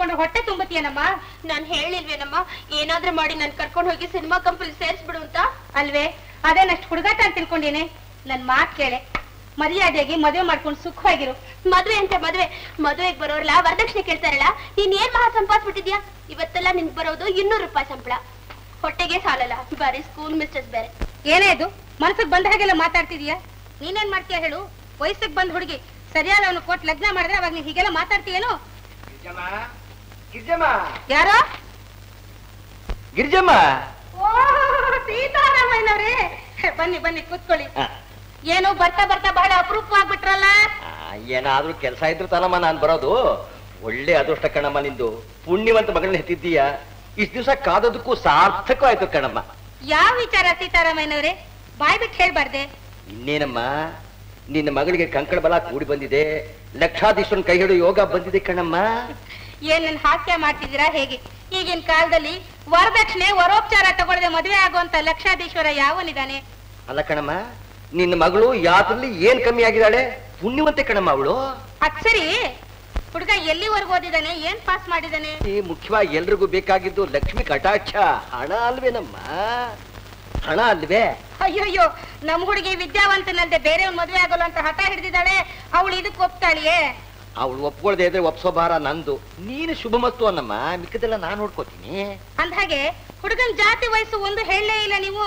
ತಿನ್ಕೊಂಡು ಹೊಟ್ಟೆ ತುಂಬತ್ತೀಯನಮ್ಮ ನಾನ್ ಹೇಳಿಲ್ವೇನಮ್ಮ ಏನಾದ್ರೂ ಮಾಡಿ ನನ್ ಕರ್ಕೊಂಡು ಹೋಗಿ ಸಿನಿಮಾ ಕಂಪನಿ ಸೇರ್ಸ್ಬಿಡು ಅಂತ ಅಲ್ವೇ ಅದೇನಷ್ಟು ಹುಡುಗಾಟ ಅಂತ ತಿಳ್ಕೊಂಡಿನಿ ನನ್ ಮಾತ್ ಕೇಳೆ ಮರ್ಯಾದೆಯಾಗಿ ಮದುವೆ ಮಾಡ್ಕೊಂಡು ಸುಖವಾಗಿರು ಮದ್ವೆ ಅಂತ ಮದ್ವೆ ಮದ್ವೆಗ್ ಬರೋರ್ಲ ವರದಕ್ಷಿಣೆ ಕೇಳ್ತಾರಲ್ಲ ನೀನ್ ಏನ್ ಮಹಾ ಸಂಪಾದಿಸ್ಬಿಟ್ಟಿದ್ಯಾ ಇವತ್ತೆಲ್ಲ ನಿನ್ ಬರೋದು ಇನ್ನೂರು ರೂಪಾಯಿ ಸಂಬಳ ಹೊಟ್ಟೆಗೆ ಸಾಲಲ್ಲ ಬರೀ ಸ್ಕೂಲ್ ಮಿಸ್ಟರ್ಸ್ ಬೇರೆ ಏನೇ ಇದು ಮನಸ್ಸಿಗೆ ಬಂದ ಹಾಗೆಲ್ಲ ಮಾತಾಡ್ತಿದೀಯಾ ನೀನೇನ್ ಮಾಡ್ತೀಯ ಹೇಳು ವಯಸ್ಸಿಗೆ ಬಂದ್ ಹುಡುಗಿ ಸರಿಯಾದ ಅವನು ಕೊಟ್ಟು ಲಗ್ನ ಮಾಡಿದ್ರೆ ಅವಾಗ ನೀನ್ ಹೀಗೆಲ್ಲ ಮಾತಾಡ್ತೀಯೇನು ಗಿರ್ಜಮ್ಮ ಗಿರ್ಜಮ್ಮ ಯಾರೋ ಗಿರ್ಜಮ್ಮ ಓ ಸೀತಾರಾಮಯ್ಯನವ್ರೇ ಬನ್ನಿ ಬನ್ನಿ ಕೂತ್ಕೊಳ್ಳಿ ಆ, ಏನು ಬರ್ತಾ ಬರ್ತಾ ಬಹಳ ಅಪರೂಪವಾಗ್ಬಿಟ್ರಲ್ಲ ಆ, ಏನಾದ್ರೂ ಕೆಲಸ ಇದ್ರು ತಾನಮ್ಮ ನಾನ್ ಬರೋದು ಒಳ್ಳೆ ಅದೃಷ್ಟ ಕಣಮ್ಮ ನಿಂದು ಪುಣ್ಯವಂತ ಮಗಳನ್ನ ಹೆತ್ತಿದ್ದೀಯ ಇಷ್ಟು ದಿವಸ ಕಾದೋದಕ್ಕೂ ಸಾರ್ಥಕ ಆಯ್ತು ಕಣಮ್ಮ ಯಾವ ವಿಚಾರ ಸೀತಾರಾಮಯ್ಯನವ್ರೆ ಬಾಯ್ ಬಿಟ್ಟು ಹೇಳ್ಬಾರ್ದೆ ಇನ್ನೇನಮ್ಮ ನಿನ್ನ ಮಗಳಿಗೆ ಕಂಕಣ ಬಲ ಕೂಡಿ ಬಂದಿದೆ ಲಕ್ಷಾಧೀಶ್ವರನ್ ಕೈ ಹಿಡಿದು ಯೋಗ ಬಂದಿದೆ ಕಣಮ್ಮ ಏನ್ ನನ್ ಹಾಸ್ಯ ಮಾಡ್ತಿದ್ದೀರಾ ಹೇಗೆ ಈಗಿನ ಕಾಲದಲ್ಲಿ ವರದಕ್ಷಿಣೆ ವರೋಪಚಾರ ತಗೊಳ್ಳದೆ ಮದುವೆ ಆಗುವಂತ ಲಕ್ಷಾಧೀಶ್ವರ ಯಾವನಿದಾನೆ ಅಲ್ಲ ಕಣಮ್ಮ ನಿನ್ನ ಮಗಳು ಯಾವ್ದ್ರಲ್ಲಿ ಏನ್ ಕಮ್ಮಿ ಆಗಿದ್ದಾಳೆ ಪುಣ್ಯವಂತೆ ಕಣಮ್ಮ ಅವಳು ಅದ್ ಸರಿ ಹುಡುಗ ಎಲ್ಲಿವರೆಗೂ ಓದಿದಾನೆ ಏನ್ ಪಾಸ್ ಮಾಡಿದಾನೆ ಈ ಮುಖ್ಯವಾಗಿ ಎಲ್ರಿಗೂ ಬೇಕಾಗಿದ್ದು ಲಕ್ಷ್ಮಿ ಕಟಾಕ್ಷ ಹಣ ಅಲ್ವೇನಮ್ಮ ಹಣ ಅಲ್ವೇ ಅಯ್ಯೋಯ್ಯೋ ನಮ್ ಹುಡುಗಿ ವಿದ್ಯಾವಂತನಲ್ದೆ ಬೇರೆಯವ್ನ್ ಮದುವೆ ಆಗೋಲ್ಲ ಅಂತ ಹಠ ಹಿಡಿದಿದ್ದಾಳೆ ಅವಳು ಇದಕ್ಕೆ ಒಪ್ತಾಳಿಯೇ ಅವಳು ಒಪ್ಕೊಳ್ದೆ ಇದ್ರೆ ಒಪ್ಸೋ ಭಾರ ನಂದು ನೀನು ಶುಭ ಮಸ್ತು ಅನ್ನಮ್ಮ ಮಿಕ್ಕದೆಲ್ಲ ನಾನ್ ನೋಡ್ಕೋತೀನಿ ಅಂದ್ಹಾಗೆ ಹುಡುಗನ್ ಜಾತಿ ವಯಸ್ಸು ಒಂದು ಹೇಳಲೇ ಇಲ್ಲ ನೀವು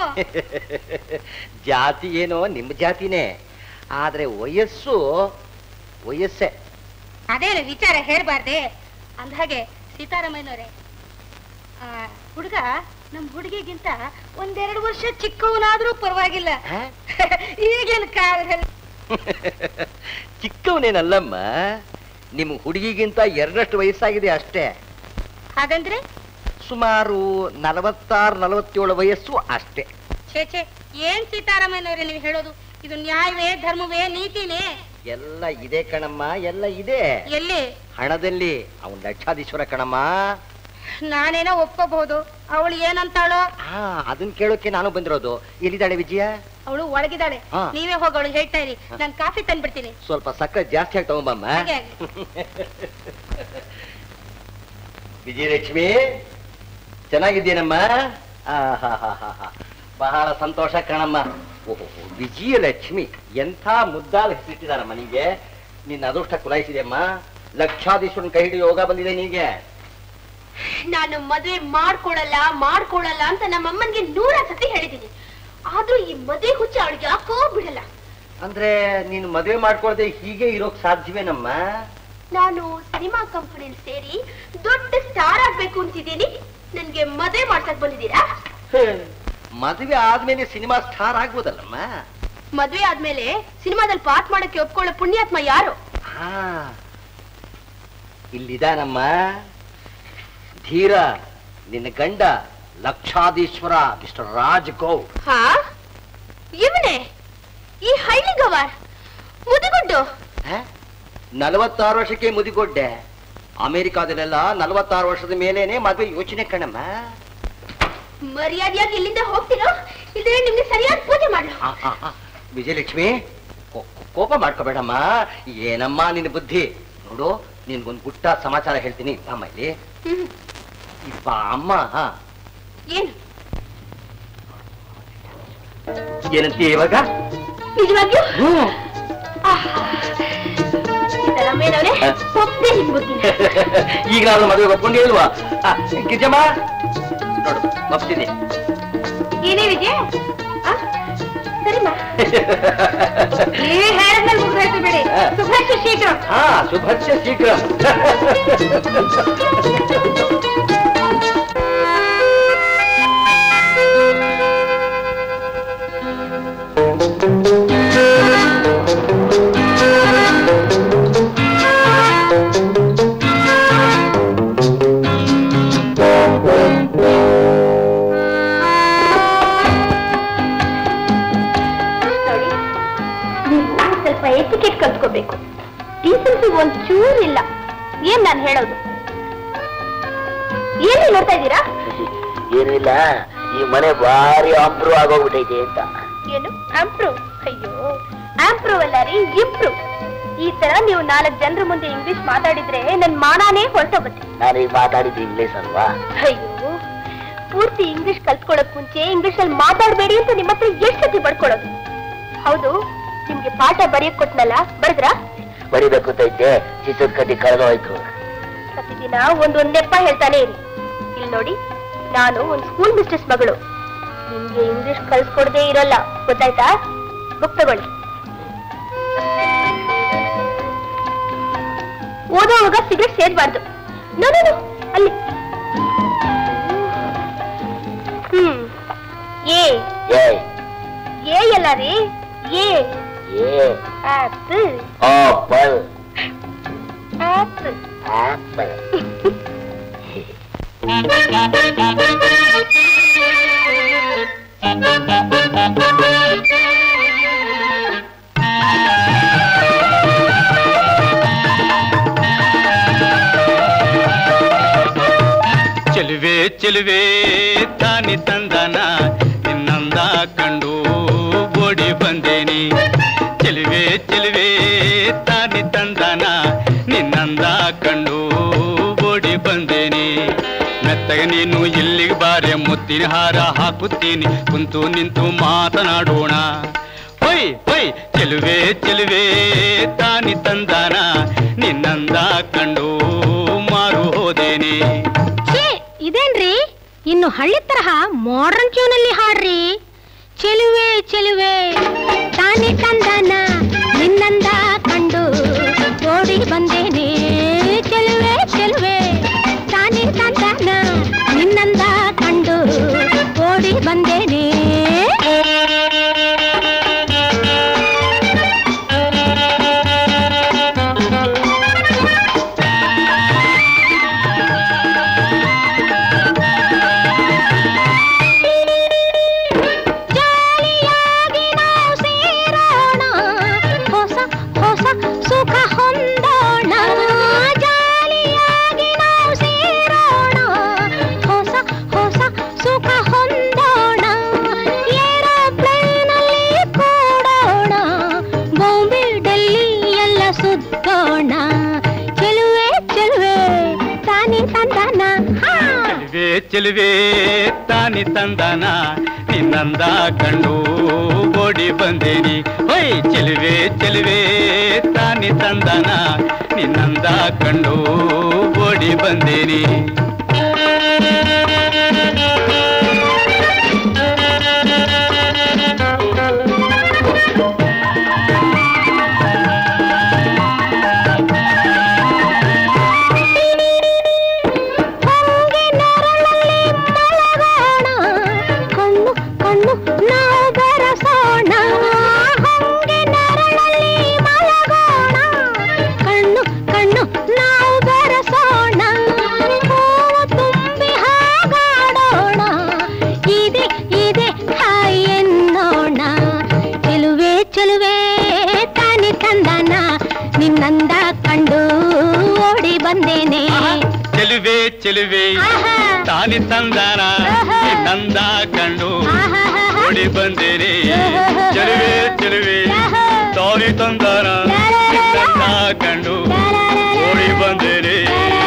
ಜಾತಿ ಏನೋ ನಿಮ್ಮ ಜಾತಿನೇ ಆದ್ರೆ ವಯಸ್ಸು ವಯಸ್ಸೇ ಅದೇನು ವಿಚಾರ ಹೇಳ್ಬಾರ್ದೆ ಅಂದ್ಹಾಗೆ ಸೀತಾರಾಮಯ್ಯನವ್ರೆ ಆ, ಹುಡುಗ ನಮ್ ಹುಡುಗಿಗಿಂತ ಒಂದೆರಡು ವರ್ಷ ಚಿಕ್ಕವನಾದ್ರೂ ಪರವಾಗಿಲ್ಲ ಹ? ಈಗಿನ ಕಾಲದಲ್ಲಿ ಚಿಕ್ಕವನೇನಲ್ಲಮ್ಮ ನಿಮ್ಮ ಹುಡುಗಿಗಿಂತ ಎರಡಷ್ಟು ವಯಸ್ಸಾಗಿದೆ ಅಷ್ಟೇ ಹಾಗಂದ್ರೆ ಸುಮಾರು ನಲವತ್ತಾರು ನಲವತ್ತೇಳು ವಯಸ್ಸು ಅಷ್ಟೇ ಛೇ ಛೇ ಏನ್ ಸೀತಾರಾಮಯ್ಯನವ್ರೆ ನೀವು ಹೇಳೋದು ಇದು ನ್ಯಾಯವೇ ಧರ್ಮವೇ ನೀತಿನೇ ಎಲ್ಲ ಇದೆ ಕಣಮ್ಮ ಎಲ್ಲ ಇದೆ ಎಲ್ಲಿ ಹಣದಲ್ಲಿ ಅವನ್ ಲಕ್ಷಾಧೀಶ್ವರ ಕಣಮ್ಮ ನಾನೇನೋ ಒಪ್ಕೋಬಹುದು ಅವಳು ಏನಂತಾಳೋ ಹಾ ಅದನ್ನ ಕೇಳೋಕೆ ನಾನು ಬಂದಿರೋದು ಎಲ್ಲಿದ್ದಾಳೆ ವಿಜಯ ಅವಳು ಒಳಗಿದ್ದಾಳೆ ಹಾ. ನೀವೇ ಹೋಗೋಳು ಹೇಳ್ತಾ ಇರಿ ನಾನ್ ಕಾಫಿ ತಂದ್ಬಿಡ್ತೀನಿ ಸ್ವಲ್ಪ ಸಕ್ಕರೆ ಜಾಸ್ತಿ ಆಗಿ ತಗೊಂಬಮ್ಮ ಹಾಗೆ ಆಗ್ಲಿ. ವಿಜಯಲಕ್ಷ್ಮಿ ಚೆನ್ನಾಗಿದ್ದೀನಮ್ಮ ಆಹಾಹಾಹಾಹಾ. ಬಹಳ ಸಂತೋಷ ಕಣಮ್ಮ ಓಹೋ ವಿಜಯಲಕ್ಷ್ಮಿ ಎಂಥ ಮುದ್ದಾದ ಹೆಸರಿಟ್ಟಿದಾರಮ್ಮ ನಿಂಗೆ ನಿನ್ನ ಅದೃಷ್ಟ ಕುಲಾಯಿಸಿದೆಯಮ್ಮ ಲಕ್ಷಾಧೀಶ್ವರನ್ ಕೈ ಹಿಡಿದು ಯೋಗ ಬಂದಿದೆ ನಿಂಗೆ ನಾನು ಮದ್ವೆ ಮಾಡ್ಕೊಳಲ್ಲ ಮಾಡ್ಕೊಳಲ್ಲ ಅಂತ ನಮ್ಮಮ್ಮನ್ಗೆ ನೂರ ಸತಿ ಹೇಳಿದೀನಿ ಆದ್ರೂ ಈ ಮದ್ವೆ ಹುಚ್ಚ ಅವಳಿಗೆ ಯಾಕೋ ಬಿಡಲ್ಲ ಅಂದ್ರೆ ನೀನು ಮದುವೆ ಮಾಡ್ಕೊಳ್ದೆ ಹೀಗೆ ಇರೋಕ್ ಸಾಧ್ಯವೇನಮ್ಮ ನಾನು ಸಿನಿಮಾ ಕಂಪನಿಯಲ್ಲಿ ಸೇರಿ ದೊಡ್ಡ ಸ್ಟಾರ್ ಆಗ್ಬೇಕು ಅಂತಿದ್ದೀನಿ ನನ್ಗೆ ಮದ್ವೆ ಮಾಡ್ಸಕ್ ಬಂದಿದ್ದೀರಾ ಮದುವೆ ಆದ್ಮೇಲೆ ಸಿನಿಮಾ ಸ್ಟಾರ್ ಆಗ್ಬೋದಲ್ಲಮ್ಮ ಮದ್ವೆ ಆದ್ಮೇಲೆ ಸಿನಿಮಾದಲ್ಲಿ ಪಾಠ ಮಾಡಕ್ಕೆ ಒಪ್ಕೊಳ್ಳೋ ಪುಣ್ಯಾತ್ಮ ಯಾರು ಹಾ ಇಲ್ಲಿದಾನಮ್ಮ ಧೀರ ನಿನ್ನ ಗಂಡ ಲಕ್ಷಾಧೀಶ್ವರ ಮಿಸ್ಟರ್ ರಾಜ್ ಗೌಡ್ ಹಾ ಇವನೇ ಈ ಹಳ್ಳಿಗವಾರ್ ಮುದಿಗುಡ್ಡು ನಲವತ್ತಾರು ವರ್ಷಕ್ಕೆ ಮುದಿಗೊಡ್ಡೆ ಅಮೆರಿಕಾದಲ್ಲೆಲ್ಲ ನಲವತ್ತಾರು ವರ್ಷದ ಮೇಲೇನೆ ಮದುವೆ ಯೋಚನೆ ಕಣಮ್ಮ ಮರ್ಯಾದೆಯಾಗಿ ಇಲ್ಲಿಂದ ಹೋಗ್ತೀರೋ ಇಲ್ಲದ್ರೆ ನಿಮ್ಗೆ ಸರಿಯಾದ ಪೂಜೆ ಮಾಡ್ಲು ಆ, ಆ, ಆ, ವಿಜಯಲಕ್ಷ್ಮಿ ಕೋ- ಕೋಪ ಮಾಡ್ಕೋಬೇಡಮ್ಮ ಏನಮ್ಮ ನಿನ್ನ ಬುದ್ಧಿ ನೋಡು ನಿನ್ಗೊಂದು ಪುಟ್ಟ ಸಮಾಚಾರ ಹೇಳ್ತೀನಿ ಅಮ್ಮ ಇಲ್ಲಿ ಹ್ಮ್. ಇಪ್ಪ ಅಮ್ಮ ಏನು ಏನಂತೀಯ ಇವಾಗ ನಿಜವಾಗ್ಲೂ ಹ್ಮ್ ಸಿದ್ದರಾಮಯ್ಯನವ್ರೆ ಹ? ಒಪ್ದೆ ನಿಮ್ ಬುದ್ಧಿ ಈಗ ನಾನು ಮದುವೆ ಒಪ್ಕೊಂಡೇ ಇಲ್ವಾ ಆ, ಗಿರಿಜಮ್ಮ ನೋಡು ಒಪ್ತೀನಿ ಏನೇ ವಿಜಯ ಆ? ಸರಿಮಾ ನೀ ಹೇಳಿದ್ಮೇಲೆ ಮುಗ್ದೋಯ್ತು ಬಿಡಿ ಹಾ. ಸುಭಾಷ್ ಶೀಘ್ರ ಹಾ ಶುಭಸ್ಯ ಶೀಘ್ರ ನೋಡಿ ನೀವು ಸ್ವಲ್ಪ ಎಟಿಕೆಟ್ ಕಲ್ತ್ಕೋಬೇಕು ಡೀಸೆನ್ಸಿ ಒಂದ್ ಚೂರ್ ಇಲ್ಲ ಏನ್ ನಾನು ಹೇಳೋದು ಏನು ನೋಡ್ತಾ ಇದ್ದೀರಾ ಏನೂ ಇಲ್ಲ ಈ ಮನೆ ಭಾರಿ ಅಂಪ್ರೂವ್ ಆಗೋಗ್ಬಿಟ್ಟೈತೆ ಅಂತ ಏನು ಆಂಪ್ರೂವ್ ಅಯ್ಯೋ ಆಂಪ್ರೂವ್ ಅಲ್ಲ ರೀ ಇಂಪ್ರೂವ್ ಈ ತರ ನೀವು ನಾಲ್ಕು ಜನರ ಮುಂದೆ ಇಂಗ್ಲಿಷ್ ಮಾತಾಡಿದ್ರೆ ನನ್ ಮಾನಾನೇ ಹೊರಟೋಗುತ್ತೆ ನಾನೀಗ ಮಾತಾಡಿದ್ದು ಇಂಗ್ಲೀಷ್ ಅಲ್ವಾ ಅಯ್ಯೋ ಪೂರ್ತಿ ಇಂಗ್ಲಿಷ್ ಕಲ್ತ್ಕೊಳ್ಳೋಕ್ ಮುಂಚೆ ಇಂಗ್ಲಿಷ್ ಅಲ್ಲಿ ಮಾತಾಡ್ಬೇಡಿ ಅಂತ ನಿಮ್ಮ ಹತ್ರ ಎಷ್ಟ್ ಸತಿ ಬಡ್ಕೊಳ್ಳೋದು ಹೌದು ನಿಮ್ಗೆ ಪಾಠ ಬರೆಯಕ್ ಕೊಟ್ನಲ್ಲ ಬರೆದ್ರಾ ಬರಿಬೇಕು ಅಂತ ಇದ್ದೆ ಚಿತ್ರದ ಕಡ್ಡಿ ಕಳೆದೋಯ್ತು ಪ್ರತಿದಿನ ಒಂದೊಂದ್ ನೆಪ ಹೇಳ್ತಾನೆ ಇರಿ ಇಲ್ಲಿ ನೋಡಿ ನಾನು ಒಂದ್ ಸ್ಕೂಲ್ ಮಿಸ್ಟರ್ಸ್ ಮಗಳು ನಿಮ್ಗೆ ಇಂಗ್ಲಿಷ್ ಕಲ್ಸ್ಕೊಡದೆ ಇರಲ್ಲ ಗೊತ್ತಾಯ್ತಾ ಬುಕ್ ತಗೊಳ್ಳಿ ಓದೋವಾಗ ಸಿಗರೆಟ್ ಸೇದ್ಬಾರ್ದು ನೋ ನೋ, ನೋ, ಅಲ್ಲಿ ಹ್ಮ್ ಏ ಏ ಏ ಎಲ್ಲ ರೀ ಏ ಏ ಆಪಲ್ ಆಪಲ್ ಆಪಲ್ ಆಪಲ್ ಚೆಲುವೆ ಚೆಲುವೆ ತಾನಿ ತಂದನ ನಿನ್ನಂದ ಕಂಡು ಓಡಿ ಬಂದೇನಿ ಚೆಲುವೆ ಚೆಲುವೆ ತಾನಿ ತಂದನ ನಿನ್ನಂದ ಕಂಡು ಓಡಿ ಬಂದೇನಿ ಮೆತ್ತಗೆ ನೀನು ಇಲ್ಲಿಗೆ ಬಾರೆ ಮುತ್ತಿನ ಹಾರ ಹಾಕುತ್ತೀನಿ ಕುಂತು ನಿಂತು ಮಾತನಾಡೋಣ ಹೊಯ್ ಹೊಯ್ ಚೆಲುವೆ ಚೆಲುವೆ ತಾನಿ ತಂದನ ನಿನ್ನಂದ ಕಂಡು ಮಾರು ಹೋದೇನಿ ಛೇ, ಇದೇನ್ರಿ ಇನ್ನು ಹಳ್ಳಿ ತರಹ ಮಾಡರ್ನ್ ಟ್ಯೂನಲ್ಲಿ ಹಾಡ್ರಿ ಚೆಲುವೆ ಚೆಲುವೆ ತಾನೇ ತಂದನ ನಿನ್ನಂದ ಕಂಡು ಓಡಿ ಬಂದೇನೆ ಚೆಲುವೆ ಚೆಲುವೆ ತಾನೇ ತಂದನ ನಿನ್ನಂದ ಕಂಡು ಓಡಿ ಬಂದೇನೆ ಜಾಲಿಯಾಗಿ ನಾವು ಸೇರೋಣ ಹೊಸ ಹೊಸ ಸುಖ ಹೊಂದೋಣ ಜಾಲಿಯಾಗಿ ನಾವು ಸೇರೋಣ ಹೊಸ ಹೊಸ ಸುಖ ಹೊಂದೋಣ ಏರೋಪ್ಲೇನಲ್ಲಿ ಕೂಡೋಣ ಬಾಂಬೆ ಡೆಲ್ಲಿ ಎಲ್ಲ ಸುತ್ತೋಣ ಚೆಲುವೆ ಚೆಲುವೆ ತಾನೇ ತಂದನ ಹಾ ಚೆಲುವೆ ಚೆಲುವೆ ತಾನಿ ತಂದನ ನಿನ್ನಂದ ಕಂಡು ಓಡಿ ಬಂದೇನಿ ಹೊಯ್ ಚೆಲುವೆ ಚೆಲುವೆ ತಾನಿ ತಂದನ ನಿನ್ನಂದ ಕಂಡು ಓಡಿ ಬಂದೇನಿ ಹೊಂಗೆ ನೆರಳಲ್ಲಿ ಮಲಗೋಣ ಕಣ್ಣು ಕಣ್ಣು ನಾವು ಬೆರೆಸೋಣ ಹೊಂಗೆ ನೆರಳಲ್ಲಿ ಮಲಗೋಣ ಕಣ್ಣು ಕಣ್ಣು ನಾವು ಬೆರೆಸೋಣ ಹೂವು ತುಂಬಿ ಹಾಗಾಡೋಣ ಇದೆ ಇದೆ ಹಾಯ್ ಎನ್ನೋಣ ಚೆಲುವೆ ಚೆಲುವೆ ತಾನೆ ತಂದನ ನಿನ್ನಂದ ಕಂಡು ಓಡಿ ಬಂದೇನೆ ಚೆಲುವೆ ಚೆಲುವೆ ಆಹಾ. ತಾನಿ ತಂದನ ಆಹಾ. ನಿನ್ನಂದ ಕಂಡು ಆಹಾಹಾಹಾ. ಓಡಿ ಬಂದೇನಿ ಆಹಾಹಾ. ಚೆಲುವೆ ಚೆಲುವೆ ಆಹಾ. ತಾನಿ ತಂದನ ನಿನ್ನಂದ ಕಂಡು ಓಡಿ ಬಂದೇನಿ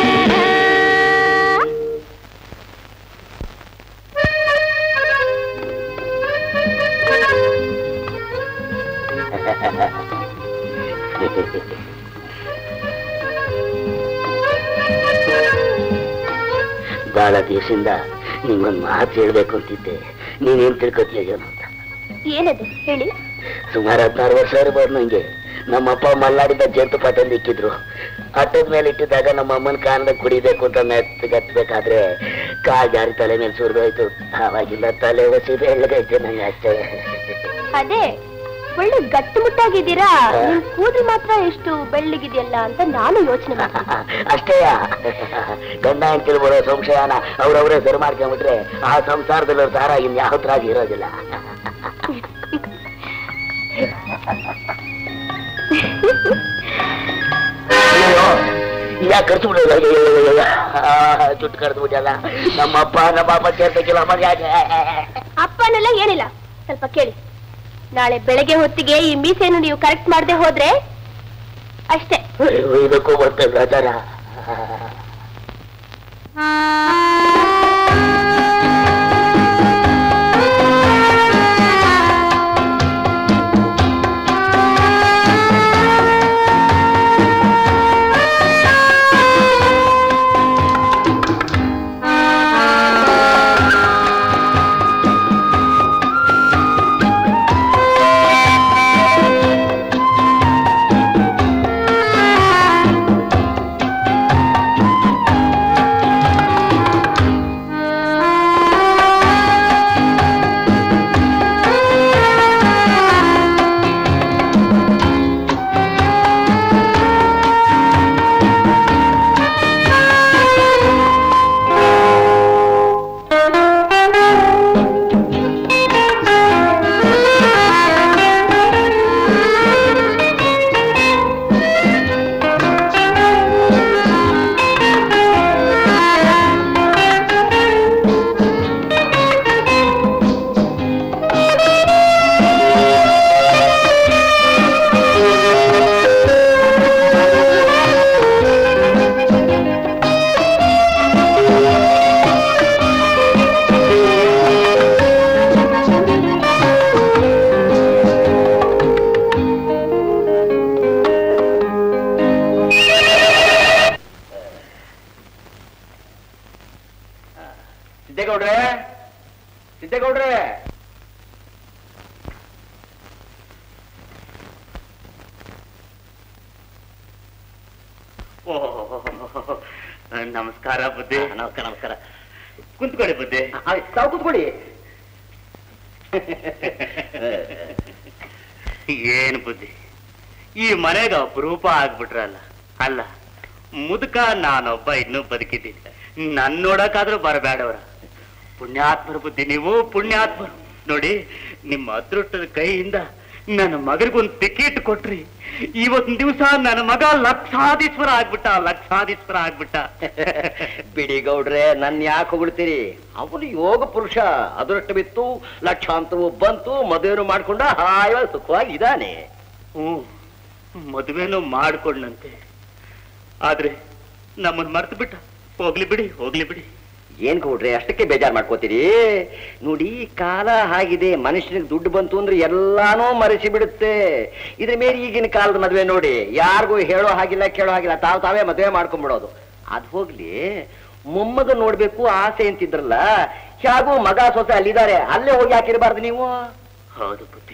ಬಹಳ ದಿವಸದಿಂದ ನಿಮ್ಮೊಂದು ಮಾತು ಹೇಳ್ಬೇಕು ಅಂತಿದ್ದೆ ನೀನೇನ್ ತಿಳ್ಕೊತೀಯ ಏನು ಅಂತ ಏನದು ಹೇಳಿ ಸುಮಾರು ಹದಿನಾರು ವರ್ಷ ಇರ್ಬೋದು ನಂಗೆ ನಮ್ಮಪ್ಪ ಮಲ್ನಾಡಿಂದ ಜಂತು ಪಾಟಲ್ಲಿ ಇಕ್ಕಿದ್ರು ಅಟ್ಟದ ಮೇಲೆ ಇಟ್ಟಿದ್ದಾಗ ನಮ್ಮ ಅಮ್ಮನ ಕಾಲದ ಕುಡಿಬೇಕು ಅಂತ ಮೆತ್ತಗತ್ಬೇಕಾದ್ರೆ ಕಾಲ್ ಜಾರಿ ತಲೆ ಮೇಲೆ ಸುರಿದೋಯ್ತು ಆವಾಗಿಂದ ತಲೆ ಒಸಿ ಬೆಳ್ಳಗೈತೆ ನಂಗೆ ಅಷ್ಟೇ ಅದೇ ಒಳ್ಳೆ ಗಟ್ಟುಮುಟ್ಟಾಗಿದ್ದೀರಾ ನಿಮ್ ಕೂದಲು ಮಾತ್ರ ಎಷ್ಟು ಬೆಳ್ಳಿಗಿದೆಯಲ್ಲ ಅಂತ ನಾನು ಯೋಚನೆ ಮಾಡ್ತೀನಿ ಅಷ್ಟೇ ಗಂಡ ಹೆಂಡತಿ ಬರೋ ಸಂಶಯನ ಅವ್ರವ್ರೇ ಸರಿ ಮಾಡ್ಕೊಂಡ್ಬಿಟ್ರೆ ಆ ಸಂಸಾರದಲ್ಲಿ ಸಾರ ಇನ್ಯಾವ ತ್ರಾಗಿ ಇರೋದಿಲ್ಲ ಅಯ್ಯೋ, ಯಾಕೆ ಖರ್ಚು ಬಿಡೋದು ಜುಟ್ಟು ಕರೆದು ಬಿಟ್ಟಲ್ಲ ನಮ್ಮಪ್ಪ ನಮ್ಮ ಅಪ್ಪ ಸೇರ್ತಕ್ಕಿಲ್ಲ ಮನೆ ಯಾಕೆ ಅಪ್ಪನೆಲ್ಲ ಏನಿಲ್ಲ ಸ್ವಲ್ಪ ಕೇಳಿ ನಾಳೆ ಬೆಳಗ್ಗೆ ಹೊತ್ತಿಗೆ ಈ ಮೀಸೆಯನ್ನು ನೀವು ಕರೆಕ್ಟ್ ಮಾಡದೆ ಹೋದ್ರೆ ಅಷ್ಟೇ ಅಯ್ಯೋ, ಇದಕ್ಕೂ ಬರ್ತದೆ ಅದರ ಸಿದ್ದೇಗೌಡ್ರೆ ಸಿದ್ದೇಗೌಡ್ರೆ ಓಹ್ ನಮಸ್ಕಾರ ಬುದ್ಧಿ ನಮಸ್ಕಾರ ನಮಸ್ಕಾರ ಕುಂತ್ಕೊಳ್ಳಿ ಬುದ್ಧಿ ತಾವು ಕೂತ್ಕೊಳ್ಳಿ ಏನ್ ಬುದ್ಧಿ ಈ ಮನೆಗೆ ಅಪರೂಪ ಆಗ್ಬಿಟ್ರಲ್ಲ ಅಲ್ಲ ಮುದುಕ ನಾನೊಬ್ಬ ಇನ್ನೂ ಬದುಕಿದ್ದೀನಿ ನನ್ ನೋಡಕ್ಕಾದ್ರೂ ಬರಬೇಡವ್ರ ಪುಣ್ಯಾತ್ಮರ ಬುದ್ಧಿ ನೀವು ಪುಣ್ಯಾತ್ಮರು ನೋಡಿ ನಿಮ್ಮ ಅದೃಷ್ಟದ ಕೈಯಿಂದ ನನ್ನ ಮಗರಿಗೊಂದು ಟಿಕೆಟ್ ಕೊಟ್ರಿ ಇವತ್ತಿನ ದಿವಸ ನನ್ನ ಮಗ ಲಕ್ಷಾಧೀಶ್ವರ ಆಗ್ಬಿಟ್ಟ ಲಕ್ಷಾಧೀಶ್ವರ ಆಗ್ಬಿಟ್ಟ ಬಿಡಿ ಗೌಡ್ರೆ ನನ್ ಯಾಕೆ ಹೊಗಳ್ತೀರಿ ಅವನು ಯೋಗ ಪುರುಷ ಅದೃಷ್ಟ ಬಿತ್ತು ಲಕ್ಷಾಂತವು ಬಂತು ಮದುವೆನು ಮಾಡ್ಕೊಂಡ ಹಾಯವಾಗಿ ಸುಖವಾಗಿ ಇದ್ದಾನೆ ಹ್ಮ್ ಮದುವೆನೂ ಮಾಡ್ಕೊಂಡಂತೆ ಆದ್ರೆ ನಮ್ಮನ್ ಮರ್ತು ಬಿಟ್ಟ ಹೋಗ್ಲಿ ಬಿಡಿ ಹೋಗ್ಲಿ ಬಿಡಿ ಏನ್ ಗೌಡ್ರೆ ಅಷ್ಟಕ್ಕೆ ಬೇಜಾರ್ ಮಾಡ್ಕೋತೀರಿ ನೋಡಿ ಕಾಲ ಹಾಗಿದೆ ಮನುಷ್ಯನಿಗೆ ದುಡ್ಡು ಬಂತು ಅಂದ್ರೆ ಎಲ್ಲಾನು ಮರೆಸಿ ಬಿಡುತ್ತೆ ಇದ್ರ ಮೇಲೆ ಈಗಿನ ಕಾಲದ ಮದ್ವೆ ನೋಡಿ ಯಾರಿಗೂ ಹೇಳೋ ಹಾಗಿಲ್ಲ ಕೇಳೋ ಹಾಗಿಲ್ಲ ತಾವು ತಾವೇ ಮದುವೆ ಮಾಡ್ಕೊಂಡ್ಬಿಡೋದು ಅದ್ ಹೋಗ್ಲಿ ಮೊಮ್ಮಗ ನೋಡ್ಬೇಕು ಆಸೆ ಅಂತಿದ್ರಲ್ಲ ಹೇಗೂ ಮಗ ಸೊಸೆ ಅಲ್ಲಿದ್ದಾರೆ ಅಲ್ಲೇ ಹೋಗಿ ಹಾಕಿರಬಾರ್ದು ನೀವು ಹೌದು ಬುದ್ಧಿ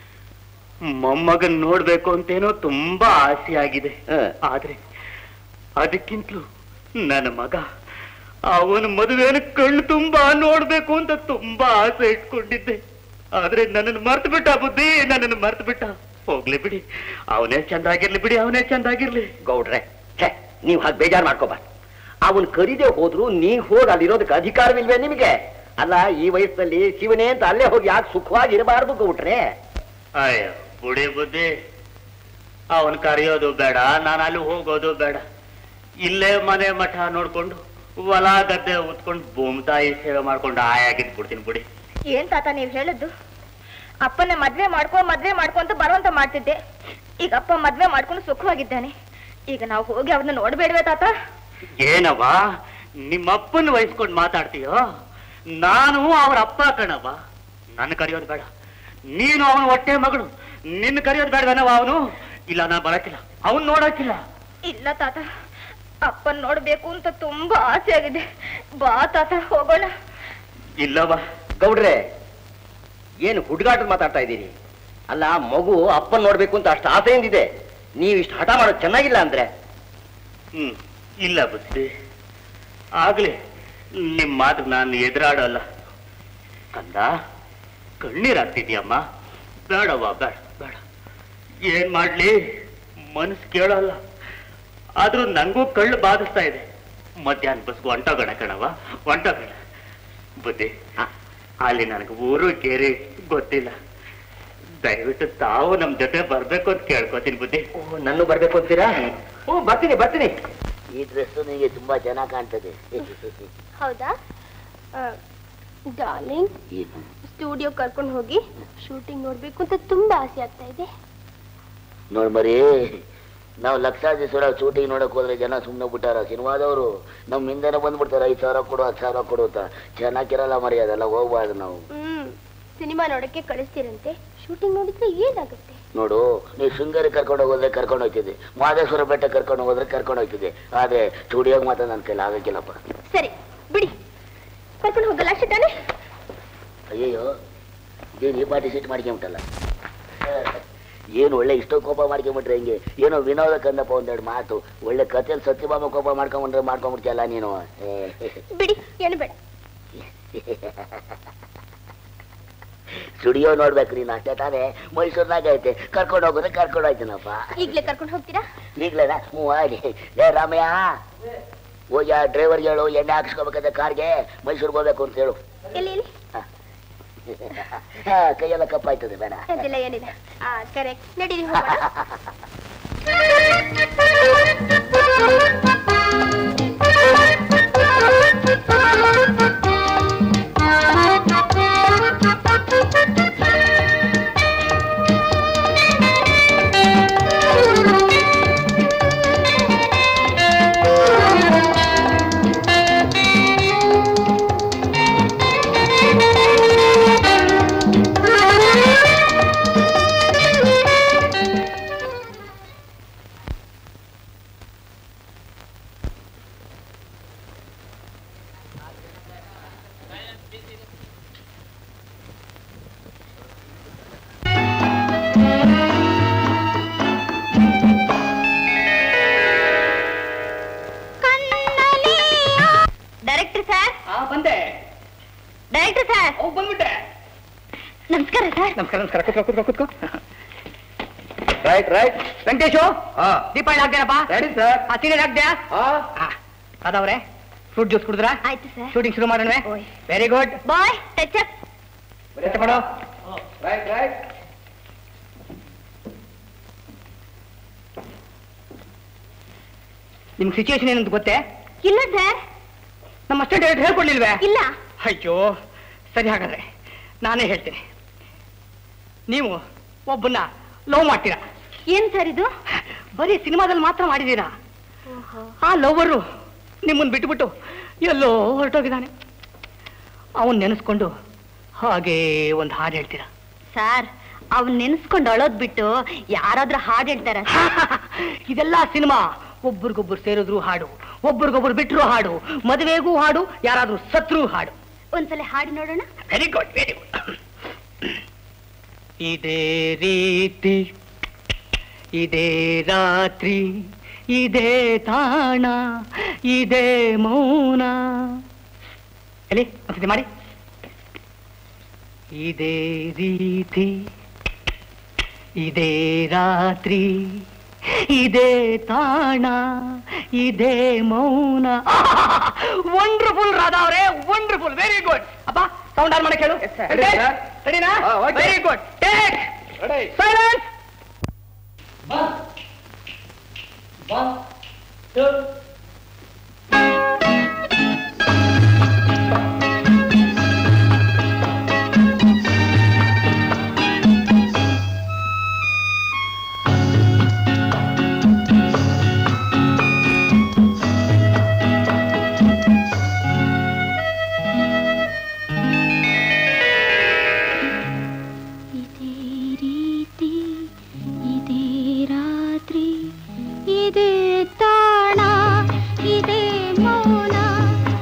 ಮೊಮ್ಮಗನ್ ನೋಡ್ಬೇಕು ಅಂತೇನೋ ತುಂಬಾ ಆಸೆ ಆಗಿದೆ ಹ. ಆದ್ರೆ ಅದಕ್ಕಿಂತಲೂ ನನ್ನ ಮಗ ಅವನ ಮದುವೆನ ಕಣ್ಣು ತುಂಬಾ ನೋಡ್ಬೇಕು ಅಂತ ತುಂಬಾ ಆಸೆ ಇಟ್ಕೊಂಡಿದ್ದೆ ಆದ್ರೆ ನನ್ನನ್ನು ಮರ್ತು ಬಿಟ್ಟ ಬುದ್ಧಿ ನನ್ನನ್ನು ಮರ್ತು ಬಿಟ್ಟ ಹೋಗ್ಲಿ ಬಿಡಿ ಅವನೇ ಚಂದಾಗಿರ್ಲಿ ಬಿಡಿ ಅವನೇ ಚಂದಾಗಿರ್ಲಿ ಗೌಡ್ರೆ ಛೆ ನೀವ್ ಹಾಗೆ ಬೇಜಾರ್ ಮಾಡ್ಕೋಬಾರ್ದು ಅವನ್ ಕರೀದೆ ಹೋದ್ರು ನೀವ್ ಹೋಗಿ ಅಲ್ಲಿರೋದಕ್ಕೆ ಅಧಿಕಾರವಿಲ್ವೇ ನಿಮಗೆ ಅಲ್ಲ ಈ ವಯಸ್ಸಲ್ಲಿ ಶಿವನೇ ಅಂತ ಅಲ್ಲೇ ಹೋಗಿ ಯಾಕೆ ಸುಖವಾಗಿ ಇರಬಾರ್ದು ಗೌಡ್ರೆ ಅಯ್ಯೋ ಬುಡಿ ಬುದ್ಧಿ ಅವನ್ ಕರೆಯೋದು ಬೇಡ ನಾನು ಅಲ್ಲಿ ಹೋಗೋದು ಬೇಡ ಇಲ್ಲೇ ಮನೆ ಮಠ ನೋಡ್ಕೊಂಡು ಹೊಲ ಗದ್ದೆ ಉತ್ಕೊಂಡು ಭೂಮಿ ತಾಯಿ ಸೇವೆ ಮಾಡ್ಕೊಂಡು ಆಯಾಗಿದ್ ಬಿಡ್ತೀನಿ ಬಿಡಿ ಏನ್ ತಾತ ನೀವ್ ಹೇಳಿದ್ದು ಅಪ್ಪನ ಮದ್ವೆ ಮಾಡ್ಕೊ ಮದ್ವೆ ಮಾಡ್ಕೊ ಅಂತ ಬರುವಂತ ಮಾಡ್ತಿದ್ದೆ ಈಗ ಅಪ್ಪ ಮದ್ವೆ ಮಾಡ್ಕೊಂಡು ಸುಖವಾಗಿದ್ದಾನೆ ಈಗ ನಾವು ಹೋಗಿ ಅವ್ರನ್ನ ನೋಡ್ಬೇಡ್ವೆ ತಾತ ಏನವ್ವ ನಿಮ್ಮಪ್ಪನ ವಹಿಸ್ಕೊಂಡು ಮಾತಾಡ್ತೀಯೋ ನಾನು ಅವ್ರ ಅಪ್ಪ ಕಣವ್ವ ನನ್ನ ಕರೆಯೋದು ಬೇಡ ನೀನು ಅವನ ಹೊಟ್ಟೆ ಮಗಳು ನಿನ್ನ ಕರೆಯೋದು ಬೇಡವೇನವ ಅವನು ಇಲ್ಲ ನಾ ಬರಕಿಲ್ಲ ಅವನ್ ನೋಡಕ್ಕಿಲ್ಲ ಇಲ್ಲ ತಾತ ಅಪ್ಪನ್ ನೋಡ್ಬೇಕು ಅಂತ ತುಂಬಾ ಆಸೆ ಆಗಿದೆ ಬಾ ತಾತ ಹೋಗೋಣ ಇಲ್ಲವ ಗೌಡ್ರೆ ಏನು ಹುಡುಗಾಟದ ಮಾತಾಡ್ತಾ ಇದ್ದೀರಿ ಅಲ್ಲ ಮಗು ಅಪ್ಪನ್ ನೋಡ್ಬೇಕು ಅಂತ ಅಷ್ಟು ಆಸೆಯಿಂದಿದೆ ನೀವು ಇಷ್ಟು ಹಠ ಮಾಡೋದು ಚೆನ್ನಾಗಿಲ್ಲ ಅಂದ್ರೆ ಹ್ಮ್ ಇಲ್ಲ ಬುದ್ಧಿ ಆಗ್ಲಿ ನಿಮ್ ಮಾತು ನಾನು ಎದುರಾಡಲ್ಲ ಕಂದ ಕಣ್ಣೀರಾಗ್ತಿದ್ಯಮ್ಮ ಬೇಡವ್ವ ಬೇಡ ಬೇಡ ಏನ್ ಮಾಡ್ಲಿ ಮನಸ್ಸು ಕೇಳಲ್ಲ ಆದ್ರೂ ನಂಗೂ ಕಳ್ಳು ಬಾಧಿಸ್ತಾ ಇದೆ ಮಧ್ಯಾಹ್ನ ಬಸ್ಗೂ ಹೊಂಟೋಗೋಣ ಕಣವ ಹೊಂಟೋಗೋಣ ಬುದ್ಧಿ ಹ. ಅಲ್ಲಿ ನನಗೆ ಊರು ಕೇರಿ ಗೊತ್ತಿಲ್ಲ ದಯವಿಟ್ಟು ತಾವು ನಮ್ ಜೊತೆ ಬರ್ಬೇಕು ಅಂತ ಕೇಳ್ಕೊತೀನಿ ಬುದ್ಧಿ ಓ ನನ್ನೂ ಬರ್ಬೇಕು ಅಂತೀರಾ ಹ್ಞೂ ಬರ್ತೀನಿ ಬರ್ತೀನಿ ಈ ಡ್ರೆಸ್ ನಿಮಗೆ ತುಂಬಾ ಚೆನ್ನಾಗಿ ಕಾಣ್ತದೆ ಹೌದಾ ಡಾರ್ಲಿಂಗ್ ಏನು? ಸ್ಟುಡಿಯೋ ಕರ್ಕೊಂಡು ಹೋಗಿ ಶೂಟಿಂಗ್ ನೋಡ್ಬೇಕು ಅಂತ ತುಂಬಾ ಆಸೆ ಆಗ್ತಾ ಇದೆ ನೋಡ್ ಮರಿ ನಾವು ಲಕ್ಷಾಧೀಶ್ವರ ಶೂಟಿಂಗ್ ನೋಡಕ್ ಹೋದ್ರೆ ಜನ ಸುಮ್ಮನೆ ಬಿಟ್ಟಾರ ಸಿನಿಮಾದವರು ನಮ್ಮ ಹಿಂದೆನೆ ಬಂದ್ಬಿಡ್ತಾರೆ ಐದು ಸಾವಿರ ಕೊಡು ಹತ್ತು ಸಾವಿರ ಕೊಡು ಅಂತ ಚೆನ್ನಾಗಿರಲ್ಲ ಮರಿ ಅದೆಲ್ಲ ಹೋಗ್ಬಾರ್ದು ನಾವು ಹ್ಮ್ ಸಿನಿಮಾ ನೋಡಕ್ಕೆ ಕಳಿಸ್ತೀರಂತೆ ಶೂಟಿಂಗ್ ನೋಡಿದ್ರೆ ಏನಾಗುತ್ತೆ ನೋಡು ನೀವು ಶೃಂಗೇರಿ ಕರ್ಕೊಂಡು ಹೋಗೋದ್ರೆ ಕರ್ಕೊಂಡು ಹೋಗ್ತಿದ್ದೆ ಮಹದೇಶ್ವರ ಬೆಟ್ಟ ಕರ್ಕೊಂಡು ಹೋಗೋದ್ರೆ ಕರ್ಕೊಂಡು ಹೋಗ್ತಿದ್ದೆ ಆದ್ರೆ ಸ್ಟುಡಿಯೋಗೆ ಮಾತ್ರ ನನ್ನ ಕೈಲಿ ಆಗಕ್ಕಿಲ್ಲಪ್ಪ ಸರಿ ಬಿಡಿ ಕರ್ಕೊಂಡು ಹೋಗಲ್ಲ ಅಷ್ಟೇ ತಾನೇ ಅಯ್ಯಯ್ಯೋ ಇದೇನು ಈ ಪಾರ್ಟಿ ಸೀಟ್ ಮಾಡ್ಕೊಂಬಿಟ್ಟಲ್ಲ ಏನು ಒಳ್ಳೆ ಇಷ್ಟೋ ಕೋಪ ಮಾಡ್ಕೊಂಬಿಟ್ರೆ ಹೆಂಗೆ ಏನೋ ವಿನೋದ ಕಂದಪ್ಪ ಒಂದೆರಡು ಮಾತು ಒಳ್ಳೆ ಕಥೆಯಲ್ಲಿ ಸತ್ಯಭಾಮ ಕೋಪ ಮಾಡ್ಕೊಂಬಿಟ್ರೆ ಮಾಡ್ಕೊಂಬಿಡ್ತೀಯಲ್ಲ ನೀನು ಏ, ಬಿಡಿ ಏನು ಬೇಡ ಸ್ಟುಡಿಯೋ ನೋಡ್ಬೇಕು ನೀನು ಅಷ್ಟೇ ತಾನೇ ಮೈಸೂರ್ನಾಗ ಐತೆ ಕರ್ಕೊಂಡು ಹೋಗೋದ್ರೆ ಕರ್ಕೊಂಡು ಹೋಯ್ತೀನಪ್ಪ ಈಗ್ಲೇ ಕರ್ಕೊಂಡು ಹೋಗ್ತೀರಾ ಈಗ್ಲೇನಾ ಹ್ಞೂ ಆಗಿ ಏ ರಾಮಯ್ಯ ಹೋಗಿ ಆ ಡ್ರೈವರ್ಗೆ ಹೇಳು ಎಣ್ಣೆ ಹಾಕ್ಸ್ಕೋಬೇಕಾದ್ರೆ ಕಾರ್ಗೆ ಮೈಸೂರಿಗೆ ಹೋಗ್ಬೇಕು ಅಂತ ಹೇಳು ಎಲ್ಲಿ ಎಲ್ಲಿ ಹಾ, ಕೈಯೆಲ್ಲ ಕಪ್ಪಾಯ್ತದೆ ಬೇಡ ಅದೆಲ್ಲ ಏನಿಲ್ಲ ಆ ಕರೆಕ್ಟ್ ನಡೀರಿ ಹೋಗೋಣ ಡೈರೆಕ್ಟರ್ ಸರ್ ಬಂದೆ ಡೈರೆಕ್ಟರ್ ಸರ್ ಬಂದ್ಬಿಟ್ಟೆ ನಮಸ್ಕಾರ ಸರ್ ನಮಸ್ಕಾರ ನಮಸ್ಕಾರ ಕೂತ್ಕೋ ಕೂತ್ಕೋ ಕೂತ್ಕೋ ರೈಟ್ ರೈಟ್ ವೆಂಕಟೇಶು ದೀಪಾವಳಿ ಹಾಕ್ದೇನಪ್ಪ ರೆಡಿ ಸರ್ ಆ ಸೀರೆ ಹಾಕ್ದ್ಯಾ ಅದಾವ್ರೆ ಫ್ರೂಟ್ ಜ್ಯೂಸ್ ಕುಡಿದ್ರಾ ಆಯ್ತು ಸರ್ ಶೂಟಿಂಗ್ ಶುರು ಮಾಡೋಣ ಓಯ್. Very good boy touch up ಮಾಡು ರೈಟ್ ರೈಟ್ ನಿಮ್ ಸಿಚುವೇಶನ್ ಏನಂತ ಗೊತ್ತೇ ಇಲ್ಲ ಸರ್ ನಮ್ಮ ಅಸ್ಟೆಂಟ್ ಡೈರೆಕ್ಟರ್ ಹೇಳ್ಕೊಡ್ಲಿಲ್ವೇ ಇಲ್ಲ ಅಯ್ಯೋ ಸರಿ ಹಾಗಾದ್ರೆ ನಾನೇ ಹೇಳ್ತೀನಿ ನೀವು ಒಬ್ಬನ್ನ ಲವ್ ಮಾಡ್ತೀರಾ ಏನ್ ಸರ್ ಇದು ಬರೀ ಸಿನಿಮಾದಲ್ಲಿ ಮಾತ್ರ ಮಾಡಿದ್ದೀರಾ ಆ ಲವ್ವರು ನಿಮ್ಮನ್ನ ಬಿಟ್ಟುಬಿಟ್ಟು ಎಲ್ಲೋ ಹೊರಟೋಗಿದ್ದಾನೆ ಅವನ್ ನೆನೆಸ್ಕೊಂಡು ಹಾಗೆ ಒಂದು ಹಾಡು ಹೇಳ್ತೀರಾ ಸರ್ ಅವ್ನ್ ನೆನ್ಸ್ಕೊಂಡು ಅಳೋದ್ ಬಿಟ್ಟು ಯಾರಾದ್ರೂ ಹಾಡ್ ಹೇಳ್ತಾರ ಇದೆಲ್ಲ ಸಿನಿಮಾ ಒಬ್ರಿಗೊಬ್ರು ಸೇರಿದ್ರು ಹಾಡು ಒಬ್ರಿಗೊಬ್ರು ಬಿಟ್ರು ಹಾಡು ಮದುವೆಗೂ ಹಾಡು ಯಾರಾದ್ರೂ ಸತ್ರು ಹಾಡು ಒಂದ್ಸಲ ಹಾಡಿ ನೋಡೋಣ ವೆರಿ ಗುಡ್ ವೆರಿ ಗುಡ್ ಇದೇ ರೀತಿ ಇದೇ ರಾತ್ರಿ ಇದೇ ತಾಣ ಇದೇ ಮೌನ ಎಲ್ಲಿ ಒಂದ್ಸತಿ ಮಾಡಿ ಇದೇ ರೀತಿ ಇದೇ ರಾತ್ರಿ ಇದೇ ತಾಣ ಇದೇ ಮೌನ ವಂಡರ್ಫುಲ್ ರಾಧಾ ಅವರೇ ವಂಡರ್ಫುಲ್ ವೆರಿ ಗುಡ್ ಅಪ್ಪ ಸೌಂಡ್ ಆನ್ ಮಾಡಿ ಕೇಳು ರೆಡಿನಾ ವೆರಿ ಗುಡ್ ಟೇಕ್ ಸೈಲೆನ್ಸ್ ಇದೇ ರೀತಿ ಇದೇ ರಾತ್ರಿ ಇದೇ ತಾಣ ಇದೇ ಮೌನ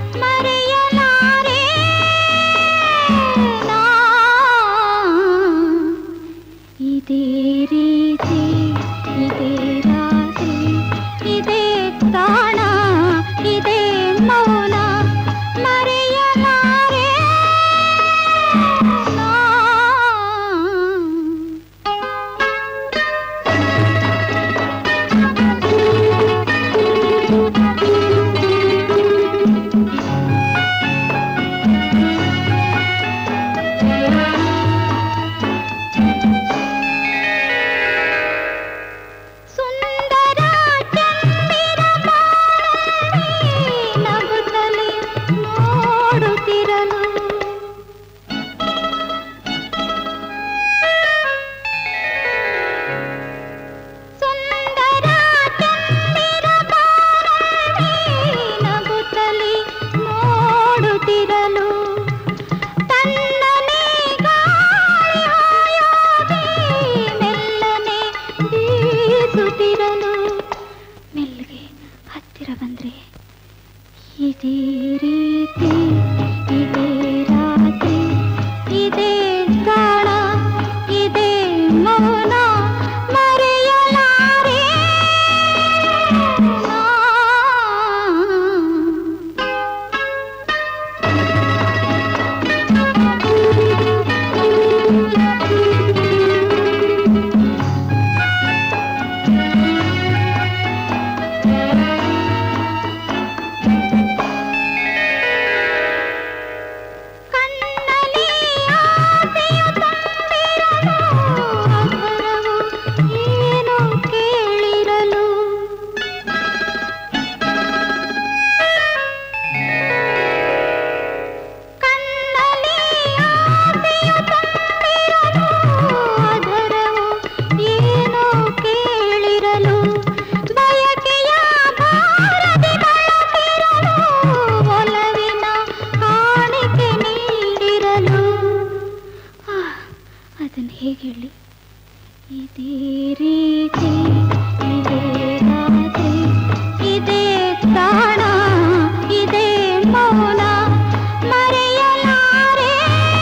ಅದನ್ನು ಹೇಗೆ ಹೇಳಿ ಇದೇ ರೀತಿ ಇದೇ ರಾತ್ರಿ ಇದೇ ತಾಣ ಇದೇ ಮೌನ ಮರೆಯಲಾರೆ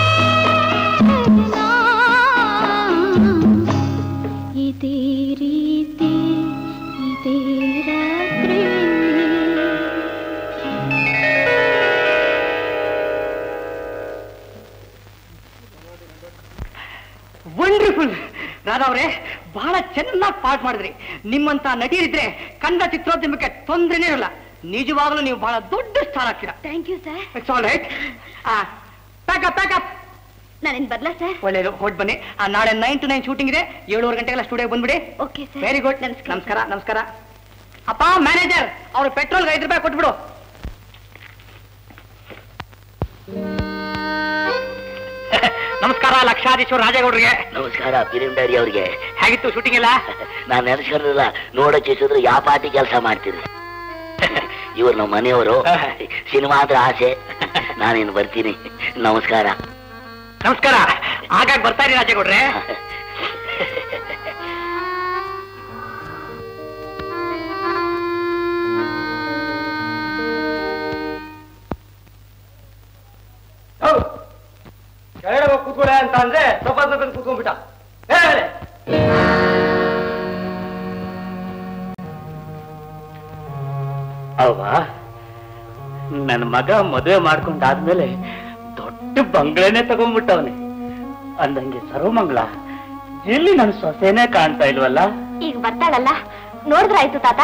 ನಾ. ಇದೇ ರೀತಿ ಇದೇ ರಾತ್ರಿ ವಂಡರ್ಫುಲ್ ರಾಧಾವ್ರೆ ಬಹಳ ಚೆನ್ನಾಗಿ ಪಾಠ ಮಾಡಿದ್ರಿ ನಿಮ್ಮಂತ ನಟಿಯರಿದ್ರೆ ಕನ್ನಡ ಚಿತ್ರೋದ್ಯಮಕ್ಕೆ ತೊಂದರೆನೇ ಇರಲ್ಲ ನಿಜವಾಗ್ಲೂ ನೀವು ಬಹಳ ದೊಡ್ಡ ಸ್ಟಾರ್ ಆಗ್ತೀರಾ thank you sir it's all right pack up pack up ನಾನೇನ್ ಬರ್ಲಾ ಸರ್ ಒಳ್ಳೇದು ಹೊಡ್ ಬನ್ನಿ ಆ, ನಾಳೆ ನೈನ್ ಟು ನೈನ್ ಶೂಟಿಂಗ್ ಇದೆ ಏಳುವರೆ ಗಂಟೆಗೆಲ್ಲ ಸ್ಟುಡಿಯೋ ಬಂದ್ಬಿಡಿ ಓಕೆ ಸರ್ ವೆರಿ ಗುಡ್ ನಮಸ್ಕಾರ ನಮಸ್ಕಾರ ಅಪ್ಪ ಮ್ಯಾನೇಜರ್ ಅವ್ರು ಪೆಟ್ರೋಲ್ಗೆ ಐದು ರೂಪಾಯಿ ಕೊಟ್ಬಿಡು ನಮಸ್ಕಾರ ಲಕ್ಷಾಧೀಶ್ವರ ರಾಜೇಗೌಡ್ರಿಗೆ ನಮಸ್ಕಾರ ಫಿಲಿಂ ಡೈರಿ ಅವ್ರಿಗೆ ಹೇಗಿತ್ತು ಶೂಟಿಂಗ್ ಎಲ್ಲ ನಾನ್ ನೆನೆಸ್ಕೊಂಡಿರಲಿಲ್ಲ ನೋಡಕ್ಕೆ ಇಸಿದ್ರೆ ಯಾವ ಪಾಟಿ ಕೆಲಸ ಮಾಡ್ತೀರಿ ಇವ್ರು ನಮ್ಮ ಮನೆಯವರು ಸಿನಿಮಾ ಅಂದ್ರೆ ಆಸೆ ನಾನಿನ್ನು ಬರ್ತೀನಿ ನಮಸ್ಕಾರ ನಮಸ್ಕಾರ ಆಗಾಗ ಬರ್ತಾ ಇರಿ ರಾಜೇಗೌಡ್ರೆ ಕೆಳಗಡೆ ಹೋಗಿ ಕೂತ್ಕೊಳ್ಳೆ ಅಂತ ಅಂದ್ರೆ ಸ್ವಲ್ಪ ಸ್ವಲ್ಪ ಕೂತ್ಕೊಂಡ್ಬಿಟ್ಟ ಹೇಳಿ ಅಲ್ವಾ ನನ್ನ ಮಗ ಮದುವೆ ಮಾಡ್ಕೊಂಡಾದ್ಮೇಲೆ ದೊಡ್ಡ ಬಂಗ್ಲೆನೆ ತಗೊಂಡ್ಬಿಟ್ಟವನೆ ಅಂದಂಗೆ ಸರ್ವಮಂಗಳ ಎಲ್ಲಿ ನನ್ನ ಸೊಸೆನೇ ಕಾಣ್ತಾ ಇಲ್ವಲ್ಲ ಈಗ ಬರ್ತಾಳಲ್ಲ ನೋಡಿದ್ರಾಯ್ತು ತಾತ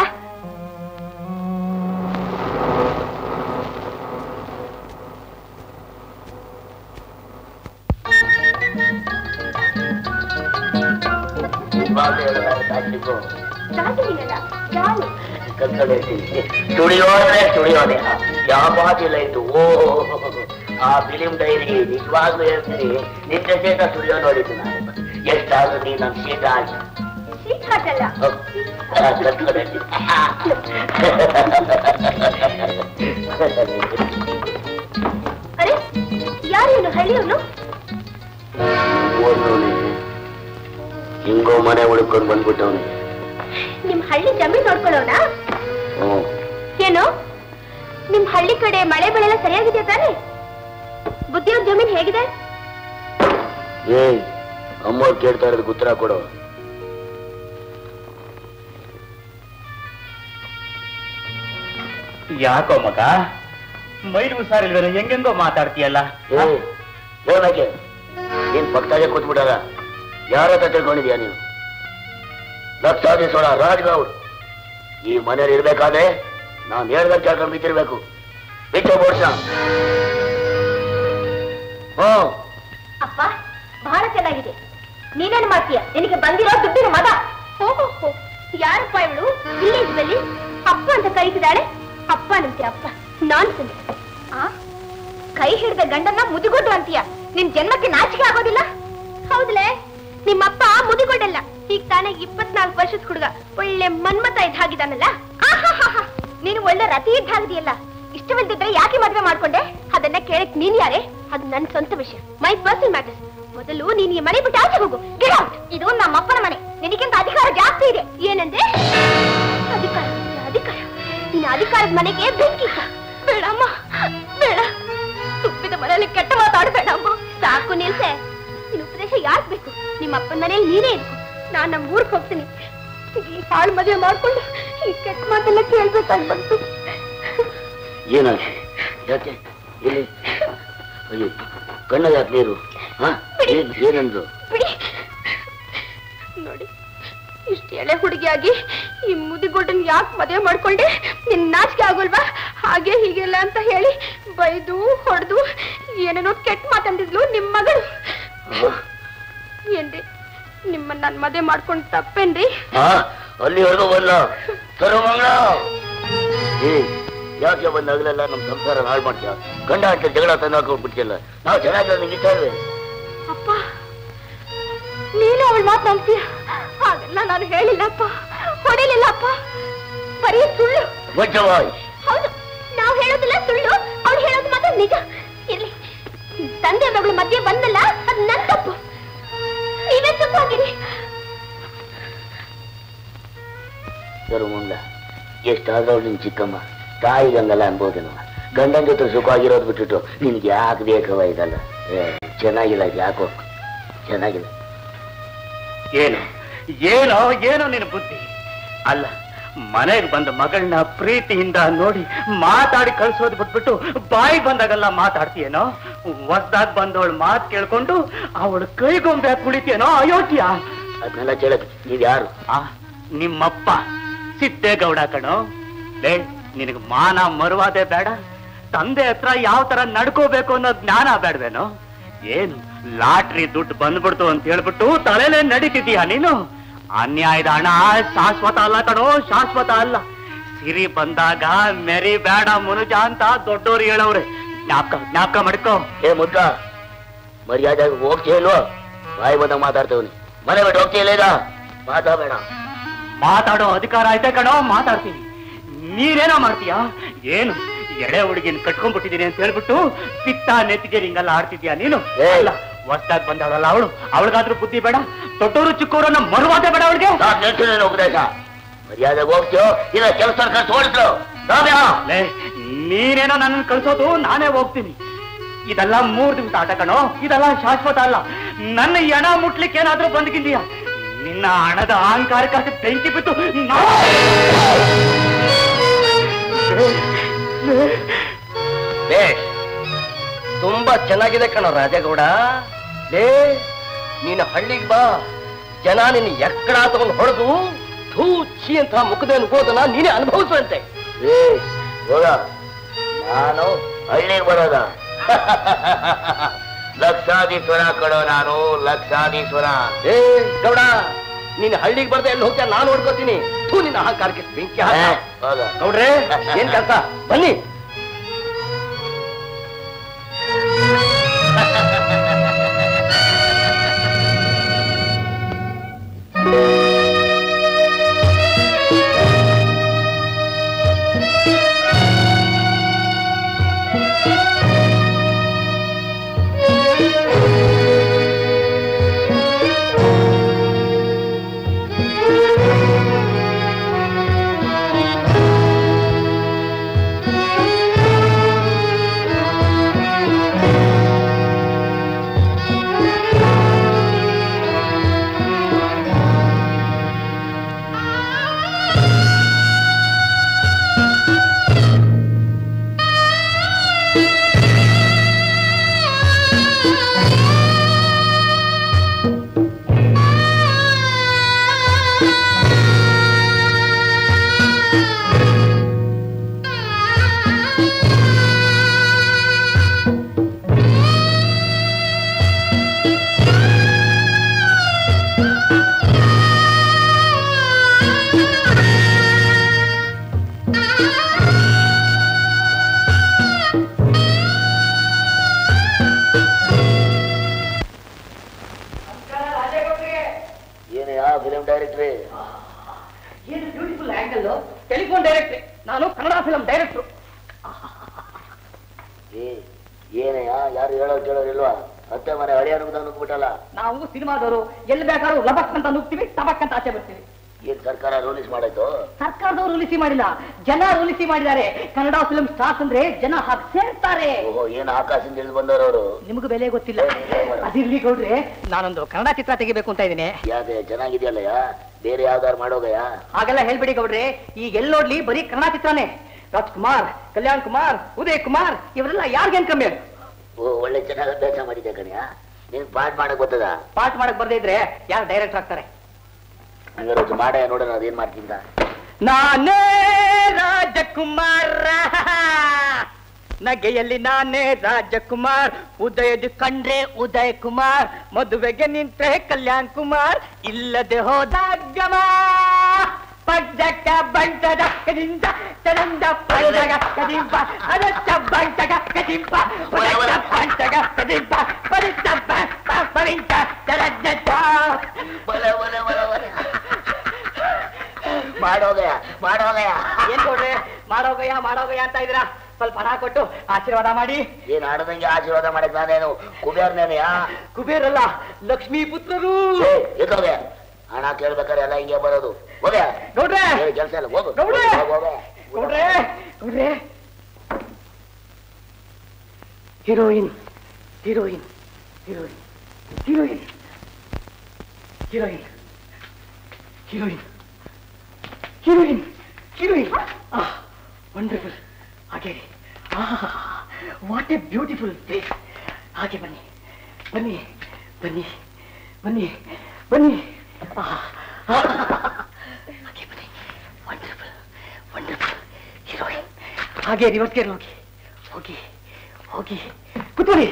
ಕಲ್ತ್ಕೊಂಡು ಹೇಳ್ತೀನಿ ಸ್ಟುಡಿಯೋ ಅಂದ್ರೆ ಸ್ಟುಡಿಯೋನೇ ಯಾವ ಪಾಟಿಲ್ಲ ಇತ್ತು ಓ ಆ ಫಿಲಿಂ ಡೈರಿ ನಿಜವಾಗ್ಲೂ ಹೇಳ್ತೀನಿ ನಿನ್ನ ಸೇತ ಸ್ಟುಡಿಯೋ ನೋಡಿದ್ದು ನಾನು ಎಷ್ಟಾದ್ರೂ ನೀ ನನ್ನ ಸೀಟ್ ಆಯ್ತು ಸೀಟ್ ಹಾಕಲ್ಲ ಕಲ್ತ್ಕೊಂಡು ಅರೆ ಯಾರು ಇವನು ಹಳ್ಳಿಯವನು ಓದ್ನವ್ನೆ. ಹಿಂಗೋ ಮನೆ ಹುಡ್ಕೊಂಡು ಬಂದ್ಬಿಟ್ಟವನು ನಿಮ್ ಹಳ್ಳಿ ಜಮೀನ್ ನೋಡ್ಕೊಳ್ಳೋಣ ಹ್ಞೂ ಏನು ನಿಮ್ ಹಳ್ಳಿ ಕಡೆ ಮಳೆ ಬೆಳೆ ಎಲ್ಲ ಸರಿಯಾಗಿದೆ ತಾನೆ ಬುದ್ಧಿಯವ್ರ ಜಮೀನ್ ಹೇಗಿದೆ ಏ ಅಮ್ಮವ್ರು ಕೇಳ್ತಾ ಇರೋದು ಉತ್ತರ ಕೊಡು ಯಾಕೋ ಮಗ ಮೈಲು ಹುಷಾರಿಲ್ವೇನೋ ಹೆಂಗೆಂಗೋ ಮಾತಾಡ್ತೀಯಲ್ಲ ಏ ಹೇಳಕ್ಕೆ ನೀನ್ ಪಕ್ಕದಾಗೆ ಕೂತ್ಬಿಡಲ್ಲ ಯಾರ ಹತ್ರ ತಿಳ್ಕೊಂಡಿದ್ಯಾ ನೀನು ಲಕ್ಷಾಧೀಶ್ವರ ರಾಜ್ಗೌಡ್ ಈ ಮನೇಲಿ ಇರ್ಬೇಕಾದ್ರೆ ನಾನ್ ಹೇಳ್ದಾಗ ಕೇಳ್ಕೊಂಡು ಬಿತ್ತಿರ್ಬೇಕು ಬಿಟ್ಟು ಬೋಡ್ಸ ಹ್ಮ್ ಅಪ್ಪ ಬಹಳ ಚೆನ್ನಾಗಿದೆ ನೀನೇನ್ ಮಾಡ್ತೀಯ ನಿನಗೆ ಬಂದಿರೋ ದುಡ್ಡಿನ ಮಗ ಹೋಗೋ ಹೋ ಯಾರಪ್ಪ ಇವಳು ವಿಲೇಜ್ನಲ್ಲಿ ಅಪ್ಪ ಅಂತ ಕರೀತಿದ್ದಾಳೆ ಅಪ್ಪ ನಂತೆ ಅಪ್ಪ ನಾನ್ ಆ ಕೈ ಹಿಡಿದ ಗಂಡನ್ನ ಮುದಿಗೊಡ್ಡು ಅಂತೀಯ ನಿನ್ ಜನ್ಮಕ್ಕೆ ನಾಚಿಕೆ ಆಗೋದಿಲ್ಲ ಹೌದಲೇ ನಿಮ್ಮಪ್ಪ ಮುದಿಗೊಡ್ಡಲ್ಲ ಈಗ ತಾನೇ ಇಪ್ಪತ್ನಾಲ್ಕು ವರ್ಷದ ಹುಡುಗ ಒಳ್ಳೆ ಮನ್ಮತ ಇದ್ದ ಹಾಗಿದ್ದಾನಲ್ಲ ಆಹಾಹಾಹಾ. ನೀನು ಒಳ್ಳೆ ರತಿ ಇದ್ದ ಹಾಗಿದೆಯಲ್ಲ ಇಷ್ಟವಿಲ್ದಿದ್ರೆ ಯಾಕೆ ಮದ್ವೆ ಮಾಡ್ಕೊಂಡೆ ಅದನ್ನ ಕೇಳಕ್ ನೀನ್ ಯಾರೇ ಅದು ನನ್ ಸ್ವಂತ ವಿಷಯ ಮೈ ಪರ್ಸನಲ್ ಮ್ಯಾಟರ್ಸ್ ಮೊದಲು ನೀನ್ ಈ ಮನೆ ಬಿಟ್ಟು ಆಚೆ ಹೋಗು Get out. ಇದು ನಮ್ಮಪ್ಪನ ಮನೆ ನಿನಗಿಂತ ಅಧಿಕಾರ ಜಾಸ್ತಿ ಇದೆ ಏನಂದ್ರೆ ಅಧಿಕಾರ ಅಧಿಕಾರ ನಿನ್ನ ಅಧಿಕಾರದ ಮನೆಗೆ ಬೆಂಕಿ ಇಟ್ಟ. ಬೇಡಮ್ಮ ಬೇಡ ತುಪ್ಪಿದ ಮನೆಯಲ್ಲಿ ಕೆಟ್ಟ ಮಾತಾಡಬೇಡಮ್ಮ ಸಾಕು ನಿಲ್ಸೆ ನಿನ್ನ ಉಪದೇಶ ಯಾಕ್ ಬೇಕು ನಿಮ್ಮ ಅಪ್ಪನ ಮನೇಲಿ ನೀನೇ ಇದ್ಕೊ ನಾನ್ ನಮ್ಮ ಊರ್ಗ್ ಹೋಗ್ತೀನಿ ಈ ಹಾಳು ಮದುವೆ ಮಾಡ್ಕೊಂಡು ಈ ಕೆಟ್ಟ ಮಾತೆಲ್ಲ ಕೇಳ್ಬೇಕಾಗಿ ಬಂತು ಏನಾಗಿ ಯಾಕೆ ಇಲ್ಲಿ ಅಯ್ಯೋ ಕಣ್ಣ ಯಾಕೆ ನೀರು ಹಾ ಏನ್ ಏನಂದ್ರು ಬಿಡಿ ನೋಡಿ ಇಷ್ಟು ಎಳೆ ಹುಡುಗಿಯಾಗಿ ಈ ಮುದಿಗೊಡ್ಡನ್ ಯಾಕೆ ಮದುವೆ ಮಾಡ್ಕೊಂಡೆ ನಿನ್ ನಾಚಿಕೆ ಆಗೋಲ್ವಾ ಹಾಗೆ ಹೀಗೆಲ್ಲ ಅಂತ ಹೇಳಿ ಬೈದು ಹೊಡೆದು ಏನೇನೋ ಕೆಟ್ಟ ಮಾತಂದಿದ್ಲು ನಿಮ್ ಮಗಳು ಏನ್ರಿ ನಿಮ್ಮನ್ನ ನನ್ ಮದುವೆ ಮಾಡ್ಕೊಂಡು ತಪ್ಪೇನ್ರಿ ಹಾ ಅಲ್ಲಿವರೆಗೂ ಬಂದ ಸರ್ವಮಂಗಳ ಏ ಯಾಕೆ ಬಂದ ಹಗಲೆಲ್ಲ ನಮ್ ಸಂಸಾರ ಹಾಳು ಮಾಡ್ತೀಯ ಗಂಡ ಅಂತ ಜಗಳ ತಂದು ಹಾಕೊಂಡ್ಬಿಡ್ತಿಯಲ್ಲ ನಾವು ಚೆನ್ನಾಗಿ ನಿಂಗೆ ಇದ್ದಾವೆ ಅಪ್ಪ ನೀನು ಅವಳ ಮಾತು ನಂಬ್ತೀಯ ಹಾಗೆಲ್ಲ ನಾನು ಹೇಳಿಲ್ಲಪ್ಪ ಹೊಡಿಲಿಲ್ಲಪ್ಪ ಬರೀ ಸುಳ್ಳು ವಜ್ಜವಾಯ್ ಹೌದು ನಾವು ಹೇಳೋದಿಲ್ಲ ಸುಳ್ಳು ಅವ್ಳು ಹೇಳೋದು ಮಾತ್ರ ನಿಜ ಇರ್ಲಿ ತಂದೆ ಮಗಳು ಮಧ್ಯೆ ಬಂದಲ್ಲ ಅದು ನನ್ ತಪ್ಪು ಸುಖವಾಗಿರಿ ಸರು ಮುಂದ ಎಷ್ಟಾದ್ರೂ ನಿನ್ ಚಿಕ್ಕಮ್ಮ ತಾಯಿಗಂಗಲ್ಲ ಅನ್ಬೋದೇನವ ಗಂಡನ ಜೊತೆ ಸುಖವಾಗಿರೋದು ಬಿಟ್ಬಿಟ್ಟು ನಿನ್ಗೆ ಯಾಕೆ ಬೇಕವ ಇದಲ್ಲ ಏ ಚೆನ್ನಾಗಿಲ್ಲ ಇದು ಯಾಕೋ ಚೆನ್ನಾಗಿಲ್ಲ ಏನು ಏನೋ ಏನೋ ನಿನ್ನ ಬುದ್ಧಿ ಅಲ್ಲ ಮನೆಗೆ ಬಂದ ಮಗಳನ್ನ ಪ್ರೀತಿಯಿಂದ ನೋಡಿ ಮಾತಾಡಿ ಕಳ್ಸೋದು ಬಿಟ್ಬಿಟ್ಟು ಬಾಯಿ ಬಂದಾಗೆಲ್ಲ ಮಾತಾಡ್ತೀಯೇನೋ ಹೊಸ್ದಾಗ್ ಬಂದವಳು ಮಾತು ಕೇಳ್ಕೊಂಡು ಅವಳು ಕೈಗೊಂಬೆ ಕುಳಿತೀಯೇನೋ ಅಯೋಗ್ಯ ಅದನ್ನೆಲ್ಲ ಕೇಳಕ್ ನೀವ್ ಯಾರು ಆ ನಿಮ್ಮಪ್ಪ ಸಿದ್ದೇಗೌಡ ಕಣೋ ಲೇ ನಿನಗೆ ಮಾನ ಮರುವಾದೆ ಬೇಡ ತಂದೆ ಹತ್ರ ಯಾವ ತರ ನಡ್ಕೋಬೇಕು ಅನ್ನೋ ಜ್ಞಾನ ಬೇಡವೇನೋ ಏನು ಲಾಟ್ರಿ ದುಡ್ಡು ಬಂದ್ಬಿಡ್ತು ಅಂತ ಹೇಳ್ಬಿಟ್ಟು ತಲೆಲೇ ನಡೀತಿದೀಯ ನೀನು ಅನ್ಯಾಯದ ಹಣ ಶಾಶ್ವತ ಅಲ್ಲ ಕಣೋ ಶಾಶ್ವತ ಅಲ್ಲ ಸಿರಿ ಬಂದಾಗ ಮೆರಿ ಬೇಡ ಮುನುಜ ಅಂತ ದೊಡ್ಡೋರು ಹೇಳವ್ರೆ ಜ್ಞಾಪಕ ಜ್ಞಾಪಕ ಮಾಡ್ಕೋ ಏ ಮುದ್ದ ಮರ್ಯಾದೆ ಹೋಗ್ತೀಯ ಇಲ್ವೋ ಬಾಯಿ ಬಂದಾಗ ಮಾತಾಡ್ತೇವನಿ ಮನೆ ಬಿಟ್ಟು ಹೋಗ್ತೀಯ ಇಲ್ಲ ಈಗ ಮಾತಾಡಬೇಡ ಮಾತಾಡೋ ಅಧಿಕಾರ ಐತೆ ಕಣೋ ಮಾತಾಡ್ತೀನಿ ನೀನೇನೋ ಮಾಡ್ತೀಯಾ ಏನು ಎಳೆ ಹುಡುಗಿನ ಕಟ್ಕೊಂಡ್ಬಿಟ್ಟಿದೀನಿ ಅಂತ ಹೇಳ್ಬಿಟ್ಟು ಪಿತ್ತ ನೆತ್ತಿಗೆ ಹಿಂಗೆಲ್ಲ ಆಡ್ತಿದ್ಯಾ ನೀನು ಏ. ಅಲ್ಲ ಹೊಸ್ದಾಗ್ ಬಂದವಳಲ್ಲ ಅವಳು ಅವಳಿಗಾದ್ರೂ ಬುದ್ಧಿ ಬೇಡ ದೊಡ್ಡವರು ಚಿಕ್ಕವರನ್ನ ಮರುವಾದೆ ಬೇಡ ಅವಳಿಗೆ ನಾನ್ ನೆಟ್ಟಿದ್ದೇನೆ ಉಪದೇಶ ಮರ್ಯಾದೆ ಹೋಗ್ತೀಯೋ ಇಲ್ಲ ಕೆಲಸ ಕಳ್ಸಿ ಓಡಿಸ್ರು ರಾಮ್ಯಾ ಲೇ, ನೀನೇನೋ ನನ್ನ ಕಳ್ಸೋದು ನಾನೇ ಹೋಗ್ತೀನಿ ಇದೆಲ್ಲ ಮೂರ್ ದಿವಸ ಆಟ ಕಣೋ ಇದೆಲ್ಲ ಶಾಶ್ವತ ಅಲ್ಲ ನನ್ನ ಈ ಹಣ ಮುಟ್ಲಿಕ್ಕೆ ಏನಾದ್ರೂ ಬಂದ್ಗಿದ್ಯಾ ನಿನ್ನ ಹಣದ ಅಹಂಕಾರಕ್ಕೆ ಬೆಂಕಿ ಬಿದ್ದು ನಾ- ಬೇಷ್ ತುಂಬಾ ಚೆನ್ನಾಗಿದೆ ಕಣೋ ರಾಜಗೌಡ ಲೇ ನೀನು ಹಳ್ಳಿಗೆ ಬಾ ಜನ ನಿನ್ನ ಎಕ್ಕಡ ತಗೊಂಡು ಹೊಡೆದು ಥೂ ಛೀ ಅಂತ ಮುಖದೇನು ಹೋದನ ನೀನೇ ಅನುಭವಿಸುವಂತೆ ಏ ಹೋಗ ನಾನು ಹಳ್ಳಿಗೆ ಬರೋದ ಲಕ್ಷಾಧೀಶ್ವರ ಕಡೋ ನಾನು ಲಕ್ಷಾಧೀಶ್ವರ ಏ ಗೌಡ ನೀನು ಹಳ್ಳಿಗೆ ಬರ್ದೆ ಎಲ್ಲಿ ಹೋಗ್ತಾ ನಾನು ನೋಡ್ಕೋತೀನಿ ಥೂ ನಿನ್ನ ಅಹಂಕಾರಕ್ಕೆ ಬೆಂಕಿ ಹಾಕ. ಏ, ಹೋಗ ಗೌಡ್ರೆ ಏನ್ ಕೆಲಸ ಬನ್ನಿ ಏನು ಯಾವ ಫಿಲಿಂ ಡೈರೆಕ್ಟ್ರಿ ಏನು ಬ್ಯೂಟಿಫುಲ್ ಆಂಗಲ್ ಟೆಲಿಫೋನ್ ಡೈರೆಕ್ಟ್ರಿ ನಾನು ಕನ್ನಡ ಫಿಲಂ ಡೈರೆಕ್ಟ್ರು ಏ ಏನಯ್ಯ ಯಾರು ಹೇಳೋರು ಕೇಳೋರು ಇಲ್ವಾ ಅತ್ತೆ ಮನೆ ಹಳೆಯ ನುಗ್ದ ನುಗ್ಬಿಟ್ಟಲ್ಲ ನಾವು ಸಿನಿಮಾದವರು ಎಲ್ಲಿ ಬೇಕಾದ್ರೂ ಲಬಕ್ ಅಂತ ನುಗ್ತೀವಿ ತಬಕ್ ಅಂತ ಆಚೆ ಬರ್ತೀವಿ ಏನ್ ಸರ್ಕಾರ ರೂಲಿಸ್ ಮಾಡಾಯ್ತು ಸರ್ಕಾರದವರು ರೂಲಿಸಿ ಮಾಡಿಲ್ಲ ಜನ ರೂಲಿಸಿ ಮಾಡಿದ್ದಾರೆ ಕನ್ನಡ ಫಿಲಂ ಸ್ಟಾರ್ಸ್ ಅಂದ್ರೆ ಜನ ಹಾಗೆ ಸೇರ್ತಾರೆ ಓಹೋ ಏನ್ ಆಕಾಶದಿಂದ ಇಳಿದು ಬಂದವರು ನಿಮ್ಗೆ ಬೆಲೆ ಗೊತ್ತಿಲ್ಲ ಅದಿರ್ಲಿ ಗೌಡ್ರೆ ನಾನೊಂದು ಕನ್ನಡ ಚಿತ್ರ ತೆಗಿಬೇಕು ಅಂತ ಇದ್ದೀನಿ ಯಾಕೆ ಚೆನ್ನಾಗಿದೆಯಲ್ಲಯ್ಯ ಬೇರೆ ಯಾವ್ದಾರು ಮಾಡೋಗಯ್ಯ ಹಾಗೆಲ್ಲ ಹೇಳ್ಬಿಡಿ ಗೌಡ್ರೆ ಈಗ ಎಲ್ಲಿ ನೋಡ್ಲಿ ಬರೀ ಕನ್ನಡ ಚಿತ್ರನೇ ರಾಜ್ಕುಮಾರ್ ಕಲ್ಯಾಣ್ ಕುಮಾರ್ ಉದಯ್ ಕುಮಾರ್ ಇವರೆಲ್ಲ ಯಾರಿಗೇನ್ ಕಮ್ಮಿ ಓ ಒಳ್ಳೆ ಚೆನ್ನಾಗಿ ಅಭ್ಯಾಸ ಮಾಡಿದ್ದೆ ಕಣ್ಯ ನೀನ್ ಪಾಠ ಮಾಡಕ್ ಗೊತ್ತದ ಪಾಠ ಮಾಡಕ್ ಬರ್ದೇ ಇದ್ರೆ ಯಾರು ಡೈರೆಕ್ಟ್ ಆಗ್ತಾರೆ ಹಂಗಾರೆ ಒಂದು ಮಾಡ ನೋಡೋಣ ಅದೇನ್ ಮಾಡ್ತಿದ್ದ ನಾನೇ ರಾಜಕುಮಾರ ನಗೆಯಲ್ಲಿ ನಾನೇ ರಾಜಕುಮಾರ್ ಉದಯದ ಕಂಡ್ರೆ ಉದಯ್ ಕುಮಾರ್ ಮದುವೆಗೆ ನಿಂತ್ರೆ ಕಲ್ಯಾಣ್ ಕುಮಾರ್ ಇಲ್ಲದೆ ಹೋದಾಗಮ ಪಡ್ಡಕ ಬಂಟದ ಕದಿಂದ ತರಂದ ಪಡಗ ಕದಿಂಪ ಅದಚ್ಚ ಬಂಟಗ ಕದಿಂಪ ಪಡಗ ಬಂಟಗ ಕದಿಂಪ ಪರಿತ ಪರಿಂತ ತರದ್ದ ಬಲೆ ಬಲೆ ಬಲೆ ಬಲೆ ಮಾಡೋಗಯ್ಯ ಮಾಡೋಗಯ್ಯ ಏನ್ ಕೊಡ್ರಿ ಮಾಡೋಗಯ್ಯ ಮಾಡೋಗಯ್ಯ ಅಂತ ಇದ್ದೀರಾ ಸ್ವಲ್ಪ ಹಣ ಕೊಟ್ಟು ಆಶೀರ್ವಾದ ಮಾಡಿ ಏನ್ ಆಡದಂಗೆ ಆಶೀರ್ವಾದ ಮಾಡಕ್ ನಾನೇನು ಕುಬೇರ್ನೇನೆಯಾ ಕುಬೇರಲ್ಲ ಲಕ್ಷ್ಮೀ ಪುತ್ರರು ಎದ್ದೋಗೆ ಹಣ ಕೇಳ್ಬೇಕಾದ್ರೆ ಎಲ್ಲ ಹಿಂಗೆ ಬರೋದು ಹೋಗೆ ನೋಡ್ರೆ ಕೆಲಸ ಇಲ್ಲ ಹೋಗು ನೋಡ್ರೆ ಹೋಗು, ಹೋಗು. ನೋಡ್ರೆ ನೋಡ್ರೆ heroine heroine heroine heroine heroine heroine heroine heroine wonderful ಹಾಗೆ ವಾಟ್ ಎ ಬ್ಯೂಟಿಫುಲ್ ಫೇಸ್ ಹಾಗೆ ಬನ್ನಿ ಬನ್ನಿ ಬನ್ನಿ ಬನ್ನಿ ಬನ್ನಿ ಆಹ್, ಆಹ್. ಹಾಗೆ ಬನ್ನಿ ವಂಡರ್ಫುಲ್ ವಂಡರ್ಫುಲ್ ಹೀರೋಯಿನ್ ಹಾಗೆ ರಿವರ್ಸ್ ಗೇರ್ ಹೋಗಿ ಹೋಗಿ ಹೋಗಿ ಕೂತ್ಕೊಳ್ಳಿ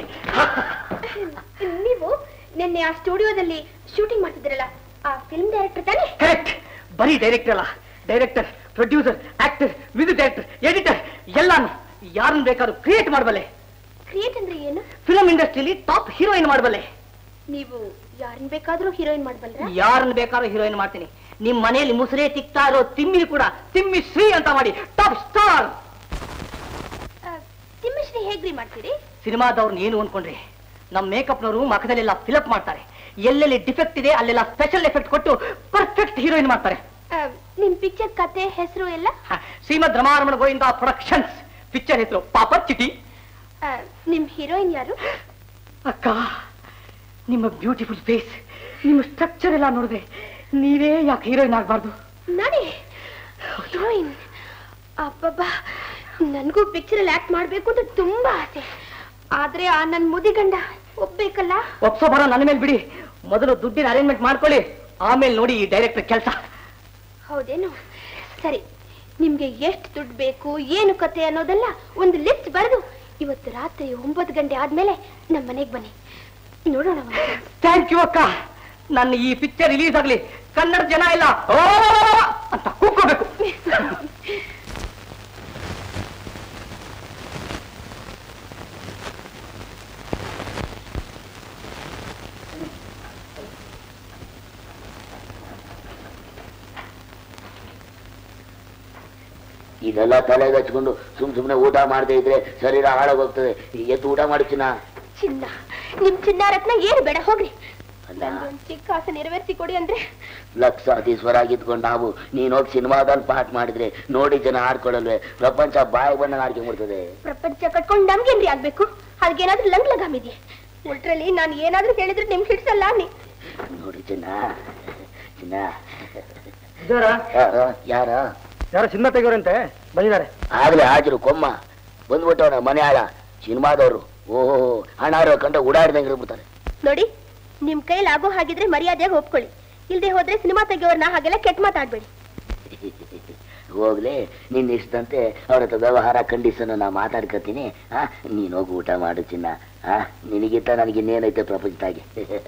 ನೀವು ನಿನ್ನೆ ಆ ಸ್ಟುಡಿಯೋದಲ್ಲಿ ಶೂಟಿಂಗ್ ಮಾಡ್ತಿದ್ರಲ್ಲ ಆ ಫಿಲ್ಮ್ ಡೈರೆಕ್ಟರ್ ತಾನೇ ಕರೆಕ್ಟ್ ಬರೀ ಡೈರೆಕ್ಟರ್ ಅಲ್ಲ director producer actor music director editor ಎಲ್ಲಾನು ಯಾರನ್ನ ಬೇಕಾದ್ರೂ ಕ್ರಿಯೇಟ್ ಮಾಡಬಲ್ಲೆ ಕ್ರಿಯೇಟ್ ಅಂದ್ರೆ ಏನು ಫಿಲಂ ಇಂಡಸ್ಟ್ರಿಯಲ್ಲಿ ಟಾಪ್ ಹೀರೋಯಿನ್ ಮಾಡಬಲ್ಲೆ ನೀವು ಯಾರನ್ನ ಬೇಕಾದ್ರೂ ಹೀರೋಯಿನ್ ಮಾಡ್ಬಲ್ರ ಯಾರನ್ನ ಬೇಕಾದ್ರೂ ಹೀರೋಯಿನ್ ಮಾಡ್ತೀನಿ ನಿಮ್ ಮನೆಯಲ್ಲಿ ಮುಸುರೆ ತಿಕ್ತಾ ಇರೋ ತಿಮ್ಮಿ ಕೂಡ ತಿಮ್ಮಿ ಶ್ರೀ ಅಂತ ಮಾಡಿ ಟಾಪ್ ಸ್ಟಾರ್ ತಿಮ್ಮಶ್ರೀ ಹೇಗ್ರಿ ಮಾಡ್ತೀರಿ ಸಿನಿಮಾದವ್ರನ್ನ ಏನು ಅನ್ಕೊಂಡ್ರಿ ನಮ್ಮ ಮೇಕಪ್ನವರು ಮಖದಲ್ಲೆಲ್ಲ ಫಿಲಪ್ ಮಾಡ್ತಾರೆ ಎಲ್ಲೆಲ್ಲಿ ಡಿಫೆಕ್ಟ್ ಇದೆ ಅಲ್ಲೆಲ್ಲ ಸ್ಪೆಷಲ್ ಎಫೆಕ್ಟ್ ಕೊಟ್ಟು ಪರ್ಫೆಕ್ಟ್ ಹೀರೋಯಿನ್ ಮಾಡ್ತಾರೆ ಆ, ನಿಮ್ ಪಿಕ್ಚರ್ ಕತೆ ಹೆಸರು ಎಲ್ಲ ಹ, ಶ್ರೀಮದ್ ರಮಾರಮಣ ಗೋವಿಂದ ಪ್ರೊಡಕ್ಷನ್ಸ್ ಪಿಕ್ಚರ್ ಹೆಸರು ಪಾಪರ್ ಚಿಟಿ ಆ, ನಿಮ್ ಹೀರೋಯಿನ್ ಯಾರು ಅಕ್ಕ ನಿಮ್ಮ ಬ್ಯೂಟಿಫುಲ್ ಫೇಸ್ ನಿಮ್ಮ ಸ್ಟ್ರಕ್ಚರ್ ಎಲ್ಲ ನೋಡಿದ್ರೆ ನೀವೇ ಯಾಕೆ ಹೀರೋಯಿನ್ ಆಗ್ಬಾರ್ದು ನಾನೇ ಹೀರೋಯಿನ್ ಅಬ್ಬಬ್ಬಾ ನನ್ಗೂ ಪಿಕ್ಚರ್ ಅಲ್ಲಿ ಆಕ್ಟ್ ಮಾಡ್ಬೇಕು ಅಂತ ತುಂಬಾ ಆಸೆ ಆದ್ರೆ ಆ ನನ್ ಮುದಿ ಗಂಡ ಒಪ್ಬೇಕಲ್ಲ ಒಪ್ಸೋ ಬರೋ ನನ್ನ ಮೇಲೆ ಬಿಡಿ ಮೊದಲು ದುಡ್ಡಿನ ಅರೇಂಜ್ಮೆಂಟ್ ಮಾಡ್ಕೊಳ್ಳಿ ಆಮೇಲೆ ನೋಡಿ ಈ ಡೈರೆಕ್ಟರ್ ಕೆಲಸ ಹೌದೇನು ಸರಿ ನಿಮ್ಗೆ ಎಷ್ಟು ದುಡ್ಡು ಬೇಕು ಏನು ಕತೆ ಅನ್ನೋದೆಲ್ಲ ಒಂದು ಲಿಸ್ಟ್ ಬರೆದು ಇವತ್ತು ರಾತ್ರಿ ಒಂಬತ್ತು ಗಂಟೆ ಆದ್ಮೇಲೆ ನಮ್ಮ ಮನೆಗೆ ಬನ್ನಿ ನೋಡೋಣ ಒಂದು. ಥ್ಯಾಂಕ್ ಯು ಅಕ್ಕ ನನ್ನ ಈ ಪಿಕ್ಚರ್ ರಿಲೀಸ್ ಆಗ್ಲಿ ಕನ್ನಡ ಜನ ಇಲ್ಲ ಓ ಅಂತ ಕೂಗ್ಕೋಬೇಕು ಇದೆಲ್ಲ ತಲೆಗೆ ಹಚ್ಕೊಂಡು ಸುಮ್ ಸುಮ್ನೆ ಊಟ ಮಾಡದೇ ಇದ್ರೆ ಶರೀರ ಹಾಳಾಗೋಗ್ತದೆ ಈಗ ಎದ್ದು ಊಟ ಮಾಡ್ತೀನ ಚಿನ್ನ ನಿಮ್ ಚಿನ್ನಾರತ್ನ ಏನು ಬೇಡ ಹೋಗ್ರಿ ಅಲ್ಲ ನಂದೊಂದ್ ಚಿಕ್ಕ ಆಸೆ ನೆರವೇರಿಸಿ ಕೊಡಿ ಅಂದ್ರೆ ಲಕ್ಷಾಧೀಶ್ವರ ಆಗಿದ್ಕೊಂಡು ನಾವು ನೀನ್ ಹೋಗಿ ಸಿನಿಮಾದಲ್ಲಿ ಪಾಠ ಮಾಡಿದ್ರೆ ನೋಡಿ ಜನ ಆಡ್ಕೊಳ್ಳಲ್ವೇ ಪ್ರಪಂಚ ಬಾಯಿ ಬಣ್ಣ ಆಡ್ಕೊಂಡ್ಬಿಡ್ತದೆ ಪ್ರಪಂಚ ಕಟ್ಕೊಂಡು ನಮ್ಗೇನ್ರಿ ಆಗ್ಬೇಕು ಅದಕ್ಕೇನಾದ್ರೂ ಲಂಗ್ ಲಗಾಮಿದೆ ಒಟ್ರಲ್ಲಿ ನಾನು ಏನಾದ್ರೂ ಹೇಳಿದ್ರೆ ನಿಮ್ಗೆ ಹಿಡ್ಸಲ್ಲ ಅನ್ನಿ ನೋಡಿ ಚಿನ್ನ ಚಿನ್ನ ಜೋರ ಯಾರ ಯಾರ ಯಾರು ಸಿನಿಮಾ ತೆಗಿಯೋರಂತೆ ಬಂದಿದ್ದಾರೆ ಆಗ್ಲೇ ಹಾಜರು ಕೊಮ್ಮ ಬಂದ್ಬಿಟ್ಟವನ ಮನೆ ಆಳ ಸಿನಿಮಾದವರು ಓಹೋ ಹಣ ಇರೋ ಕಂಡ ಓಡಾಡ್ದಂಗೆ ಇರ್ಬಿಡ್ತಾರೆ ನೋಡಿ ನಿಮ್ ಕೈಲಿ ಆಗೋ ಹಾಗಿದ್ರೆ ಮರ್ಯಾದೆಯಾಗಿ ಒಪ್ಕೊಳ್ಳಿ ಇಲ್ದೆ ಹೋದ್ರೆ ಸಿನಿಮಾ ತೆಗಿಯೋರ್ನ ಹಾಗೆಲ್ಲ ಕೆಟ್ಟ ಮಾತಾಡ್ಬೇಡಿ ಹೋಗ್ಲಿ ನಿನ್ನ ಇಷ್ಟಂತೆ ಅವ್ರ ಹತ್ರ ವ್ಯವಹಾರ ಕಂಡೀಷನ್ ನಾ ಮಾತಾಡ್ಕತೀನಿ ಆ ನೀನ್ ಹೋಗಿ ಊಟ ಮಾಡು ಚಿನ್ನ ಆ ನಿನಗಿಂತ ನನಗೆ ಇನ್ನೇನೈತೆ ಪ್ರಪಂಚದಾಗೆ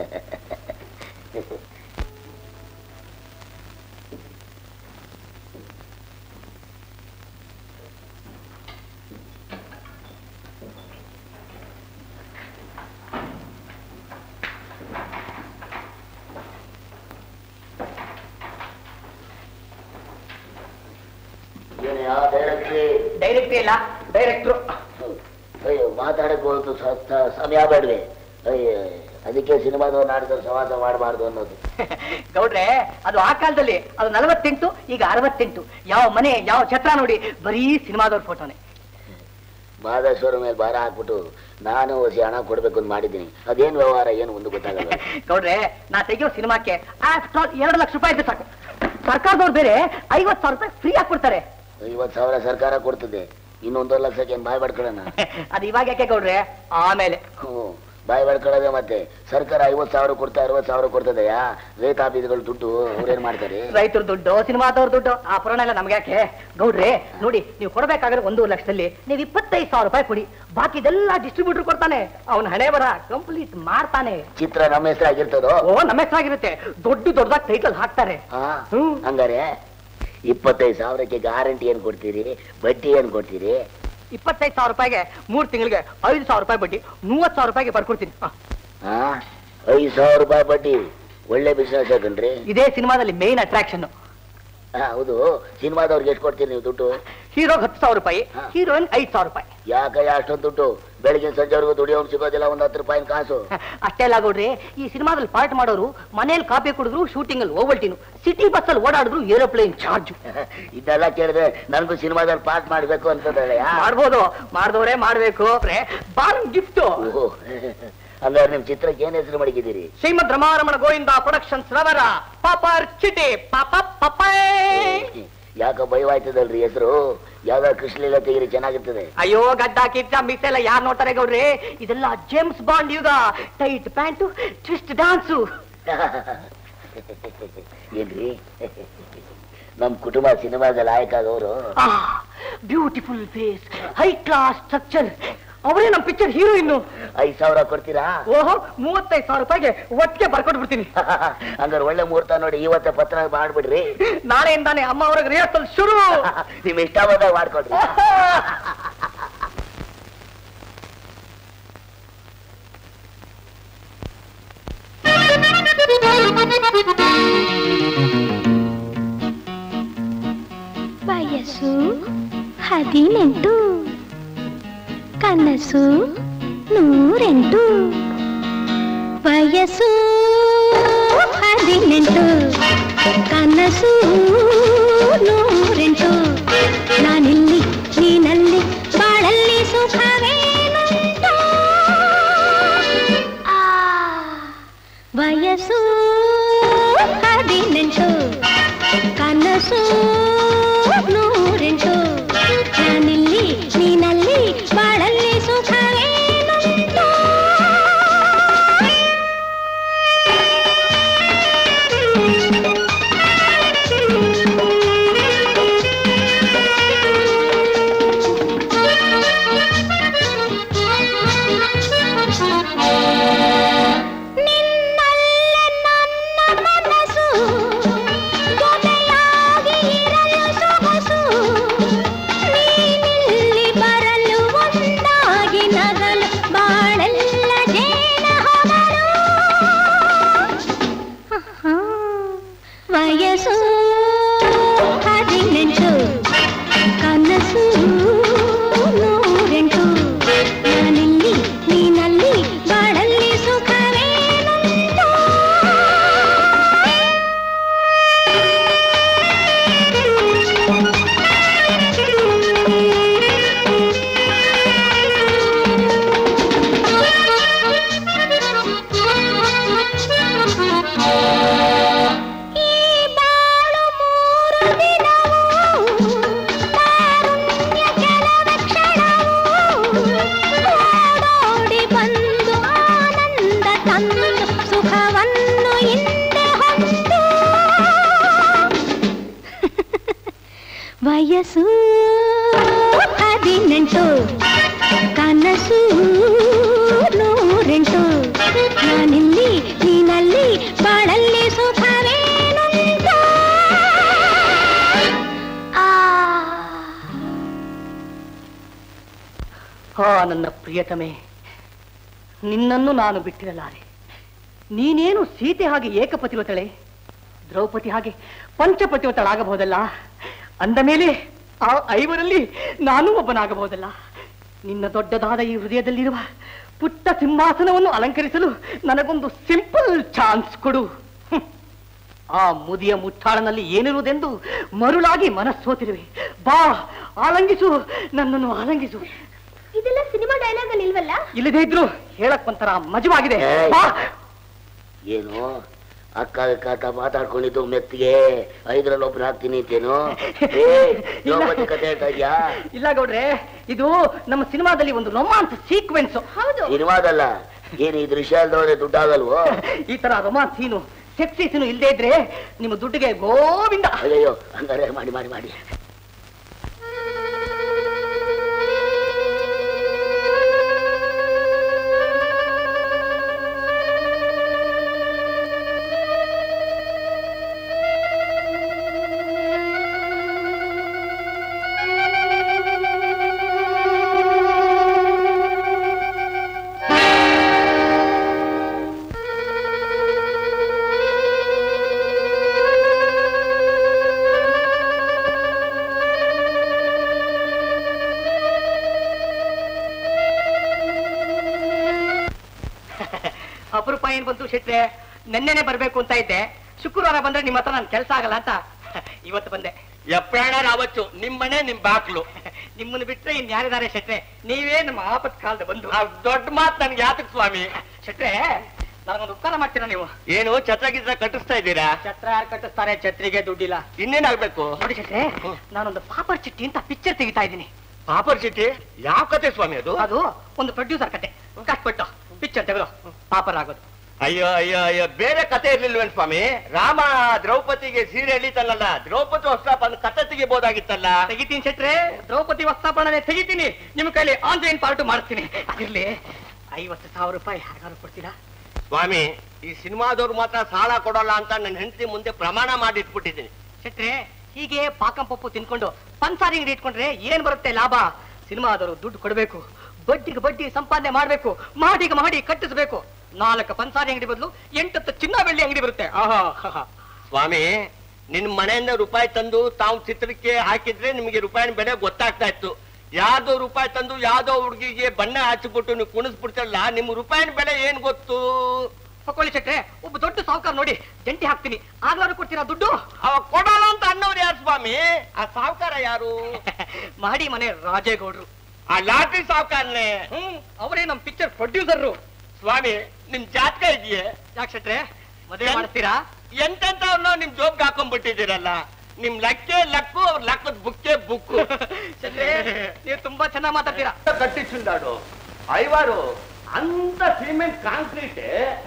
ಏನೇ ಆ ಡೈರೆಕ್ಟ್ರಿ ಡೈರೆಕ್ಟ್ ಇಲ್ಲ ಡೈರೆಕ್ಟ್ರು ಅಯ್ಯೋ ಮಾತಾಡಕ್ ಹೋಯ್ತು ಸ- ಸ- ಸಮಯ ಬೇಡವೆ ಅಯ್ಯೋ ಅದಕ್ಕೆ ಸಿನಿಮಾದವ್ರು ನಾಟಕದ ಸವಾಸ ಮಾಡಬಾರ್ದು ಅನ್ನೋದು ಗೌಡ್ರೆ ಅದು ಆ ಕಾಲದಲ್ಲಿ ಅದು ನಲವತ್ತೆಂಟು ಈಗ ಅರವತ್ತೆಂಟು ಯಾವ ಮನೆ ಯಾವ ಛತ್ರ ನೋಡಿ ಬರೀ ಸಿನಿಮಾದವ್ರ ಫೋಟೋನೆ ಮಾದೇಶ್ವರ ಮೇಲೆ ಭಾರ ಹಾಕ್ಬಿಟ್ಟು ನಾನು ಹೊಸಿ ಹಣ ಕೊಡ್ಬೇಕು ಅಂತ ಮಾಡಿದ್ದೀನಿ ಅದೇನ್ ವ್ಯವಹಾರ ಏನು ಒಂದು ಗೊತ್ತಾಗಲ್ಲ ಗೌಡ್ರೆ ನಾ ತೆಗಿಯೋ ಸಿನಿಮಾಕ್ಕೆ ಆಫ್ಟರ್ ಆಲ್ ಎರಡು ಲಕ್ಷ ರೂಪಾಯಿ ಇದ್ರೆ ಸಾಕು ಸರ್ಕಾರದವ್ರು ಬೇರೆ ಐವತ್ತು ಸಾವಿರ ರೂಪಾಯಿ ಫ್ರೀ ಆಗಿ ಕೊಡ್ತಾರೆ ಐವತ್ತು ಸಾವಿರ ಸರ್ಕಾರ ಕೊಡ್ತದೆ ಇನ್ನೊಂದು ಲಕ್ಷಕ್ಕೆ ಏನ್ ಬಾಯ್ ಬಡ್ಕೊಳ್ಳೋಣ ಅದು ಇವಾಗ ಯಾಕೆ ಗೌಡ್ರೆ ಆಮೇಲೆ ಹ್ಞೂ ಬಾಯ್ ಬಡ್ಕೊಳ್ಳೋದೇ ಮತ್ತೆ ಸರ್ಕಾರ ಐವತ್ತು ಸಾವಿರ ಕೊಡ್ತಾ ಅರವತ್ತು ಸಾವಿರ ಕೊಡ್ತದೆಯಾ ರೈತಾಪೀಸ್ಗಳು ದುಡ್ಡು ಅವ್ರೇನ್ ಮಾಡ್ತಾರೆ ರೈತರ ದುಡ್ಡು ಸಿನಿಮಾದವ್ರ ದುಡ್ಡು ಆ ಪುರಾಣ ಎಲ್ಲ ನಮ್ಗೆ ಯಾಕೆ ಗೌಡ್ರೆ ನೋಡಿ ನೀವು ಕೊಡಬೇಕಾದ್ರೆ ಒಂದೂವರೆ ಲಕ್ಷದಲ್ಲಿ ನೀವು ಇಪ್ಪತ್ತೈದು ಸಾವಿರ ರೂಪಾಯಿ ಕೊಡಿ ಬಾಕಿದೆಲ್ಲ ಡಿಸ್ಟ್ರಿಬ್ಯೂಟರ್ ಕೊಡ್ತಾನೆ ಅವನ ಹಣೆ ಬರ ಕಂಪ್ಲೀಟ್ ಮಾಡ್ತಾನೆ ಚಿತ್ರ ನಮ್ಮ ಹೆಸರಾಗಿರ್ತದೋ ಓ ನಮ್ಮ ಹೆಸರಾಗಿರುತ್ತೆ ದೊಡ್ಡ ದೊಡ್ಡದಾಗಿ ಟೈಟಲ್ ಹಾಕ್ತಾರೆ ಹಾ ಹ್ಮ್. ಹಂಗಾರೆ ಇಪ್ಪತ್ತೈದು ಸಾವಿರಕ್ಕೆ ಗ್ಯಾರಂಟಿ ಏನ್ ಕೊಡ್ತೀರಿ ಬಡ್ಡಿ ಏನ್ ಕೊಡ್ತೀರಿ ಇಪ್ಪತ್ತೈದು ಸಾವಿರ ರೂಪಾಯಿಗೆ ಮೂರ್ ತಿಂಗಳಿಗೆ ಐದು ಸಾವಿರ ರೂಪಾಯಿ ಬಡ್ಡಿ ಮೂವತ್ತು ಸಾವಿರ ರೂಪಾಯಿಗೆ ಬರ್ಕೊಡ್ತೀನಿ ಆ, ಹಾ ಐದು ಸಾವಿರ ರೂಪಾಯಿ ಬಡ್ಡಿ ಒಳ್ಳೆ ಬಿಸ್ನೆಸ್ ಕಣ್ರಿ ಇದೇ ಸಿನಿಮಾದಲ್ಲಿ ಮೇನ್ ಅಟ್ರಾಕ್ಷನ್ ಹೌದು ಸಿನಿಮಾದವ್ರಿಗೆ ಎಷ್ಟು ಕೊಡ್ತೀರಿ ನೀವು ದುಡ್ಡು ಹೀರೋಗ್ ಹತ್ತು ಸಾವಿರ ರೂಪಾಯಿ ಹಾ. ಹೀರೋಯಿನ್ ಐದ್ ಸಾವಿರ ರೂಪಾಯಿ ಯಾಕಯ್ಯ ಅಷ್ಟೊಂದು ದುಡ್ಡು ಬೆಳಗಿನ ಸಂಜೆವರೆಗೂ ದುಡಿಯೋನ್ ಸಿಗೋದಿಲ್ಲ ಒಂದ್ ಹತ್ತು ರೂಪಾಯಿನ ಕಾಸು ಅಷ್ಟೇ ಅಲ್ಲ ಗೌಡ್ರೆ ಈ ಸಿನಿಮಾದಲ್ಲಿ ಪಾರ್ಟ್ ಮಾಡೋರು ಮನೇಲಿ ಕಾಪಿ ಕುಡಿದ್ರು ಶೂಟಿಂಗ್ ಅಲ್ಲಿ ಓವಲ್ಟಿನು ಸಿಟಿ ಬಸ್ ಅಲ್ಲಿ ಓಡಾಡಿದ್ರು ಏರೋಪ್ಲೇನ್ ಚಾರ್ಜ್ ಇದೆಲ್ಲ ಕೇಳಿದ್ರೆ ನನಗೂ ಸಿನಿಮಾದಲ್ಲಿ ಪಾಠ ಮಾಡ್ಬೇಕು ಅಂತದಲ್ಲ ಮಾಡ್ಬೋದು ಮಾಡ್ದವ್ರೆ ಮಾಡ್ಬೇಕು ಬಾಲ್ ಗಿಫ್ಟ್ ಓಹೋ ಹಂಗಾರೆ ನಿಮ್ ಚಿತ್ರಕ್ಕೆ ಏನ್ ಹೆಸರು ಮಡಗಿದ್ದೀರಿ ಶ್ರೀಮದ್ ರಮಾರಮಣ ಗೋವಿಂದ ಪ್ರೊಡಕ್ಷನ್ಸ್ ರವರ ಪಾಪರ್ ಚಿಟಿ ಪಾಪ ಪಪ್ಪಾಯ್ ಯಾಕೋ ಭಯವಾಯ್ತದಲ್ರಿ ಹೆಸರು ಯಾವ್ದಾದ್ರು ಕೃಷ್ಣಲೀಲ ತೆಗಿರಿ ಚೆನ್ನಾಗಿರ್ತದೆ ಅಯ್ಯೋ ಗಡ್ಡ ಕಿತ್ತ ಮಿಸ್ ಎಲ್ಲ ಯಾರು ನೋಡ್ತಾರೆ ಗೌಡ್ರೆ ಇದೆಲ್ಲ ಜೇಮ್ಸ್ ಬಾಂಡ್ ಯುಗ ಟೈಟ್ ಪ್ಯಾಂಟು ಟ್ವಿಸ್ಟ್ ಡಾನ್ಸು ಏನ್ರಿ ನಮ್ ಕುಟುಂಬ ಸಿನಿಮಾದಲ್ಲಿ ಆಯಕಾಗವರು beautiful face high class structure ಅವರೇ ನಮ್ಮ ಪಿಕ್ಚರ್ ಹೀರೋಯಿನ್ನು ಐದ್ ಸಾವಿರ ಕೊಡ್ತೀರಾ ಓಹೋ ಮೂವತ್ತೈದು ಸಾವಿರ ರೂಪಾಯಿಗೆ ಒಟ್ಟಿಗೆ ಬರ್ಕೊಟ್ಟು ಬಿಡ್ತೀನಿ ಹಂಗಾರೆ ಒಳ್ಳೆ ಮುಹೂರ್ತ ನೋಡಿ ಇವತ್ತೇ ಪತ್ರ ಮಾಡ್ಬಿಡ್ರಿ ನಾಳೆಯಿಂದಾನೆ ಅಮ್ಮ ಅವ್ರಿಗೆ ರಿಹರ್ಸಲ್ ಶುರು ನಿಮ್ ಇಷ್ಟ ಬಂದಾಗ ಮಾಡ್ಕೊಡ್ರಿ ವಯಸ್ಸು ಹದಿನೆಂಟು ಕನಸು ನೂರೆಂಟು ವಯಸ್ಸು ಹದಿನೆಂಟು ಕನಸು ನೂರೆಂಟು ನಾನಿಲ್ಲಿ ನೀನಲ್ಲಿ ಬಾಳಲ್ಲಿ ಸುಖವೇನುಂಟು ಆ, ವಯಸ್ಸು ಹದಿನೆಂಟು ಕನಸು ನೂರೆಂಟು ನಾನಿಲ್ಲಿ ನೀನಲ್ಲಿ ಬಾಳಲ್ಲಿ ಸುಖವೇನುಂಟು ನಿನ್ನಲ್ಲೇ ನನ್ನ ಮನಸ್ಸು ಜೊತೆಯಾಗಿ ಇರಲು ಸೊಗಸು ನೀನಿಲ್ಲಿ ಬರಲು ಒಂದಾಗಿ ನಗಲು ಬಾಳೆಲ್ಲ ಜೇನ ಹೊಗಲು ಆಹಾ, ವಯಸ್ಸು ಹದಿನೆಂಟು ಕನಸು ನೂರೆಂಟು ನಾನಿಲ್ಲಿ ನೀನಲ್ಲಿ ಬಾಳಲ್ಲಿ ಸುಖವೇನುಂಟು ಈ ಬಾಳು ಮೂರು ದಿನವು ಕಾರುಣ್ಯ ಕೆಲವೇ ಕ್ಷಣವು ಓಡೋಡಿ ಬಂದು ಆನಂದ ತಂದು ಸುಖವನ್ನು ಹಿಂದೆ ಹೊತ್ತು ವಯಸ್ಸು ಹದಿನೆಂಟು ಕನಸು ನೂರೆಂಟು ನಾನಿಲ್ಲಿ ನೀನಲ್ಲಿ ಬಾಳಲ್ಲಿ ಸುಖವೇನುಂಟು ಆ ಹಾ ನನ್ನ ಪ್ರಿಯತಮೆ ನಿನ್ನನ್ನು ನಾನು ಬಿಟ್ಟಿರಲಾರೆ ನೀನೇನು ಸೀತೆ ಹಾಗೆ ಏಕಪತಿವತಳೆ ದ್ರೌಪದಿ ಹಾಗೆ ಪಂಚಪತಿವತಳಾಗಬಹುದಲ್ಲ ಅಂದ ಮೇಲೆ ಆ ಐವರಲ್ಲಿ ನಾನೂ ಒಬ್ಬನಾಗಬಹುದಲ್ಲ ನಿನ್ನ ದೊಡ್ಡದಾದ ಈ ಹೃದಯದಲ್ಲಿರುವ ಪುಟ್ಟ ಸಿಂಹಾಸನವನ್ನು ಅಲಂಕರಿಸಲು ನನಗೊಂದು ಸಿಂಪಲ್ ಚಾನ್ಸ್ ಕೊಡು ಹ್ಮ್. ಆ ಮುದಿಯ ಮುಟ್ಟಾಳನಲ್ಲಿ ಏನಿರುವುದೆಂದು ಮರುಳಾಗಿ ಮನಸ್ಸೋತಿರುವೆ ಬಾ ಆಲಂಗಿಸು ನನ್ನನ್ನು ಆಲಂಗಿಸು ಇದೆಲ್ಲ ಸಿನಿಮಾ ಡೈಲಾಗ್ ಅಲ್ಲಿ ಇಲ್ವಲ್ಲ ಇಲ್ಲದೇ ಇದ್ರು ಹೇಳಕ್ ಒಂಥರ ಮಜವಾಗಿದೆ ಏಯ್. ಬಾ ಏನು ಅಕ್ಕ ಕಾತ ಮಾತಾಡ್ಕೊಂಡಿದ್ದು ಮೆತ್ತಿಗೆ ಐದ್ರಲ್ಲಿ ಒಬ್ರು ಹಾಕ್ತೀನಿ ಅಂತೇನು ಏ ದ್ರೌಪದಿ ಕತೆ ಹೇಳ್ತಾ ಇದ್ಯಾ ಇಲ್ಲ ಗೌಡ್ರೆ ಇದು ನಮ್ಮ ಸಿನಿಮಾದಲ್ಲಿ ಒಂದು ರೊಮಾನ್ಸ್ ಸೀಕ್ವೆನ್ಸ್ ಹೌದು ಸಿನಿಮಾದಲ್ಲ ಏನು ಈ ದೃಶ್ಯ ಅಲ್ದವ್ರೆ ದುಡ್ಡಾಗಲ್ವೋ ಈ ತರ ರೊಮಾನ್ಸ್ ಸೀನು ಸೆಕ್ಸಿ ಸೀನು ಇಲ್ಲದೆ ಇದ್ರೆ ನಿಮ್ಮ ದುಡ್ಡಿಗೆ ಗೋವಿಂದ ಅಯ್ಯಯ್ಯೋ ಹಂಗಾರೆ ಮಾಡಿ ಮಾಡಿ ಮಾಡಿ ಆ ಆಯ್ತು ಶೆಟ್ರೆ ನೆನ್ನೆನೆ ಬರ್ಬೇಕು ಅಂತ ಇದ್ದೆ ಶುಕ್ರವಾರ ಬಂದ್ರೆ ನಿಮ್ಮ ಹತ್ರ ನನ್ ಕೆಲಸ ಆಗಲ್ಲ ಅಂತ ಇವತ್ತು ಬಂದೆ ಎಪ್ರಾಣ ರಾವತ್ತು ನಿಮ್ ಮನೆ ನಿಮ್ ಬಾಕ್ಲು ನಿಮ್ಮನ್ನು ಬಿಟ್ರೆ ಇನ್ ಯಾರಿದ್ದಾರೆ ಶೆಟ್ರೆ ನೀವೇ ನಮ್ಮ ಆಪತ್ ಕಾಲದ ಬಂದು ಆ ದೊಡ್ಡ ಮಾತ್ ನನ್ಗೆ ಯಾತಕ್ ಸ್ವಾಮಿ ಶೆಟ್ರೆ ನನಗೊಂದು ಉಪಕಾರ ಮಾಡ್ತೀರಾ ನೀವು ಏನು ಛತ್ರ ಗಿತ್ರ ಕಟ್ಟಿಸ್ತಾ ಇದ್ದೀರಾ ಛತ್ರ ಯಾರು ಕಟ್ಟಿಸ್ತಾರೆ ಛತ್ರಿಗೆ ದುಡ್ಡಿಲ್ಲ ಇನ್ನೇನಾಗ್ಬೇಕು ನೋಡಿ ಶೆಟ್ರೆ ನಾನೊಂದು ಪಾಪರ್ ಚಿಟ್ಟಿ ಅಂತ ಪಿಕ್ಚರ್ ತೆಗಿತಾ ಇದ್ದೀನಿ ಪಾಪರ್ ಚಿಟ್ಟಿ ಯಾವ ಕತೆ ಸ್ವಾಮಿ ಅದು ಅದು ಒಂದು ಪ್ರೊಡ್ಯೂಸರ್ ಕತೆ ಕಟ್ಬಿಟ್ಟು ಪಿಕ್ಚರ್ ತೆಗೆದು ಪಾಪರ್ ಆಗೋದು ಅಯ್ಯೋ ಅಯ್ಯೋ ಅಯ್ಯೋ ಬೇರೆ ಕತೆ ಇರ್ಲಿಲ್ವೇನ್ ಸ್ವಾಮಿ ರಾಮ ದ್ರೌಪದಿಗೆ ಸೀರೆ ಎಳಿತಲ್ಲ ದ್ರೌಪದಿ ಹೊಸ್ತಾಪನ ಕತೆ ತೆಗಿಬೋದಾಗಿತ್ತಲ್ಲ ತೆಗಿತೀನಿ ಶೆಟ್ರೆ ದ್ರೌಪದಿ ವಸ್ತಾಪಣನೆ ತೆಗಿತೀನಿ ನಿಮ್ ಕೈಲಿ ಆನ್ಲೈನ್ ಪಾರ್ಟ್ ಮಾಡ್ತೀನಿ ಅದಿರ್ಲಿ ಐವತ್ತು ಸಾವಿರ ರೂಪಾಯಿ ಯಾರು ಕೊಡ್ತೀರಾ ಸ್ವಾಮಿ ಈ ಸಿನಿಮಾದವ್ರು ಮಾತ್ರ ಸಾಲ ಕೊಡಲ್ಲ ಅಂತ ನನ್ನ ಹೆಂಡತಿ ಮುಂದೆ ಪ್ರಮಾಣ ಮಾಡಿ ಇಟ್ಬಿಟ್ಟಿದ್ದೀನಿ ಶೆಟ್ರೆ ಹೀಗೆ ಪಾಕಂ ಪಪ್ಪು ತಿನ್ಕೊಂಡು ಪನ್ಸಾರಿ ಅಂಗಡಿ ಇಟ್ಕೊಂಡ್ರೆ ಏನ್ ಬರುತ್ತೆ ಲಾಭ ಸಿನಿಮಾದವರು ದುಡ್ಡು ಕೊಡಬೇಕು ಬಡ್ಡಿಗೆ ಬಡ್ಡಿ ಸಂಪಾದನೆ ಮಾಡ್ಬೇಕು ಮಾಡಿಗೆ ಮಾಡಿ ಕಟ್ಟಿಸ್ಬೇಕು ನಾಲ್ಕು ಪನ್ಸಾರಿ ಅಂಗಡಿ ಬದಲು ಎಂಟತ್ತು ಚಿನ್ನ ಬೆಳ್ಳಿ ಅಂಗಡಿ ಬರುತ್ತೆ ಆಹಾ ಆಹಾ. ಸ್ವಾಮಿ ನಿನ್ ಮನೆಯಿಂದ ರೂಪಾಯಿ ತಂದು ತಾವು ಚಿತ್ರಕ್ಕೆ ಹಾಕಿದ್ರೆ ನಿಮಗೆ ರೂಪಾಯಿನ ಬೆಲೆ ಗೊತ್ತಾಗ್ತಾ ಇತ್ತು ಯಾವ್ದೋ ರೂಪಾಯಿ ತಂದು ಯಾವ್ದೋ ಹುಡುಗಿಗೆ ಬಣ್ಣ ಹಚ್ಚಿಬಿಟ್ಟು ನೀವು ಕುಣಿಸ್ಬಿಡ್ತಾರಲ್ಲ ನಿಮ್ ರೂಪಾಯಿನ ಬೆಲೆ ಏನ್ ಗೊತ್ತು ತಕೊಳ್ಳಿ ಶೆಟ್ರೆ ಒಬ್ಬ ದೊಡ್ಡ ಸಾವುಕಾರ ನೋಡಿ ಜಂಟಿ ಹಾಕ್ತೀನಿ ಆಗ್ಲಾರು ಕೊಡ್ತೀರಾ ದುಡ್ಡು ಅವ ಕೊಡೋಣ ಅಂತ ಅನ್ನೋರು ಯಾರು ಸ್ವಾಮಿ ಆ ಸಾವುಕಾರ ಯಾರು ಮಾಡಿ ಮನೆ ರಾಜೇಗೌಡ್ರು ಆ ಲಾಟ್ರಿ ಸಾವುಕಾರನೇ ಹ್ಮ್ ಅವರೇ ನಮ್ ಪಿಕ್ಚರ್ ಪ್ರೊಡ್ಯೂಸರ್ ಸ್ವಾಮಿ ನಿಮ್ ಜಾತಕ ಇದೆಯೇ ಯಾಕೆ ಶೆಟ್ರೆ ಮದುವೆ ಮಾಡಿಸ್ತೀರಾ ಎಂತೆಂತವ್ರನ್ನ ನಿಮ್ ಜೋಬ್ಗೆ ಹಾಕೊಂಡ್ಬಿಟ್ಟಿದ್ದೀರಲ್ಲ ನಿಮ್ ಲಕ್ಕೆ ಲಕ್ಕು ಅವ್ರ ಲಕ್ಕದ ಬುಕ್ಕೆ ಬುಕ್ಕು ಶೆಟ್ರೆ ನೀವು ತುಂಬಾ ಚೆನ್ನಾಗಿ ಮಾತಾಡ್ತೀರಾ ಕಟ್ಟಿಸಿಂದಾಡು ಐವಾರು ಅಂತ ಸಿಮೆಂಟ್ ಕಾಂಕ್ರೀಟ್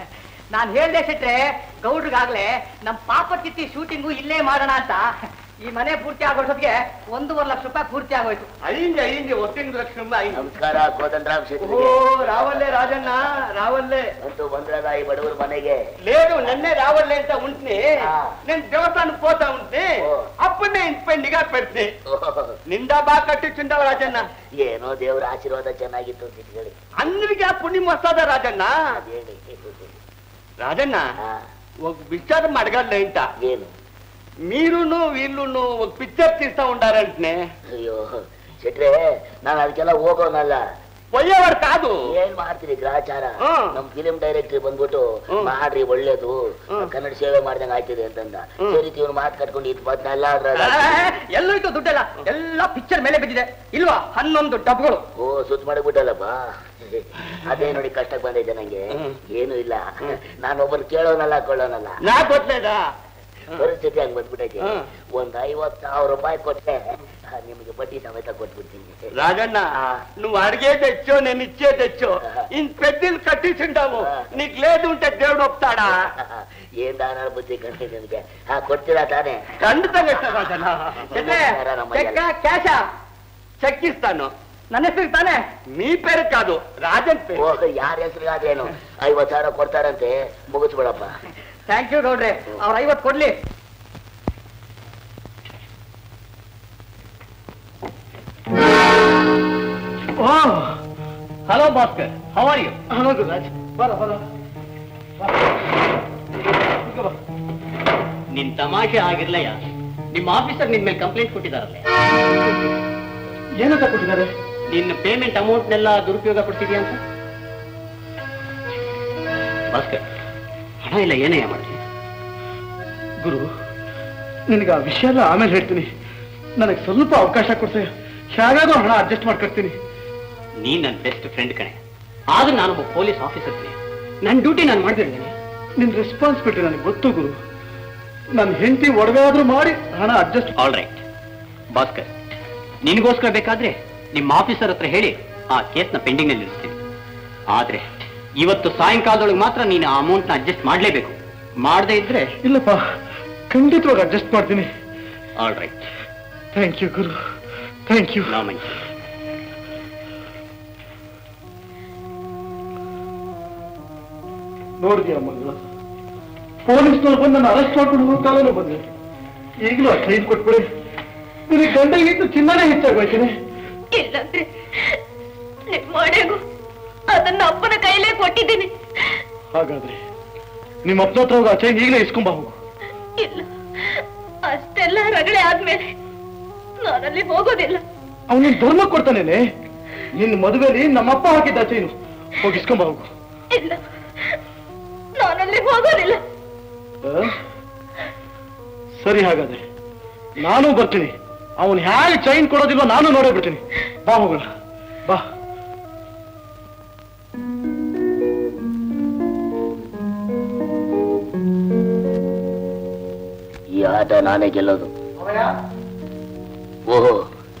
ನಾನ್ ಹೇಳ್ದೆ ಶೆಟ್ರೆ ಗೌಡ್ರಿಗಾಗ್ಲೇ ನಮ್ ಪಾಪ ಕಿತ್ತಿ ಶೂಟಿಂಗು ಇಲ್ಲೇ ಮಾಡೋಣ ಅಂತ ಈ ಮನೆ ಪೂರ್ತಿ ಆಗೋಷ್ಟೊತ್ತಿಗೆ ಒಂದೂವರೆ ಲಕ್ಷ ರೂಪಾಯಿ ಪೂರ್ತಿ ಆಗೋಯ್ತು ಅయింದೆ ಅయింದೆ ಒಟ್ಟಿನ ಲಕ್ಷ್ಮಿ ಅయింದು ನಮಸ್ಕಾರ ಕೋದಂಡರಾಮ್ ಓ ಶೆಟ್ರಿಗೆ ರಾವಲ್ಲೇ ರಾಜಣ್ಣ ರಾವಲ್ಲೇ ಅಂತೂ ಬಂದ್ರಲ್ಲ ಈ ಬಡವರ ಮನೆಗೆ లేదు నన్నే రావట్లే ಅಂತ ఉంటే ఆ. నేను దేవస్థానం పోతా ఉంటే ఓ. అప్పుడే ఇంటిపై నిఘా పెడితే ಓಹ್, నిండా బాగా కట్టించుంటావు రాజన్న ಏನೋ ದೇವರ ಆಶೀರ್ವಾದ ಚೆನ್ನಾಗಿತ್ತು ಸಿಟ್ಗಳಿ అందరికి ఆ పుణ్యం వస్తుందా రాజన్న ಅದೇಳಿ రాజన్న ఆ, ఒక విచారం అడగాలి ఏంట ಏನು మీరును వీళ్ళును ఒక పిక్చర్ తీస్తా ఉండారంటే ಅಯ್ಯೋ ಶೆಟ್ರೆ ನಾನು ಅದಕ್ಕೆಲ್ಲ ಹೋಗೋನಲ್ಲ పోయేవాడు కాదు ಏನ್ ಮಾಡ್ತೀರಿ ಗ್ರಾಚಾರ ಹಾ. ನಮ್ ಫಿಲಿಂ ಡೈರೆಕ್ಟರ್ ಬಂದ್ಬಿಟ್ಟು ಹ್ಮ್. ಮಾಡ್ರಿ ಒಳ್ಳೇದು ಹ್ಮ್. ಕನ್ನಡ ಸೇವೆ ಮಾಡ್ದಂಗ ಆಯ್ತದೆ ಅಂತಂದ ಹ್ಮ್. ಸರಿ ಇವ್ನು ಮಾತು ಕಟ್ಕೊಂಡು ಇಪ್ಪತ್ನೆಲ್ಲ ಅದ್ರಾಗ ಎಲ್ಲೋಯ್ತು ದುಡ್ಡೆಲ್ಲ ಎಲ್ಲ ಪಿಕ್ಚರ್ ಮೇಲೆ ಬಿದ್ದಿದೆ ಇಲ್ವಾ ಹನ್ನೊಂದು ಡಬ್ಗಳು ಓ ಸುತ್ತ ಮಾಡಿಬಿಟ್ಟಲ್ಲಪ್ಪ ಅದೇ ನೋಡಿ ಕಷ್ಟಕ್ಕೆ ಬಂದೈತೆ ನಂಗೆ ಹ್ಮ್. ಏನು ಇಲ್ಲ ನಾನು ಒಬ್ಬರು ಕೇಳೋನಲ್ಲ ಕೊಳ್ಳೋನಲ್ಲ నాకు కొట్టలేదా ಪರಿಸ್ಥಿತಿ ಹಂಗ್ ಬಂದ್ಬಿಟ್ಟೈತೆ ಹ್ಮ್. ಒಂದ್ ಐವತ್ ಸಾವಿರ ರೂಪಾಯಿ ಕೊಟ್ಟೆ ಆ, ನಿಮಗೆ ಬಡ್ಡಿ ಸಮೇತ ಕೊಟ್ಬಿಡ್ತೀನಿ రాజన్న ఆ. నువ్వు అడిగే తెచ్చో నేను ఇచ్చే తెచ్చో ఇంత పెద్దలు కట్టించుంటావు ఆ. నీకు లేదు ఉంటే దేవుడు ఒప్పుతాడా ಏನ್ ದಾನ ಬುದ್ಧಿ ಕಂಡಿ ನಿಮ್ಗೆ ಹಾ ಕೊಡ್ತೀರಾ ತಾನೇ ఖండితంగా ఇస్తా రాజన్న ಶೆಟ್ರೆ, ನಮ್ಮಯ್ಯ. ಚೆಕ್ಕ ಕ್ಯಾಶ చెక్ ఇస్తాను ನನ್ನ ಹೆಸರು ತಾನೆ మీ పేరు కాదు రాజన్ పేరు ಓ ಯಾರ ಹೆಸರಿಗಾದ್ರೇನು ಐವತ್ ಸಾವಿರ ಕೊಡ್ತಾರಂತೆ ಮುಗಿಸ್ಬಿಡಪ್ಪ ಥ್ಯಾಂಕ್ ಯು ಗೌಡ್ರೆ ಅವ್ರ ಐವತ್ತು ಕೊಡ್ಲಿ hello Bhaskar how are you hello Gururaj ಬರ ಬರ ನಿನ್ ತಮಾಷೆ ಆಗಿರ್ಲಯ್ಯ ನಿಮ್ಮ ಆಫೀಸರ್ ನಿನ್ ಮೇಲೆ ಕಂಪ್ಲೇಂಟ್ ಕೊಟ್ಟಿದಾರಲ್ಲ ಏನಂತ ಕೊಟ್ಟಿದ್ದಾರೆ ನಿನ್ನ ಪೇಮೆಂಟ್ ಅಮೌಂಟ್ನೆಲ್ಲ ದುರುಪಯೋಗ ಪಡ್ತಿದ್ಯಾ ಅಂತ ಭಾಸ್ಕರ್ ಹಣ ಇಲ್ಲ ಏನಯ್ಯ ಮಾಡ್ತೀನಿ ಗುರು ನಿನಗೆ ಆ ವಿಷಯ ಎಲ್ಲ ಆಮೇಲೆ ಹೇಳ್ತೀನಿ ನನಗೆ ಸ್ವಲ್ಪ ಅವಕಾಶ ಕೊಡ್ತೇವೆ ಹೇಗಾದ್ರೂ ಹಣ ಅಡ್ಜಸ್ಟ್ ಮಾಡ್ಕೊಡ್ತೀನಿ ನೀನ್ ನನ್ನ ಬೆಸ್ಟ್ ಫ್ರೆಂಡ್ ಕಣೆ ಆದ್ರೂ ನಾನೊಬ್ಬ ಪೊಲೀಸ್ ಆಫೀಸರ್ ಕಣೆ ನನ್ನ ಡ್ಯೂಟಿ ನಾನು ಮಾಡ್ತಿರ್ತೀನಿ ನಿನ್ ರೆಸ್ಪಾನ್ಸಿಬಿಲಿಟಿ ನನಗೆ ಗೊತ್ತು ಗುರು ನನ್ನ ಹೆಂಡತಿ ಒಡವೆ ಆದ್ರೂ ಮಾಡಿ ಹಣ ಅಡ್ಜಸ್ಟ್ ಆಲ್ ರೈಟ್ ಭಾಸ್ಕರ್ ನಿನಗೋಸ್ಕರ ಬೇಕಾದ್ರೆ ನಿಮ್ಮ ಆಫೀಸರ್ ಹತ್ರ ಹೇಳಿ ಆ ಕೇಸ್ನ ಪೆಂಡಿಂಗ್ ನಲ್ಲಿ ಇರಿಸ್ತೀನಿ ಆದ್ರೆ ಇವತ್ತು ಸಾಯಂಕಾಲದೊಳಗೆ ಮಾತ್ರ ನೀನು ಆ ಅಮೌಂಟ್ನ ಅಡ್ಜಸ್ಟ್ ಮಾಡಲೇಬೇಕು ಮಾಡದೇ ಇದ್ರೆ ಇಲ್ಲಪ್ಪ ಖಂಡಿತವಾಗಿ ಅಡ್ಜಸ್ಟ್ ಮಾಡ್ತೀನಿ ಆಲ್ ರೈಟ್ ಥ್ಯಾಂಕ್ ಯು ಗುರು ಥ್ಯಾಂಕ್ ಯು ನಾ ಮಂಚಿ ನೋಡಿದ್ಯಾ ಮಂಗಳ ಪೊಲೀಸ್ನವ್ರು ಬಂದು ನನ್ನ ಅರೆಸ್ಟ್ ಮಾಡ್ಕೊಂಡು ಹೋಗ್ತಾಲೂ ಬಂದೆ ಈಗಲೂ ಆ ಟ್ರೈನ್ ಕೊಟ್ಬಿಡಿ ನಿನಗೆ ಗಂಡಗಿಂತ ಚಿನ್ನನೇ ಹೆಚ್ಚಾಗೋಯ್ತೀನಿ ಇಲ್ಲಂದ್ರೆ ನಿಮ್ ಮನೆಗೂ ಅದನ್ನ ಅಪ್ಪನ ಕೈಲೇ ಕೊಟ್ಟಿದ್ದೀನಿ ಹಾಗಾದ್ರೆ ನಿಮ್ಮ ಅಪ್ಪನ ಹತ್ರ ಹೋಗಿ ಆ ಚೈನ್ ಈಗಲೇ ಇಸ್ಕೊಂಬ ಹೋಗು ಇಲ್ಲ ಅಷ್ಟೆಲ್ಲ ರಗಳೆ ಆದ್ಮೇಲೆ ನಾನಲ್ಲಿ ಹೋಗೋದಿಲ್ಲ ಅವನಿಗೆ ಧರ್ಮ ಕೊಡ್ತಾನೇನೆ ನಿನ್ನ ಮದುವೆಲಿ ನಮ್ಮಪ್ಪ ಹಾಕಿದ್ದ ಚೈನು ಹೋಗಿ ಇಸ್ಕೊಂಬ ಹೋಗು ಇಲ್ಲ ನಾನಲ್ಲಿ ಅಲ್ಲಿಗೆ ಹೋಗೋದಿಲ್ಲ ಆ? ಸರಿ ಹಾಗಾದ್ರೆ ನಾನು ಬರ್ತೀನಿ ಅವನು ಹೇಗೆ ಚೈನ್ ಕೊಡೋದಿಲ್ವೋ ನಾನು ನೋಡೇ ಬಿಡ್ತೀನಿ ಬಾ ಹೋಗೋಣ ಬಾ ಈ ಆಟ ನಾನೇ ಗೆಲ್ಲೋದು ಓಹೋ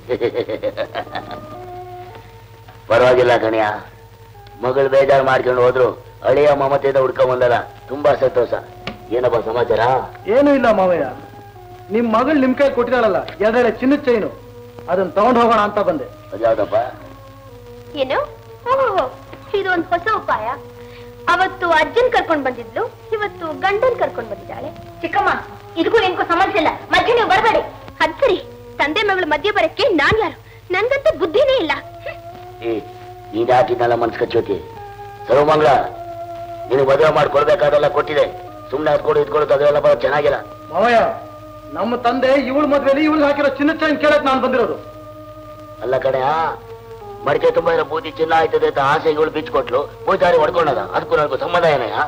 ಪರವಾಗಿಲ್ಲ ಕಣಿಯ ಮಗಳು ಬೇಜಾರು ಮಾಡ್ಕೊಂಡು ಹೋದ್ರು ಅಳಿಯ ಮಮತೆಯಿಂದ ಹುಡ್ಕೊಂಡ್ ಬಂದಲ್ಲ ತುಂಬಾ ಸಂತೋಷ ಏನಪ್ಪ ಸಮಾಚಾರ ಏನೂ ಇಲ್ಲ ಮಾವಯ್ಯ ನಿಮ್ ಮಗಳು ನಿಮ್ ಕೈ ಕೊಟ್ಟಿದ್ದಾಳಲ್ಲ ಎದೆಳೆ ಚಿನ್ನದ ಚೈನು ಅದನ್ನ ತಗೊಂಡು ಹೋಗೋಣ ಅಂತ ಬಂದೆ ಅದ್ಯಾವ್ದಪ್ಪ ಏನು ಓಹೋ ಇದು ಒಂದು ಹೊಸ ಉಪಾಯ ಅವತ್ತು ಅಜ್ಜನ್ ಕರ್ಕೊಂಡ್ ಬಂದಿದ್ಲು ಇವತ್ತು ಗಂಡನ್ ಕರ್ಕೊಂಡ್ ಬಂದಿದ್ದಾಳೆ ಚಿಕ್ಕಮ್ಮ ಇದಕ್ಕೂ ನಿನ್ಗೂ ಸಂಬಂಧ ಇಲ್ಲ ಮಧ್ಯೆ ನೀವು ಬರಬೇಡಿ ಅದ್ ಸರಿ ತಂದೆ ಮಗಳು ಮಧ್ಯೆ ಬರಕ್ಕೆ ನಾನ್ ಯಾರು ನನ್ಗಂತೂ ಬುದ್ಧಿನೇ ಇಲ್ಲ ಏ ನೀನ್ ಯಾಕಿನ್ನೆಲ್ಲ ಮನ್ಸ್ ಕಚ್ಚೋತಿ ಸರ್ವಮಂಗಳ ನಿನಗೆ ಮದುವೆ ಮಾಡ್ಕೊಡ್ಬೇಕಾದೆಲ್ಲ ಕೊಟ್ಟಿದೆ ಸುಮ್ಮನೆ ಹತ್ಕೊಡು ಇದ್ಕೊಡು ಅದೆಲ್ಲ ಬರೋ ಚೆನ್ನಾಗಿಲ್ಲ ಮಾವಯ್ಯ ನಮ್ಮ ತಂದೆ ಇವಳ ಮದ್ವೆಲಿ ಇವಳಿಗೆ ಹಾಕಿರೋ ಚಿನ್ನದ ಚೈನ್ ಕೇಳಕ್ ನಾನು ಬಂದಿರೋದು ಅಲ್ಲ ಕಣೆ ಮಡಿಕೆ ತುಂಬ ಇರೋ ಬೂದಿ ಚಿನ್ನ ಆಯ್ತದೆ ಅಂತ ಆಸೆಗೆ ಇವಳು ಬಿಚ್ಕೊಟ್ಲು ಪೂಜಾರಿ ಹೊಡ್ಕೊಂಡದ ಅದಕ್ಕೂ ನನಗೂ ಸಂಬಂಧ ಏನಯ್ಯ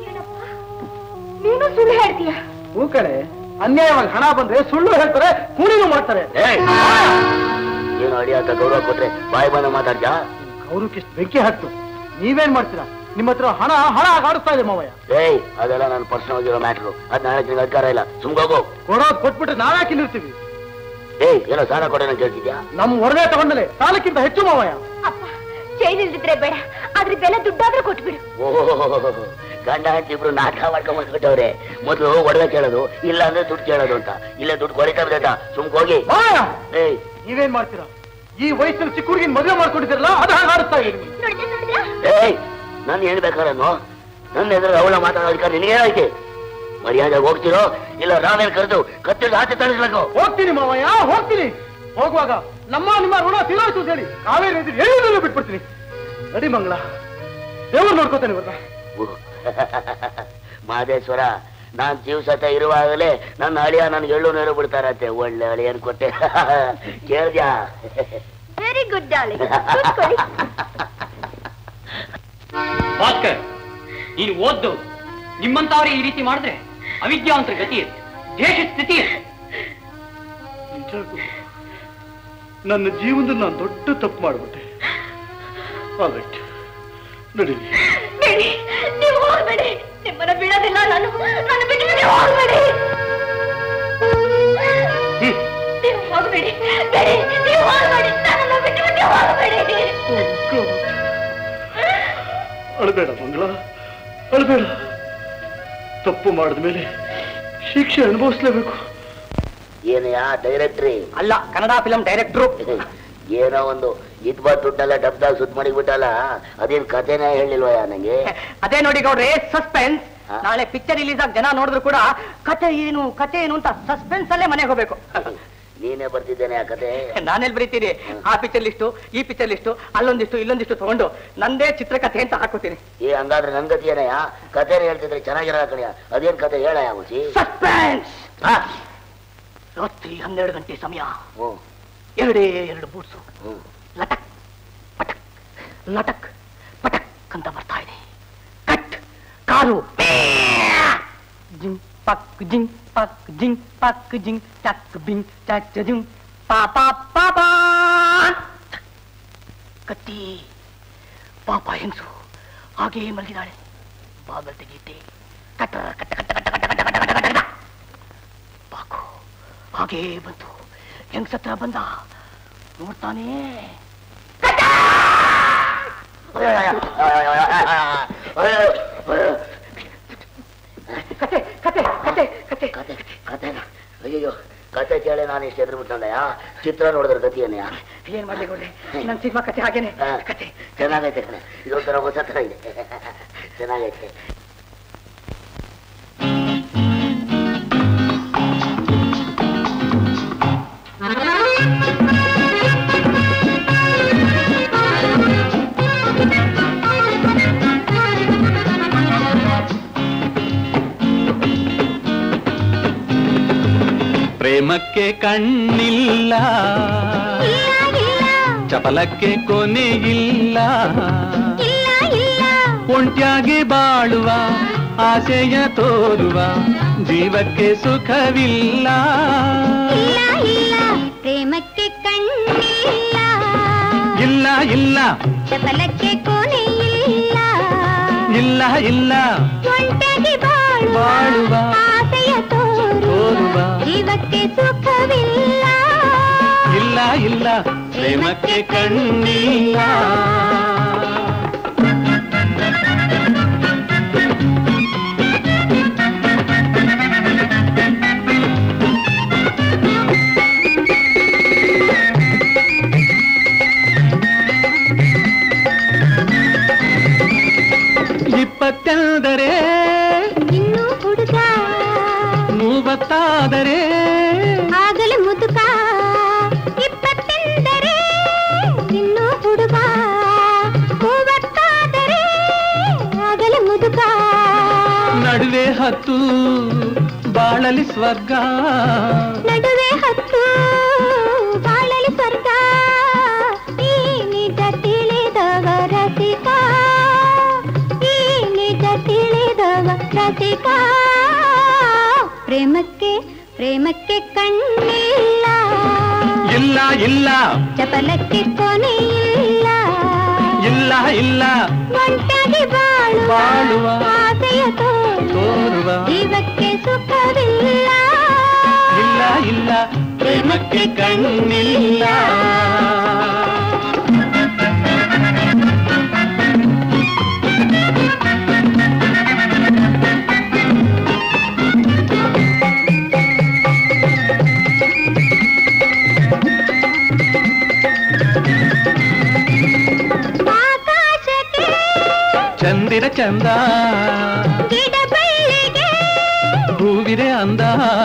ನೀನು ಸುಳ್ಳು ಹೇಳ್ತೀಯ ಹೂ ಕಣೆ ಅನ್ಯಾಯವಾಗಿ ಹಣ ಬಂದ್ರೆ ಸುಳ್ಳು ಹೇಳ್ತಾರೆ ಕೂಲಿನೂ ಮಾಡ್ತಾರೆ ಏಯ್! ಏನು ಅಡಿ ಅಂತ ಗೌರವ ಕೊಟ್ರೆ ಬಾಯಿ ಬಂದ ಮಾತಾಡ್ಜಾ ಅವ್ರಕ್ಕಿಷ್ಟು ಬೆಂಕಿ ಹತ್ತು ನೀವೇನ್ ಮಾಡ್ತೀರಾ ನಿಮ್ಮ ಹತ್ರ ಹಣ ಹಣ ಆಡಿಸ್ತಾ ಇದೆ ಮಾವಯ್ಯ ಏಯ್ ಅದೆಲ್ಲ ನನ್ನ ಪರ್ಸನಲ್ ಆಗಿರೋ ಮ್ಯಾಟ್ರು ಅದ್ ನಾಳೆ ನಿನಗೆ ಅಧಿಕಾರ ಇಲ್ಲ ಸುಮ್ಗೋಗು ಕೊಡೋದ್ ಕೊಟ್ಬಿಟ್ರೆ ನಾವ್ಯಾಕೆ ನಿಲ್ತೀವಿ ಏಯ್ ಏನೋ ಸಾಲ ಕೊಡೋಣ ಕೇಳ್ತಿದ್ಯಾ ನಮ್ ಒಡವೆ ತಗೊಂಡಲೆ ಸಾಲಕ್ಕಿಂತ ಹೆಚ್ಚು ಮಾವಯ್ಯ ಅಪ್ಪ ಚೈನ್ ಇಲ್ದಿದ್ರೆ ಬೇಡ ಆದ್ರೆ ಬೆಲೆ ದುಡ್ಡಾದ್ರೂ ಕೊಟ್ಬಿಡು ಓಹೋ ಗಂಡ ಹೆಂಡತಿ ಇಬ್ರು ನಾಟಕ ಮಾಡ್ಕೊಂಡ್ ಬಂದ್ಬಿಟ್ಟವ್ರೆ ಮೊದ್ಲು ಒಡವೆ ಕೇಳೋದು ಇಲ್ಲ ಅಂದ್ರೆ ದುಡ್ಡು ಕೇಳೋದು ಅಂತ ಇಲ್ಲೇ ದುಡ್ಡು ಕೊಡಿತಾ ಬಿದ್ದೈತಾ ಸುಮ್ಕ್ ಹೋಗಿ ಮಾವಯ್ಯ ಏಯ್ ನೀವೇನ್ ಮಾಡ್ತೀರಾ ಈ ವಯಸ್ಸಲ್ಲಿ ಚಿಕ್ಕ ಹುಡುಗಿನ ಮದುವೆ ಮಾಡ್ಕೊಂಡಿದ್ದೀರಲ್ಲ ಅದು ಹಾಗೆ ಆಡಿಸ್ತಾ ಇದೆ ನಿಮಗೆ ನೋಡಿದ್ಯಾ ನೋಡಿದ್ಯಾ ಏಯ್ ನಾನು ಹೇಳ್ಬೇಕಾರನ್ನು ನನ್ನ ಎದುರು ಅವಳ ಮಾತಾಡೋ ಅಧಿಕಾರ ನಿನಗೇನಾಯ್ತು ಮರ್ಯಾದೆ ಹೋಗ್ತಿರೋ ಇಲ್ಲ ರಾಮೇಲ್ ಕರೆದು ಕತ್ತಿಗೆ ಆಚೆ ತಳಿಸ್ಬೇಕು ಹೋಗ್ತೀನಿ ಮಾವಯ್ಯ ಹೋಗ್ತೀನಿ ಹೋಗುವಾಗ ನಮ್ಮ ನಿಮ್ಮ ಋಣ ತೀರೋಯ್ತು ಅಂತ ಹೇಳಿ ಕಾವೇರಿ ನದಿ ಹೇಳಿದ್ರು ಬಿಟ್ಬಿಡ್ತೀನಿ ನಡಿ ಮಂಗಳ ದೇವ್ರು ನೋಡ್ಕೋತಾನೆ ಇವ್ರನ್ನ ಮಹದೇಶ್ವರ ನಾನ್ ಜೀವ ಸತ ಇರುವಾಗಲೇ ನನ್ನ ಅಳಿಯ ನನ್ಗೆ ಎಳ್ಳು ನೀರು ಬಿಡ್ತಾರತ್ತೆ ಒಳ್ಳೆ ಅಳಿಯನ್ ಕೊಟ್ಟೆ ಕೇಳ್ದ್ಯಾ ವೆರಿ ಗುಡ್ ಡಾರ್ಲಿಂಗ್ ಕೂತ್ಕೊಳ್ಳಿ ಭಾಸ್ಕರ್ ನೀನು ಓದ್ದು ನಿಮ್ಮಂತವ್ರೆ ಈ ರೀತಿ ಮಾಡಿದ್ರೆ ಅವಿದ್ಯಾವಂತರ ಗತಿ ದೇಶ ಸ್ಥಿತಿ ನಿಜಕ್ಕೂ ನನ್ನ ಜೀವನದಲ್ಲಿ ನಾನು ದೊಡ್ಡ ತಪ್ಪು ಮಾಡ್ಬಿಟ್ಟೆ ಆಲ್ರೈಟ್ ನಡೀರಿ ಬೇಡಿ ನೀವು ಹೋಗ್ಬೇಡಿ ನಿಮ್ಮನ್ನ ಬಿಡೋದಿಲ್ಲ ನಾನು ನಾನು ಬಿಟ್ಟು ನೀವು ಹೋಗ್ಬೇಡಿ ನೀವು ಹೋಗ್ಬೇಡಿ ಬೇಡಿ ನೀವು ಹೋಗ್ಬೇಡಿ ನನ್ನನ್ನ ಬಿಟ್ಟು ಬಿಟ್ಟು ಹೋಗ್ಬೇಡಿ ಅಳಬೇಡ ಮಂಗಳ ಅಳಬೇಡ ತಪ್ಪು ಮಾಡಿದ ಮೇಲೆ ಶಿಕ್ಷೆ ಅನುಭವಿಸ್ಲೇಬೇಕು ಏನಯ್ಯ ಡೈರೆಕ್ಟ್ರಿ ಅಲ್ಲ ಕನ್ನಡ ಫಿಲಂ ಡೈರೆಕ್ಟ್ರು ಏನೋ ಒಂದು ಇದ್ ಬಾ ದುಡ್ಡೆಲ್ಲ ಡಬ್ದಾಗ ಸುತ್ತ ಮಾಡಿಬಿಟ್ಟಲ್ಲ ಅದೇನ್ ಕಥೆನೇ ಹೇಳಿಲ್ವಯ್ಯ ನಂಗೆ ಅದೇ ನೋಡಿ ಗೌಡ್ರೆ ಸಸ್ಪೆನ್ಸ್ ಹಾ. ನಾಳೆ ಪಿಕ್ಚರ್ ರಿಲೀಸ್ ಆಗಿ ಜನ ನೋಡಿದ್ರು ಕೂಡ ಕತೆ ಏನು ಕತೆ ಏನು ಅಂತ ಸಸ್ಪೆನ್ಸ್ ಅಲ್ಲೇ ಮನೆಗೆ ಹೋಗ್ಬೇಕು ನೀನೇ ಬರ್ತಿದ್ದೇನೆ ಆ ಕತೆ ನಾನೆಲ್ಲಿ ಬರೀತೀನಿ ಆ ಪಿಕ್ಚರ್ ಲಿಸ್ಟು ಈ ಪಿಕ್ಚರ್ ಲಿಸ್ಟು ಅಲ್ಲೊಂದಿಷ್ಟು ಇಲ್ಲೊಂದಿಷ್ಟು ತಗೊಂಡು ನಂದೇ ಚಿತ್ರಕಥೆ ಅಂತ ಹಾಕೋತೀನಿ ಏ ಹಂಗಾದ್ರೆ ನನ್ ಗತಿ ಏನಯ್ಯ ಕಥೆನೇ ಹೇಳ್ತಿದ್ರೆ ಚೆನ್ನಾಗಿರೋ ಕಣಯ್ಯ ಅದೇನ್ ಕತೆ ಹೇಳಯ್ಯ ಮುಸಿ ಸಸ್ಪೆನ್ಸ್ ರಾತ್ರಿ ಹನ್ನೆರಡು ಗಂಟೆ ಸಮಯ ಹ್ಞೂ ಎರಡೇ ಎರಡು ಬೂಟ್ಸು ಹ್ಞೂ ಲಟಕ್ ಪಟಕ್ ಲಟಕ್ ಪಟಕ್ ಅಂತ ಬರ್ತಾ ಇದೆ ಕಟ್ ಕಾರು ಜಿಂಗ್ ಪಕ್ ಜಿಂಗ್ ಪಕ್ ಜಿಂಗ್ ಪಕ್ ಜಿಂಗ್ ಚಕ್ ಬಿಂಗ್ ಚಕ್ ಜಿಂಗ್ ಪಾ ಪಾ ಪಾ ಪಾ ಕತ್ತಿ ಪಾಪ ಹೆಂಗಸು ಹಾಗೇ ಮಲಗಿದಾಳೆ ಬಾಗಲ್ ತೆಗೀತೆ ಕಟ್ಟ ಕಟ್ಟ ಕಟ್ಟ ಕಟ್ಟ ಕಟ್ಟ ಕಟ್ಟ ಕಟ್ಟ ಕಟ್ಟ ಕಟ್ಟ ಬಾಕು ಹಾಗೇ ಬಂತು ಹೆಂಗಸತ್ರ ಬಂದ ನೋಡ್ತಾನೆ ಕತೆ ಕತೆ ಕತೆ ಕತೆ ಕತೆ ಕತೆನ ಅಯ್ಯೋ ಕತೆ ಕೇಳಿ ನಾನು ಇಷ್ಟು ಎದುರು ಬಿಟ್ಟಂದಯ್ಯ ಚಿತ್ರ ನೋಡಿದ್ರೆ ಗತಿ ಏನಯ್ಯ ಏನ್ ಮಾಡ್ಲಿ ಗೊಳ್ಳೆ ನನ್ ಸಿನಿಮಾ ಕತೆ ಹಾಗೇನೆ ಹಾ, ಕತೆ ಚೆನ್ನಾಗೈತೆ ಕಣೆ ಇದೊಂಥರ ಹೊಸ ಥರ ಇದೆ ಚೆನ್ನಾಗೈತೆ ಪ್ರೇಮಕ್ಕೆ ಕಣ್ಣಿಲ್ಲ ಚಪಲಕ್ಕೆ ಕೊನೆಯಿಲ್ಲ ಒಂಟ್ಯಾಗಿ ಬಾಳುವ ಆಸೆಯ ತೋರುವ ಜೀವಕ್ಕೆ ಸುಖವಿಲ್ಲ ಇಲ್ಲ ಇಲ್ಲ ಪ್ರೇಮಕ್ಕೆ ಕಣ್ಣಿಲ್ಲ ಇಲ್ಲ ಇಲ್ಲ ಚಪಲಕ್ಕೆ ಕೊನೆ ಇಲ್ಲ ಇಲ್ಲ ಇಲ್ಲ ಒಂಟಾಗಿ ಬಾಳುವ ಬಾಳುವ ಆಸೆಯ ತೋರುವ ತೋರುವ ಜೀವಕ್ಕೆ ಸುಖವಿಲ್ಲ ಇಲ್ಲ ಇಲ್ಲ ಪ್ರೇಮಕ್ಕೆ ಕಣ್ಣಿಲ್ಲ ಇಪ್ಪತ್ತೆಂದರೆ ಇನ್ನು ಹುಡುಗ ಮೂವತ್ತಾದರೆ ಆಗಲೇ ಮುದುಕ ಇಪ್ಪತ್ತೆಂದರೆ ಇನ್ನು ಹುಡುಗ ಮೂವತ್ತಾದರೆ ಆಗಲೇ ಮುದುಕ ನಡುವೆ ಹತ್ತು ಬಾಳಲಿ ಸ್ವರ್ಗ ನಡುವೆ ಹತ್ತು ಬಾಳಲಿ ಸ್ವರ್ಗ ಈ ನಿಜ ತಿಳಿದವ ರಸಿಕ ಈ ನಿಜ ತಿಳಿದವ ರಸಿಕ ಪ್ರೇಮಕ್ಕೆ ಪ್ರೇಮಕ್ಕೆ ಕಣ್ಣಿಲ್ಲ ಇಲ್ಲ ಇಲ್ಲ ಚಪಲಕ್ಕೆ ಕೊನೆಯಿಲ್ಲ ಇಲ್ಲ ಇಲ್ಲ ಒಂಟಾಗಿ ಬಾಳುವ ಬಾಳುವ ಆಸೆಯ ತೋರುವ ತೋರುವ ಜೀವಕ್ಕೆ ಸುಖವಿಲ್ಲ ಇಲ್ಲ ಇಲ್ಲ ಪ್ರೇಮಕ್ಕೆ ಕಣ್ಣಿಲ್ಲ ಆಕಾಶಕ್ಕೆ ಚಂದಿರ ಚಂದ ಗಿಡ ಬಳ್ಳಿಗೆ ಹೂವಿರೆ ಅಂದ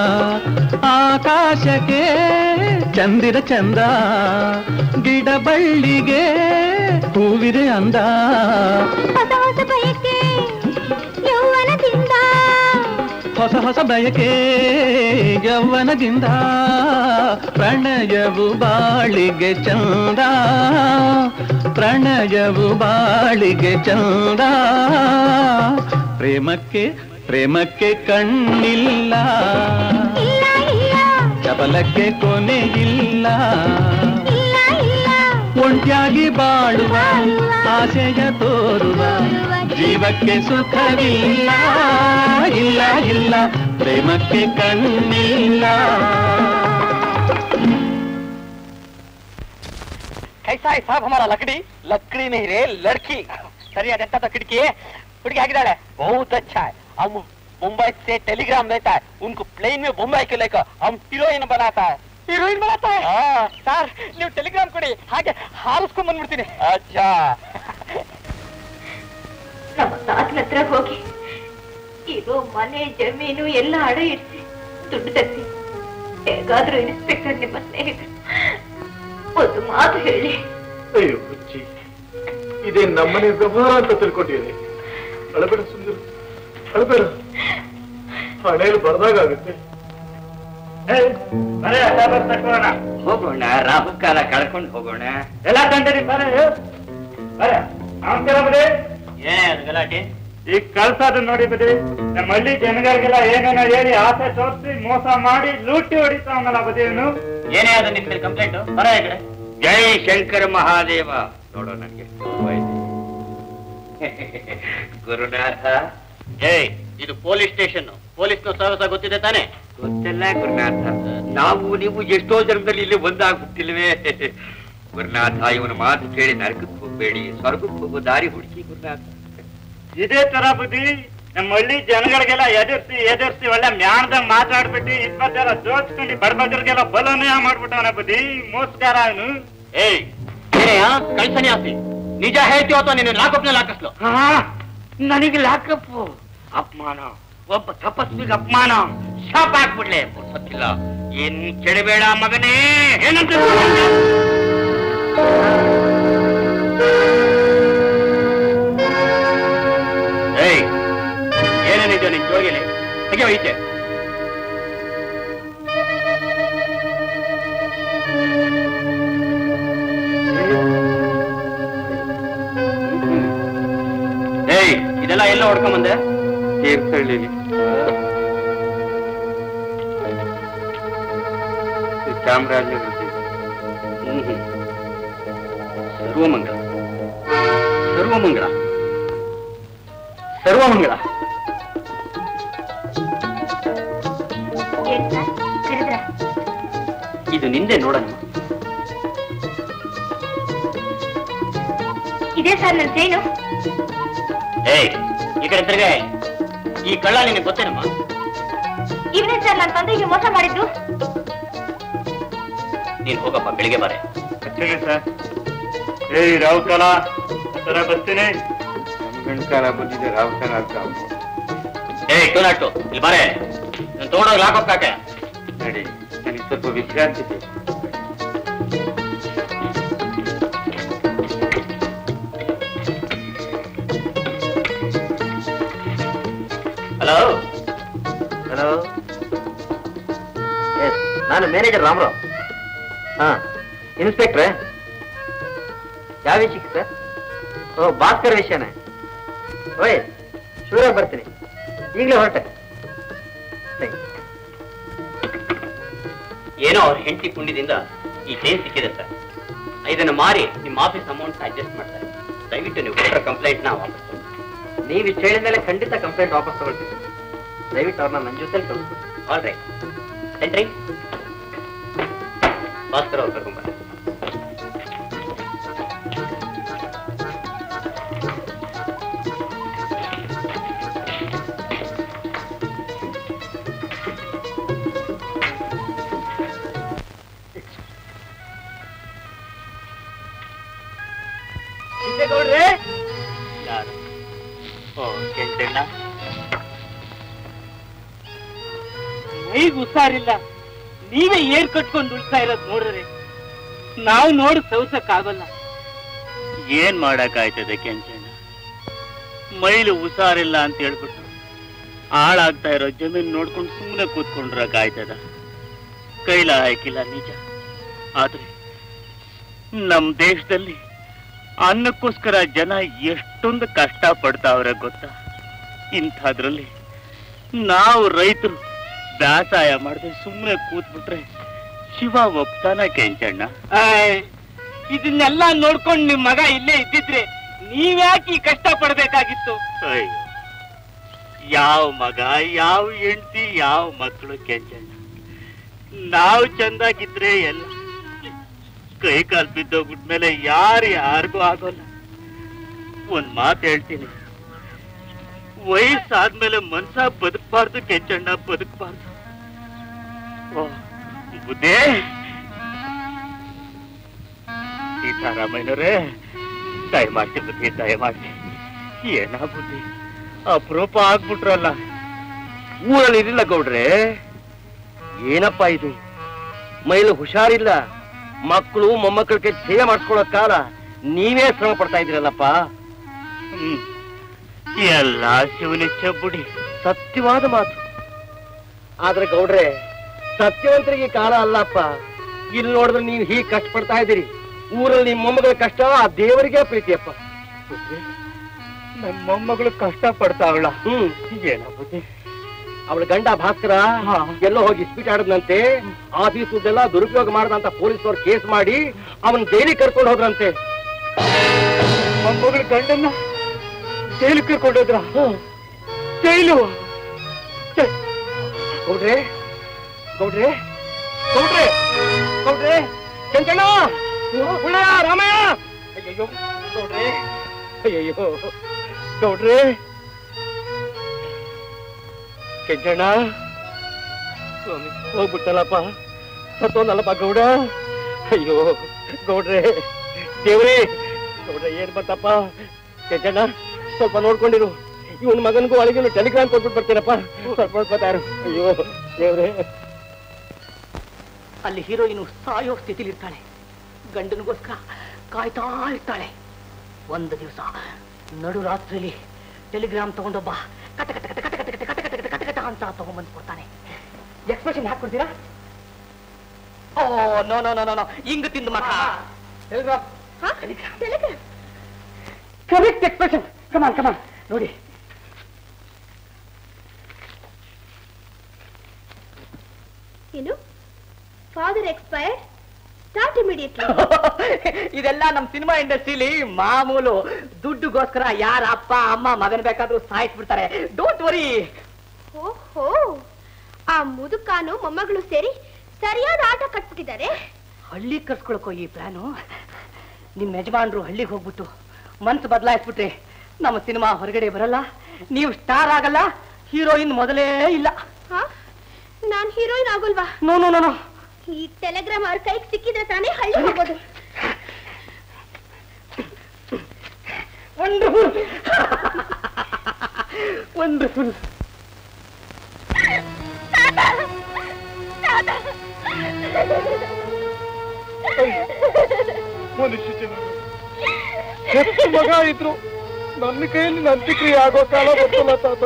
ಆಕಾಶಕ್ಕೆ ಚಂದಿರ ಚಂದ ಗಿಡ ಬಳ್ಳಿಗೆ ಹೂವಿರೆ ಅಂದ ಹೊಸ ಹೊಸ ಬಯಕೆ ಯೌವನದಿಂದ ಹೊಸ ಹೊಸ ಬಯಕೆ ಯೌವನದಿಂದ ಪ್ರಣಯವು ಬಾಳಿಗೆ ಚಂದ ಪ್ರಣಯವು ಬಾಳಿಗೆ ಚಂದ ಪ್ರೇಮಕ್ಕೆ ಪ್ರೇಮಕ್ಕೆ ಕಣ್ಣಿಲ್ಲ ಇಲ್ಲ ಇಲ್ಲ ಚಪಲಕ್ಕೆ ಕೊನೆ ಇಲ್ಲ ಇಲ್ಲ ಇಲ್ಲ ಒಂಟ್ಯಾಗಿ ಬಾಳುವ ಆಸೆಯ ತೋರುವ ಜೀವಕ್ಕೆ ಸುಖವಿಲ್ಲ ಇಲ್ಲ ಇಲ್ಲ ಪ್ರೇಮಕ್ಕೆ ಕಣ್ಣಿಲ್ಲ कैसा है साहब हमारा लकड़ी लकड़ी नहीं रे लड़की सरिया जनता तो खिड़की है खिड़की हाकिदाಳೆ बहुत अच्छा है हम मुंबई से टेलीग्राम देता है उनको प्लेन में मुंबई के लेकर हम हीरोइन बनाता है हीरोइन बनाता है हाँ सर ನೀವು ಟೆಲಿಗ್ರಾಮ್ ಕೊಡಿ ಹಾಗೆ ಹಾರಿಸ್ಕೊಂಡ್ ಬಂದ್ಬಿಡ್ತೀನಿ ಅಚ್ಚಾ ನಮ್ಮ ತಾತನ ಹತ್ರ ಹೋಗಿ ಇದು ಮನೆ ಜಮೀನು ಎಲ್ಲ ಅಡ ಇರಿಸಿ ದುಡ್ಡು ತರಿಸಿ ಹೇಗಾದ್ರೂ ಇನ್ಸ್ಪೆಕ್ಟರ್ ನಿಮ್ಮ ಸ್ನೇಹಿತರು ಒಂದು ಮಾತು ಹೇಳಿ ಅಯ್ಯೋ ಹುಚ್ಚಿ ಇದೇ ನಮ್ಮನೆ ವ್ಯವಹಾರ ಅಂತ ತಿಳ್ಕೊಂಡಿರಿ ಅಳಬೇಡ ಸುಂದರ ಅಳಬೇಡ ಹಣೆಯಲ್ಲಿ ಬರ್ದಾಗುತ್ತೆ ಹೋಗೋಣ ರಾಹುಕಾಲ ಕಳ್ಕೊಂಡು ಹೋಗೋಣ ಎಲ್ಲ ತಂದಿರಿ ಬರ ಬರ ನಮಸ್ಕಾರ ಬರೀ ಏನೇ ಅದು ಗಲಾಟೆ ಈಗ ಕಳ್ಸೋದು ನೋಡಿ ಬದ್ರಿ ನಮ್ಮ ಹಳ್ಳಿ ಜನಗಳಿಗೆಲ್ಲ ಏನೇನೋ ಹೇಳಿ ಆಸೆ ತೋರಿಸಿ ಮೋಸ ಮಾಡಿ ಲೂಟಿ ಹೊಡಿತಾವನಲ್ಲ ಬದಿಯವನು ಏನೇ ಅದು ನಿನ್ನ ಕಂಪ್ಲೇಂಟ್ ಬರ ಈ ಕಡೆ ಜೈ ಶಂಕರ ಮಹಾದೇವ ನೋಡೋ ನನಗೆ ಗುರುನಾಥ ಏಯ್ ಇದು ಪೊಲೀಸ್ ಸ್ಟೇಷನ್ ಪೊಲೀಸ್ನ ಸಹವಾಸ ಗೊತ್ತಿದೆ ತಾನೆ ಗೊತ್ತಿಲ್ಲ ಗುರುನಾಥ ನಾವು ನೀವು ಎಷ್ಟೋ ಜನದಲ್ಲಿ ಇಲ್ಲಿ ಒಂದಾಗ್ಬಿಟ್ಟಿಲ್ವೇ ಗುರುನಾಥ ಇವನ ಮಾತು ಕೇಳಿ ನರಕಕ್ಕೆ ಹೋಗ್ಬೇಡಿ ಸ್ವರ್ಗಕ್ಕೆ ಹೋಗೋ ದಾರಿ ಹುಡುಕಿ ಗುರುನಾಥ ಇದೇ ತರ ಬುದ್ಧಿ ನಮ್ಮ ಹಳ್ಳಿ ಜನಗಳಿಗೆಲ್ಲ ಎದುರ್ಸಿ ಎದುರ್ಸಿ ಒಳ್ಳೆ ಮ್ಯಾಣ್ದಂಗ್ ಮಾತಾಡ್ಬಿಟ್ಟು ಇಪ್ಪತ್ತೆಲ್ಲ ಜೋಚ್ಕೊಂಡು ಬಡಬಗ್ರಿಗೆಲ್ಲ ಬಲನೇ ಮಾಡ್ಬಿಟ್ಟವನ ಬುದ್ಧಿ ಮೋಸ್ಕಾರ ಅವನು ಏಯ್ ಏನೆಯಾ ಕಳ್ಸನ್ಯಾಸಿ ನಿಜ ಹೇಳ್ತೀವೋ ಅಥವಾ ನಿನ್ನ ಲಾಕಪ್ನಲ್ಲಿ ಹಾಕಿಸ್ಲು ನನಗೆ ಲಾಕಪ್ಪು ಅಪಮಾನ ಒಬ್ಬ ತಪಸ್ವಿಗೆ ಅಪಮಾನ ಶಾಪ್ ಹಾಕ್ಬಿಡ್ಲೆ ಗೊತ್ತಿಲ್ಲ ಏನ್ ಕೆಡಬೇಡ ಮಗನೇ ಏನಂತ ಏಯ್ ಏನೇನಿದೆ ನಿನ್ ಜೋಗಿಲಿ ತೆಗೆಯೋ ಈಚೆ ಏಯ್ ಇದೆಲ್ಲ ಎಲ್ಲ ಹೊಡ್ಕೊಂಬಂದೆ ತೀರ್ಥಹಳ್ಳಿಲಿ ಚಾಮರಾಜನಗರ ಸರ್ವಮಂಗಳ ಸರ್ವಮಂಗಳ ಸರ್ವಮಂಗಳ ಏನ್ ಸರ್ ಕರೆದ್ರ ಇದು ನಿಂದೆ ನೋಡೋಣ ಇದೇ ಸರ್ ನನ್ನ ಟ್ರೈನು ಏಯ್ ಈ ಕಡೆ ತಿರ್ಗೆ ಈ ಕಳ್ಳ ನಿನಗೆ ಗೊತ್ತೇನಮ್ಮ ಇವನೇ ಸರ್ ನನ್ನ ತಂದೆಗೆ ಮೋಸ ಮಾಡಿದ್ದು ನೀನ್ ಹೋಗಪ್ಪ ಬೆಳಿಗ್ಗೆ ಬಾರೆ ಸರ್ ಏಯ್ ರಾವ್ಕಾಲ ತರ ಬರ್ತೀನಿ ಗಂಡ್ಕಾಲ ಬಂದಿದೆ ರಾವ್ಕಾಲ ಅಂತ ಏಯ್ ಟೂನಾಟು ಇಲ್ಲಿ ಬಾರೆ ನಾನು ತಗೊಂಡೋಗಿ ಲಾಕಪ್ ಕಾಕೆ ನಡಿ ನನಗೆ ಸ್ವಲ್ಪ ವಿಶ್ರಾಂತಿ ಬೇಕು ಹಲೋ ಹಲೋ ಎಸ್ ನಾನು ಮ್ಯಾನೇಜರ್ ರಾಮರಾವ್ ಹಾ ಇನ್ಸ್ಪೆಕ್ಟ್ರೆ ಯಾವ ವಿಷಯಕ್ಕೆ ಸರ್ ಓ ಭಾಸ್ಕರ್ ವಿಷಯನೇ ಓಯ್ ಶೂರ ಬರ್ತೀನಿ ಈಗಲೇ ಹೊರಟೆ Thank you. ಏನೋ ಅವ್ರ ಹೆಂಡತಿ ಪುಣ್ಯದಿಂದ ಈ ಚೈನ್ ಸಿಕ್ಕಿದೆ ಸರ್ ಇದನ್ನು ಮಾರಿ ನಿಮ್ಮ ಆಫೀಸ್ ಅಮೌಂಟ್ ಅಡ್ಜಸ್ಟ್ ಮಾಡ್ತಾರೆ ದಯವಿಟ್ಟು ನೀವು ಕೊಟ್ಟರೆ ಕಂಪ್ಲೇಂಟ್ ನ ವಾಪಸ್ ತಗೊಳ್ಳಿ. ನೀವು ಇಷ್ಟು ಹೇಳಿದ ಮೇಲೆ ಖಂಡಿತ ಕಂಪ್ಲೇಂಟ್ ವಾಪಸ್ ತಗೊಳ್ತೀನಿ ದಯವಿಟ್ಟು ಅವ್ರನ್ನ ನನ್ನ ಜೊತೆಲಿ ಕಳಿಸ್ಬಿಡಿ ಆಲ್ ರೈಟ್ ಸೆಂಟ್ರಿ ಭಾಸ್ಕರ್ ಅವ್ರು ಕರ್ಕೊಂಡ್ಬರ್ತಾರೆ ಯಾರು ಓ ಕೆಂಚಣ್ಣ ಮೈಗ್ ಹುಷಾರಿಲ್ಲ ನೀವೇ ಏರ್ ಕಟ್ಕೊಂಡು ಉಳ್ತಾ ಇರೋದ್ ನೋಡ್ರಿ ನಾವು ನೋಡಿ ಸೌಸಕ್ಕಾಗಲ್ಲ ಏನ್ ಮಾಡಕ್ಕಾಯ್ತದೆ ಕೆಂಚಣ್ಣ ಮೈಲು ಹುಷಾರಿಲ್ಲ ಅಂತ ಹೇಳ್ಬಿಟ್ಟು ಹಾಳಾಗ್ತಾ ಇರೋ ಜಮೀನ್ ನೋಡ್ಕೊಂಡು ಸುಮ್ಮನೆ ಕೂತ್ಕೊಂಡ್ರಕ್ಕಾಯ್ತದ ಕೈಲ ಹಾಕಿಲ್ಲ ನಿಜ ಆದ್ರೆ ನಮ್ ದೇಶದಲ್ಲಿ ಅನ್ನಕ್ಕೋಸ್ಕರ ಜನ ಎಷ್ಟೊಂದು ಕಷ್ಟ ಪಡ್ತಾವ್ರೆ ಗೊತ್ತಾ ಇಂಥದ್ರಲ್ಲಿ ನಾವು ರೈತರು ವ್ಯಾಸಾಯ ಮಾಡದೆ ಸುಮ್ಮನೆ ಕೂತ್ಬಿಟ್ರೆ ಶಿವ ಒಪ್ತಾನ ಕೆಂಚಣ್ಣ ಆಯ್, ಇದನ್ನೆಲ್ಲ ನೋಡ್ಕೊಂಡು ನಿಮ್ ಮಗ ಇಲ್ಲೇ ಇದ್ದಿದ್ರೆ ನೀವ್ಯಾಕೆ ಈ ಕಷ್ಟ ಪಡ್ಬೇಕಾಗಿತ್ತು ಅಯ್ಯೋ ಯಾವ ಮಗ ಯಾವ ಹೆಂಡತಿ ಯಾವ ಮಕ್ಕಳು ಕೆಂಚಣ್ಣ ನಾವು ಚಂದಾಗಿದ್ರೆ ಎಲ್ಲ ಕೈ ಕಾಲು ಬಿದ್ದೋಗ್ಬಿಟ್ಮೇಲೆ ಯಾರು ಯಾರಿಗೂ ಆಗೋಲ್ಲ ಒಂದ್ ಮಾತು ಹೇಳ್ತೀನಿ ವಯಸ್ಸಾದ್ಮೇಲೆ ಮನ್ಸ ಬದುಕಬಾರ್ದು ಕೆಂಚಣ್ಣ ಬದುಕಬಾರ್ದು ಓ ಬುದ್ಧಿ ಸೀತಾರಾಮಯ್ಯನವರೇ ದಯಮಾಡ್ತಿ ಬುದ್ಧಿ ದಯಮಾಡ್ತಿ ಏನ ಬುದ್ಧಿ ಅಪರೂಪ ಆಗ್ಬಿಟ್ರಲ್ಲ ಊರಲ್ಲಿ ಇರಲಿಲ್ಲ ಗೌಡ್ರೆ ಏನಪ್ಪ ಇದು ಮೈಲು ಹುಷಾರಿಲ್ಲ ಮಕ್ಕಳು ಮೊಮ್ಮಕ್ಕಳಿಗೆ ಸೇವೆ ಮಾಡಿಸ್ಕೊಳ್ಳೋ ಕಾಲ ನೀವೇ ಶ್ರಮ ಪಡ್ತಾ ಇದ್ದೀರಲ್ಲಪ್ಪ ಹ್ಮ್ ಎಲ್ಲ ಶಿವನಿಚ್ಛೆ ಬುಡಿ ಸತ್ಯವಾದ ಮಾತು ಆದ್ರೆ ಗೌಡ್ರೆ ಸತ್ಯವಂತರಿಗೆ ಕಾಲ ಅಲ್ಲಪ್ಪ ಇಲ್ಲಿ ನೋಡಿದ್ರೆ ನೀವು ಹೀಗೆ ಕಷ್ಟಪಡ್ತಾ ಇದ್ದೀರಿ ಊರಲ್ಲಿ ನಿಮ್ಮ ಮೊಮ್ಮಗಳ ಕಷ್ಟ ಆ ದೇವರಿಗೆ ಪ್ರೀತಿಯಪ್ಪ ನಮ್ಮ ಮೊಮ್ಮಗಳು ಕಷ್ಟ ಪಡ್ತಾವಳ ಹ್ಮ್ ಏನ ಬುದ್ಧಿ ಅವಳ ಗಂಡ ಭಾಸ್ಕರ ಎಲ್ಲೋ ಹೋಗಿ ಇಸ್ಪೀಟ್ ಆಡದ್ನಂತೆ ಆಫೀಸ್ ದುಡ್ಡೆಲ್ಲ ದುರುಪಯೋಗ ಮಾಡದಂತ ಪೊಲೀಸ್ನವ್ರು ಕೇಸ್ ಮಾಡಿ ಅವನ್ ಜೈಲಿಗೆ ಕರ್ಕೊಂಡು ಹೋದ್ರಂತೆ ಮೊಮ್ಮಗಳ ಗಂಡನ್ನ ಜೈಲು ಕರ್ಕೊಂಡೋದ್ರ ಜೈಲು ಗೌಡ್ರೆ ಗೌಡ್ರೆ ಗೌಡ್ರೆ ಗೌಡ್ರೆ ಚಂಚಣ್ಣ ಉಳ್ಳಯ್ಯ, ರಾಮಯ್ಯ ಅಯ್ಯಯ್ಯೋ ಗೌಡ್ರೆ ಅಯ್ಯಯ್ಯೋ ಗೌಡ್ರೆ ಕೆಂಚಣ್ಣ ಸ್ವಾಮಿ ಹೋಗ್ಬಿಟ್ಟಲ್ಲಪ್ಪ ಸತ್ತೋನಲ್ಲಪ್ಪ ಗೌಡ ಅಯ್ಯೋ ಗೌಡ್ರೆ ದೇವ್ರೇ ಗೌಡ್ರೆ ಏನ್ ಬಂತಪ್ಪ ಕೆಂಚಣ್ಣ ಸ್ವಲ್ಪ ನೋಡ್ಕೊಂಡಿರು ಇವನ್ ಮಗನಿಗೂ ಅಳಿಗೂ ಟೆಲಿಗ್ರಾಮ್ ಕೊಟ್ಬಿಟ್ಟು ಬರ್ತೀನಪ್ಪ ಸ್ವಲ್ಪ ಹೊತ್ಕೊತಾರು ಅಯ್ಯೋ ದೇವ್ರೇ ಅಲ್ಲಿ ಹೀರೋಯಿನ್ ಸಾಯೋ ಸ್ಥಿತಿಲಿ ಇರ್ತಾಳೆ ಗಂಡನಿಗೋಸ್ಕರ ಕಾಯ್ತಾ ಇರ್ತಾಳೆ ಒಂದು ದಿವಸ ನಡು ರಾತ್ರಿಲಿ ಟೆಲಿಗ್ರಾಮ್ ತಗೊಂಡೊಬ್ಬ ಕಟ ಕಟ ಕಟ ಕಟ ಕಟ ಕಟ ಕಟ ಕಟ ಕಟ ಕಟ ಅಂತ ತಗೊಂಡ್ಬಂದು ಕೊಡ್ತಾನೆ ಎಕ್ಸ್ಪ್ರೆಷನ್ ಹಾಕ್ಕೊಡ್ತೀರಾ oh no no no no ಹಿಂಗ್ ತಿಂದು ಮಗ telegram correct expression come on come on ನೋಡಿ ಏನು ಫಾದರ್ ಎಕ್ಸ್ಪೈರ್ಡ್ ಸ್ಟಾರ್ಟ್ ಇಮಿಡಿಯೇಟ್ಲಿ ಇದೆಲ್ಲ ನಮ್ ಸಿನಿಮಾ ಇಂಡಸ್ಟ್ರಿಲಿ ಮಾಮೂಲು ದುಡ್ಡುಗೋಸ್ಕರ ಯಾರ ಅಪ್ಪ ಅಮ್ಮ ಮಗನ್ ಬೇಕಾದ್ರೂ ಸಾಯಿಸ್ಬಿಡ್ತಾರೆ ಡೋಂಟ್ ವರಿ ಓಹೋ ಆ ಮುದುಕಾನು ಮೊಮ್ಮಗಳು ಸೇರಿ ಸರಿಯಾದ ಆಟ ಕಟ್ಬಿಟ್ಟಿದ್ದಾರೆ ಹಳ್ಳಿ ಕರ್ಸ್ಕೊಳಕೋ ಈ ಪ್ಲಾನು ನಿಮ್ ಯಜಮಾನ್ರು ಹಳ್ಳಿಗೆ ಹೋಗ್ಬಿಟ್ಟು ಮನ್ಸು ಬದಲಾಯಿಸ್ಬಿಟ್ರೆ ನಮ್ಮ ಸಿನಿಮಾ ಹೊರಗಡೆ ಬರಲ್ಲ ನೀವು ಸ್ಟಾರ್ ಆಗಲ್ಲ ಹೀರೋಯಿನ್ ಮೊದಲೇ ಇಲ್ಲ ಹಾ ನಾನ್ ಹೀರೋಯಿನ್ ಆಗೋಲ್ವಾ ನೋ ನೋ ನೋ ಈ ಟೆಲಿಗ್ರಾಮ್ ಅವ್ರ ಕೈಗೆ ಸಿಕ್ಕಿದ್ರೆ ತಾನೇ ಹಳ್ಳಿ ಹೋಗೋದು ವಂಡರ್ಫುಲ್ ವಂಡರ್ಫುಲ್ ಮನುಷ್ಯ ಜನರು ಎಷ್ಟು ಮಗ ಇದ್ರು ನನ್ನ ಕೈಯಲ್ಲಿ ಅಂತ್ಯಕ್ರಿಯೆ ಆಗೋ ಕಾಲ ಬರ್ತಲ್ಲ ತಾತ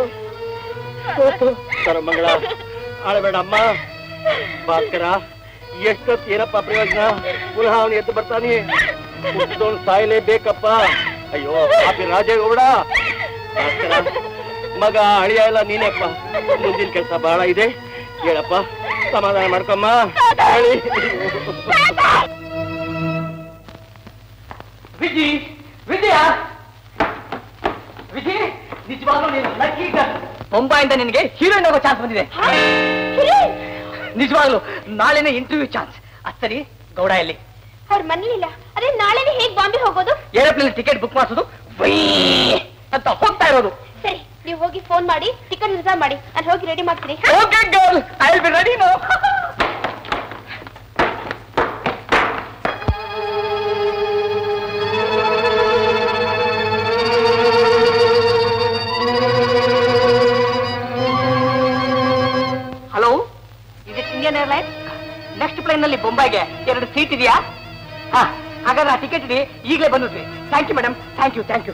ಮಂಗಳ ಆಳಬೇಡ ಅಮ್ಮ ಭಾಸ್ಕರ ಎಷ್ಟೊತ್ತು ಏನಪ್ಪ ಪ್ರಯೋಜನ ಪುನಃ ಅವನು ಎದ್ದು ಬರ್ತಾನೆ ಹುಟ್ಟಿದವನು ಸಾಯಲೇಬೇಕಪ್ಪ ಅಯ್ಯೋ ಪಾಪಿ ರಾಜೇಗೌಡ ಭಾಸ್ಕರ ಮಗ ಅಳಿಯ ಎಲ್ಲ ನೀನೇಪ್ಪ ಮುಂದಿನ ಕೆಲಸ ಬಹಳ ಇದೆ ಹೇಳಪ್ಪ ಸಮಾಧಾನ ಮಾಡ್ಕೊಮ್ಮ ಹೇಳಿ ವಿಜಿ ವಿಜಯ ವಿಜಿ ನಿಜವಾಗ್ಲೂ ನೀನು ಲಕ್ಕಿ ಬೊಂಬಾಯಿಂದ ನಿನಗೆ ಹೀರೋಯಿನ್ ಆಗೋ ಚಾನ್ಸ್ ಬಂದಿದೆ ನಿಜವಾಗ್ಲು ನಾಳೆನೇ ಇಂಟರ್ವ್ಯೂ ಚಾನ್ಸ್ ಅಷ್ಟರಿ ಗೌಡ ಎಲ್ಲಿ ಅವ್ರ ಮನೇಲಿಲ್ಲ ಅದೇ ನಾಳೆನೇ ಹೇಗ್ ಬಾಂಬೆ ಹೋಗೋದು ಏರೋಪ್ಲೇನ್ ಟಿಕೆಟ್ ಬುಕ್ ಮಾಡಿಸೋದು ಅಂತ ಹೋಗ್ತಾ ಇರೋದು ಸರಿ ನೀವು ಹೋಗಿ ಫೋನ್ ಮಾಡಿ ಟಿಕೆಟ್ ರಿಸರ್ವ್ ಮಾಡಿ ನಾನು ಹೋಗಿ ರೆಡಿ ಮಾಡ್ತೀನಿ okay girl I will be ready no hello ಇದು ಇಂಡಿಯನ್ ಏರ್ಲೈನ್ ನೆಕ್ಸ್ಟ್ ಪ್ಲೇನ್ ನಲ್ಲಿ ಬೊಂಬೈಗೆ ಎರಡು ಸೀಟ್ ಇದೆಯಾ ಹಾ ಹಾಗಾದ್ರೆ ಆ ಟಿಕೆಟ್ ಇದೆ ಈಗಲೇ ಬಂದಿದ್ವಿ thank you madam thank you thank you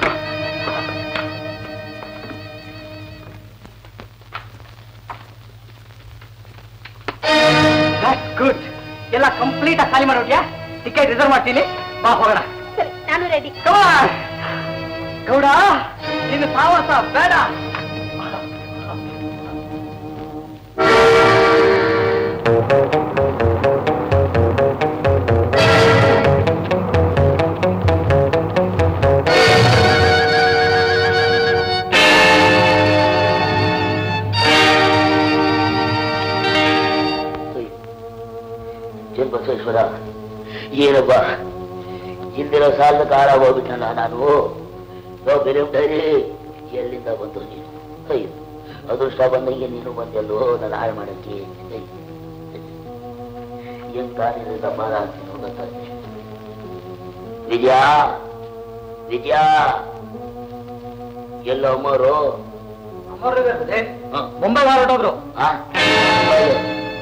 good ಎಲ್ಲ ಕಂಪ್ಲೀಟ್ ಆಗಿ ಖಾಲಿ ಮಾಡೋದ್ಯಾ ಟಿಕೆಟ್ ರಿಸರ್ವ್ ಮಾಡ್ತೀನಿ ಬಾ ಹೋಗೋಣ ಸರಿ ನಾನು ರೆಡಿ Come on. ಗೌಡ ನಿನ್ನ ಸಾವಾಸ ಬೇಡ ಜನ್ ಬಸವೇಶ್ವರ ಏನಪ್ಪ ಹಿಂದಿನ ಸಾಲದ ಕಾಲ ಹೋಗ್ಬಿಟ್ಟಲ್ಲ ನಾನು ನಾವು ಬೇರೆ ಡೈರಿ ಎಲ್ಲಿಂದ ಬಂತು ನೀನು ಅಯ್ಯೋ ಅದೃಷ್ಟ ಬಂದಂಗೆ ನೀನು ಬಂದೆಲ್ಲೋ ನಾನು ಹಾಳು ಮಾಡಕ್ಕೆ ಅಯ್ಯೋ. ಏನ್ ಕಾರ್ಯದಿಂದ ಬಾರ ಅಂತೀನಿ ಗೊತ್ತಾಗ್ತದೆ ವಿದ್ಯಾ ವಿದ್ಯಾ ಎಲ್ಲ ಅಮ್ಮರು ಮುಂಬೈ ಹೊರಟೋದ್ರು ಆ ಅಯ್ಯೋ.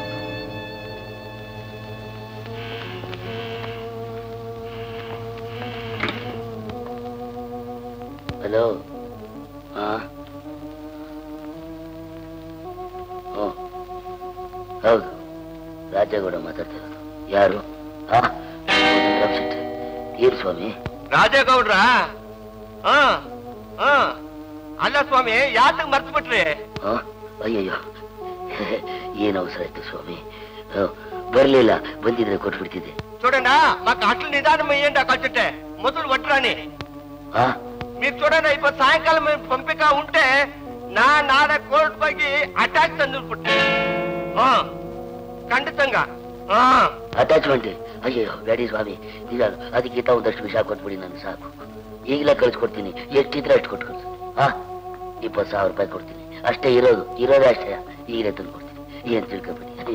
ಹಲೋ ಹಾ ಓ ಹೌದು ರಾಜೇಗೌಡ ಮಾತಾಡ್ತಿರೋದು ಯಾರು ಹಾ ಏನು ಸ್ವಾಮಿ ರಾಜೇಗೌಡ್ರ ಹಾ ಹಾ ಅಲ್ಲ ಸ್ವಾಮಿ ಯಾತಕ್ ಮರ್ತು ಬಿಟ್ರಿ ಹಾ ಅಯ್ಯಯ್ಯೋ ಏನು ಅವಸರ ಇತ್ತು ಸ್ವಾಮಿ ಹೋ, ಬರ್ಲಿಲ್ಲ ಬಂದಿದ್ರೆ ಕೊಟ್ಬಿಡ್ತಿದ್ದೆ చూడండా మాకు అట్లు నిదానం ఇయ్యండి కలిసిట్టే మొదలు వట్రాని ಹಾ మీరు చూడండి ఇప్పుడు సాయంకాలం మేము పంపిక ఉంటే నా నాడ కోర్టు పైకి అటాక్ ತಂದುಬಿಟ್ಟೆ ಹಾ ಖಂಡಿತಂಗ ಹಾ ಅಟ್ಯಾಚ್ಮೆಂಟ್ ಅಯ್ಯೋ ಬೇಡಿ ಸ್ವಾಮಿ ನಿಜಾಲು ಅದಕ್ಕಿಂತ ಒಂದಷ್ಟು ವಿಷ ಕೊಟ್ಬಿಡಿ ನಾನು ಸಾಕು ಈಗಲೇ ಕಳಿಸ್ಕೊಡ್ತೀನಿ ಎಷ್ಟಿದ್ರೆ ಅಷ್ಟು ಕೊಟ್ಟು ಕಳ್ಸು ಹಾ ಇಪ್ಪತ್ತು ಸಾವಿರ ರೂಪಾಯಿ ಕೊಡ್ತೀನಿ ಅಷ್ಟೇ ಇರೋದು ಇರೋದೇ ಅಷ್ಟೇ ಈಗಲೇ ತಂದು ಕೊಡ್ತೀನಿ ಏನ್ ತಿಳ್ಕೊಬೇಡಿ ಅದೇ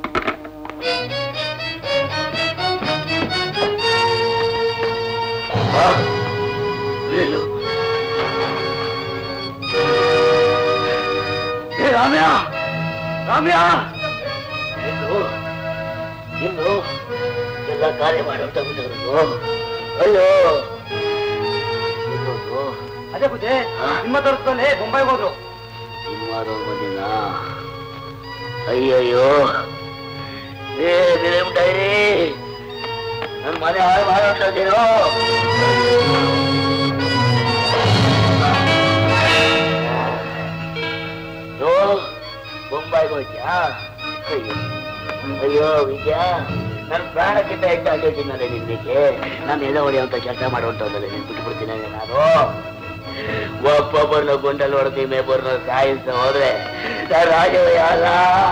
ಹಾ? ಎಲ್ಲೋ? ಏ ರಾಮ್ಯ ರಾಮ್ಯ ಎಲ್ಲೋ? ಇನ್ನು ಎಲ್ಲ ಕಾರ್ಯ ಮಾಡಿ ಹೊರಟೋಗ್ಬಿಟ್ಟರು ಅಯ್ಯೋ ಎಲ್ಲೋದು? ಅದೇ ಬುದ್ಧಿ ನಿಮ್ಮ ತೋರಿಸ್ಕೊಂಡೆ ಮುಂಬೈಗೆ ಹೋದ್ರು ಸಿನಿಮಾದವ್ರು ಬಂದಿಲ್ಲ ಅಯ್ಯಯ್ಯೋ ಏ ಫಿಲಿಂ ಡೈರಿ ನನ್ನ ಮನೆ ಹಾಳು ಮಾಡಿ ಹೊರಟೋದೇನೋ ಯೋ ಬೊಂಬಾಯಿಗೆ ಹೋಗ್ಯಾ ಅಯ್ಯೋ ಅಯ್ಯೋ ವಿದ್ಯಾ ನನ್ನ ಪ್ರಾಣಕ್ಕಿಂತ ಹೆಚ್ಚು ಅಲ್ಲಿದ್ದೀನಲ್ಲ ನಿನ್ನಿಗೆ ನಾನು ಎದೆ ಹೊಡೆಯುವಂತ ಕೆಲಸ ಮಾಡುವಂತಲ್ಲ ನೀನು ಬಿಟ್ಟು ಬಿಡ್ತೀನಿ ನಾನು ಒಬ್ಬೊಬ್ಬರನ್ನ ಗುಂಡಲ್ಲಿ ಹೊಡೆದು ಮೇಬರ್ನ ಸಾಯಿಸ ಹೋದ್ರೆ ನಾನು ರಾಜವೇ ಅಲ್ಲ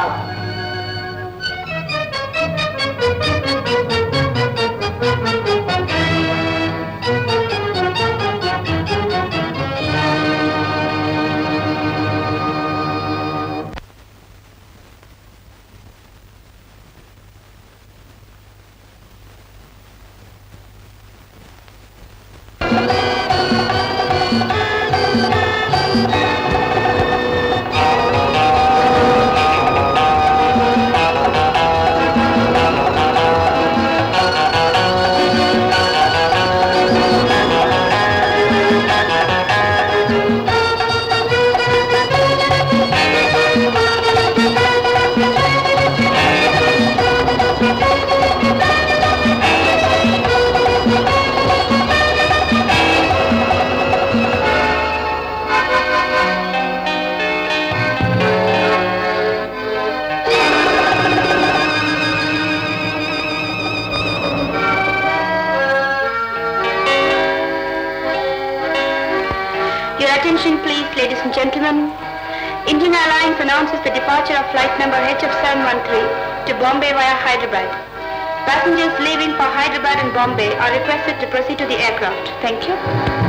Your attention please, ladies and gentlemen. Indian Airlines announces the departure of flight number HF713 to Bombay via Hyderabad. Passengers leaving for Hyderabad and Bombay are requested to proceed to the aircraft. Thank you.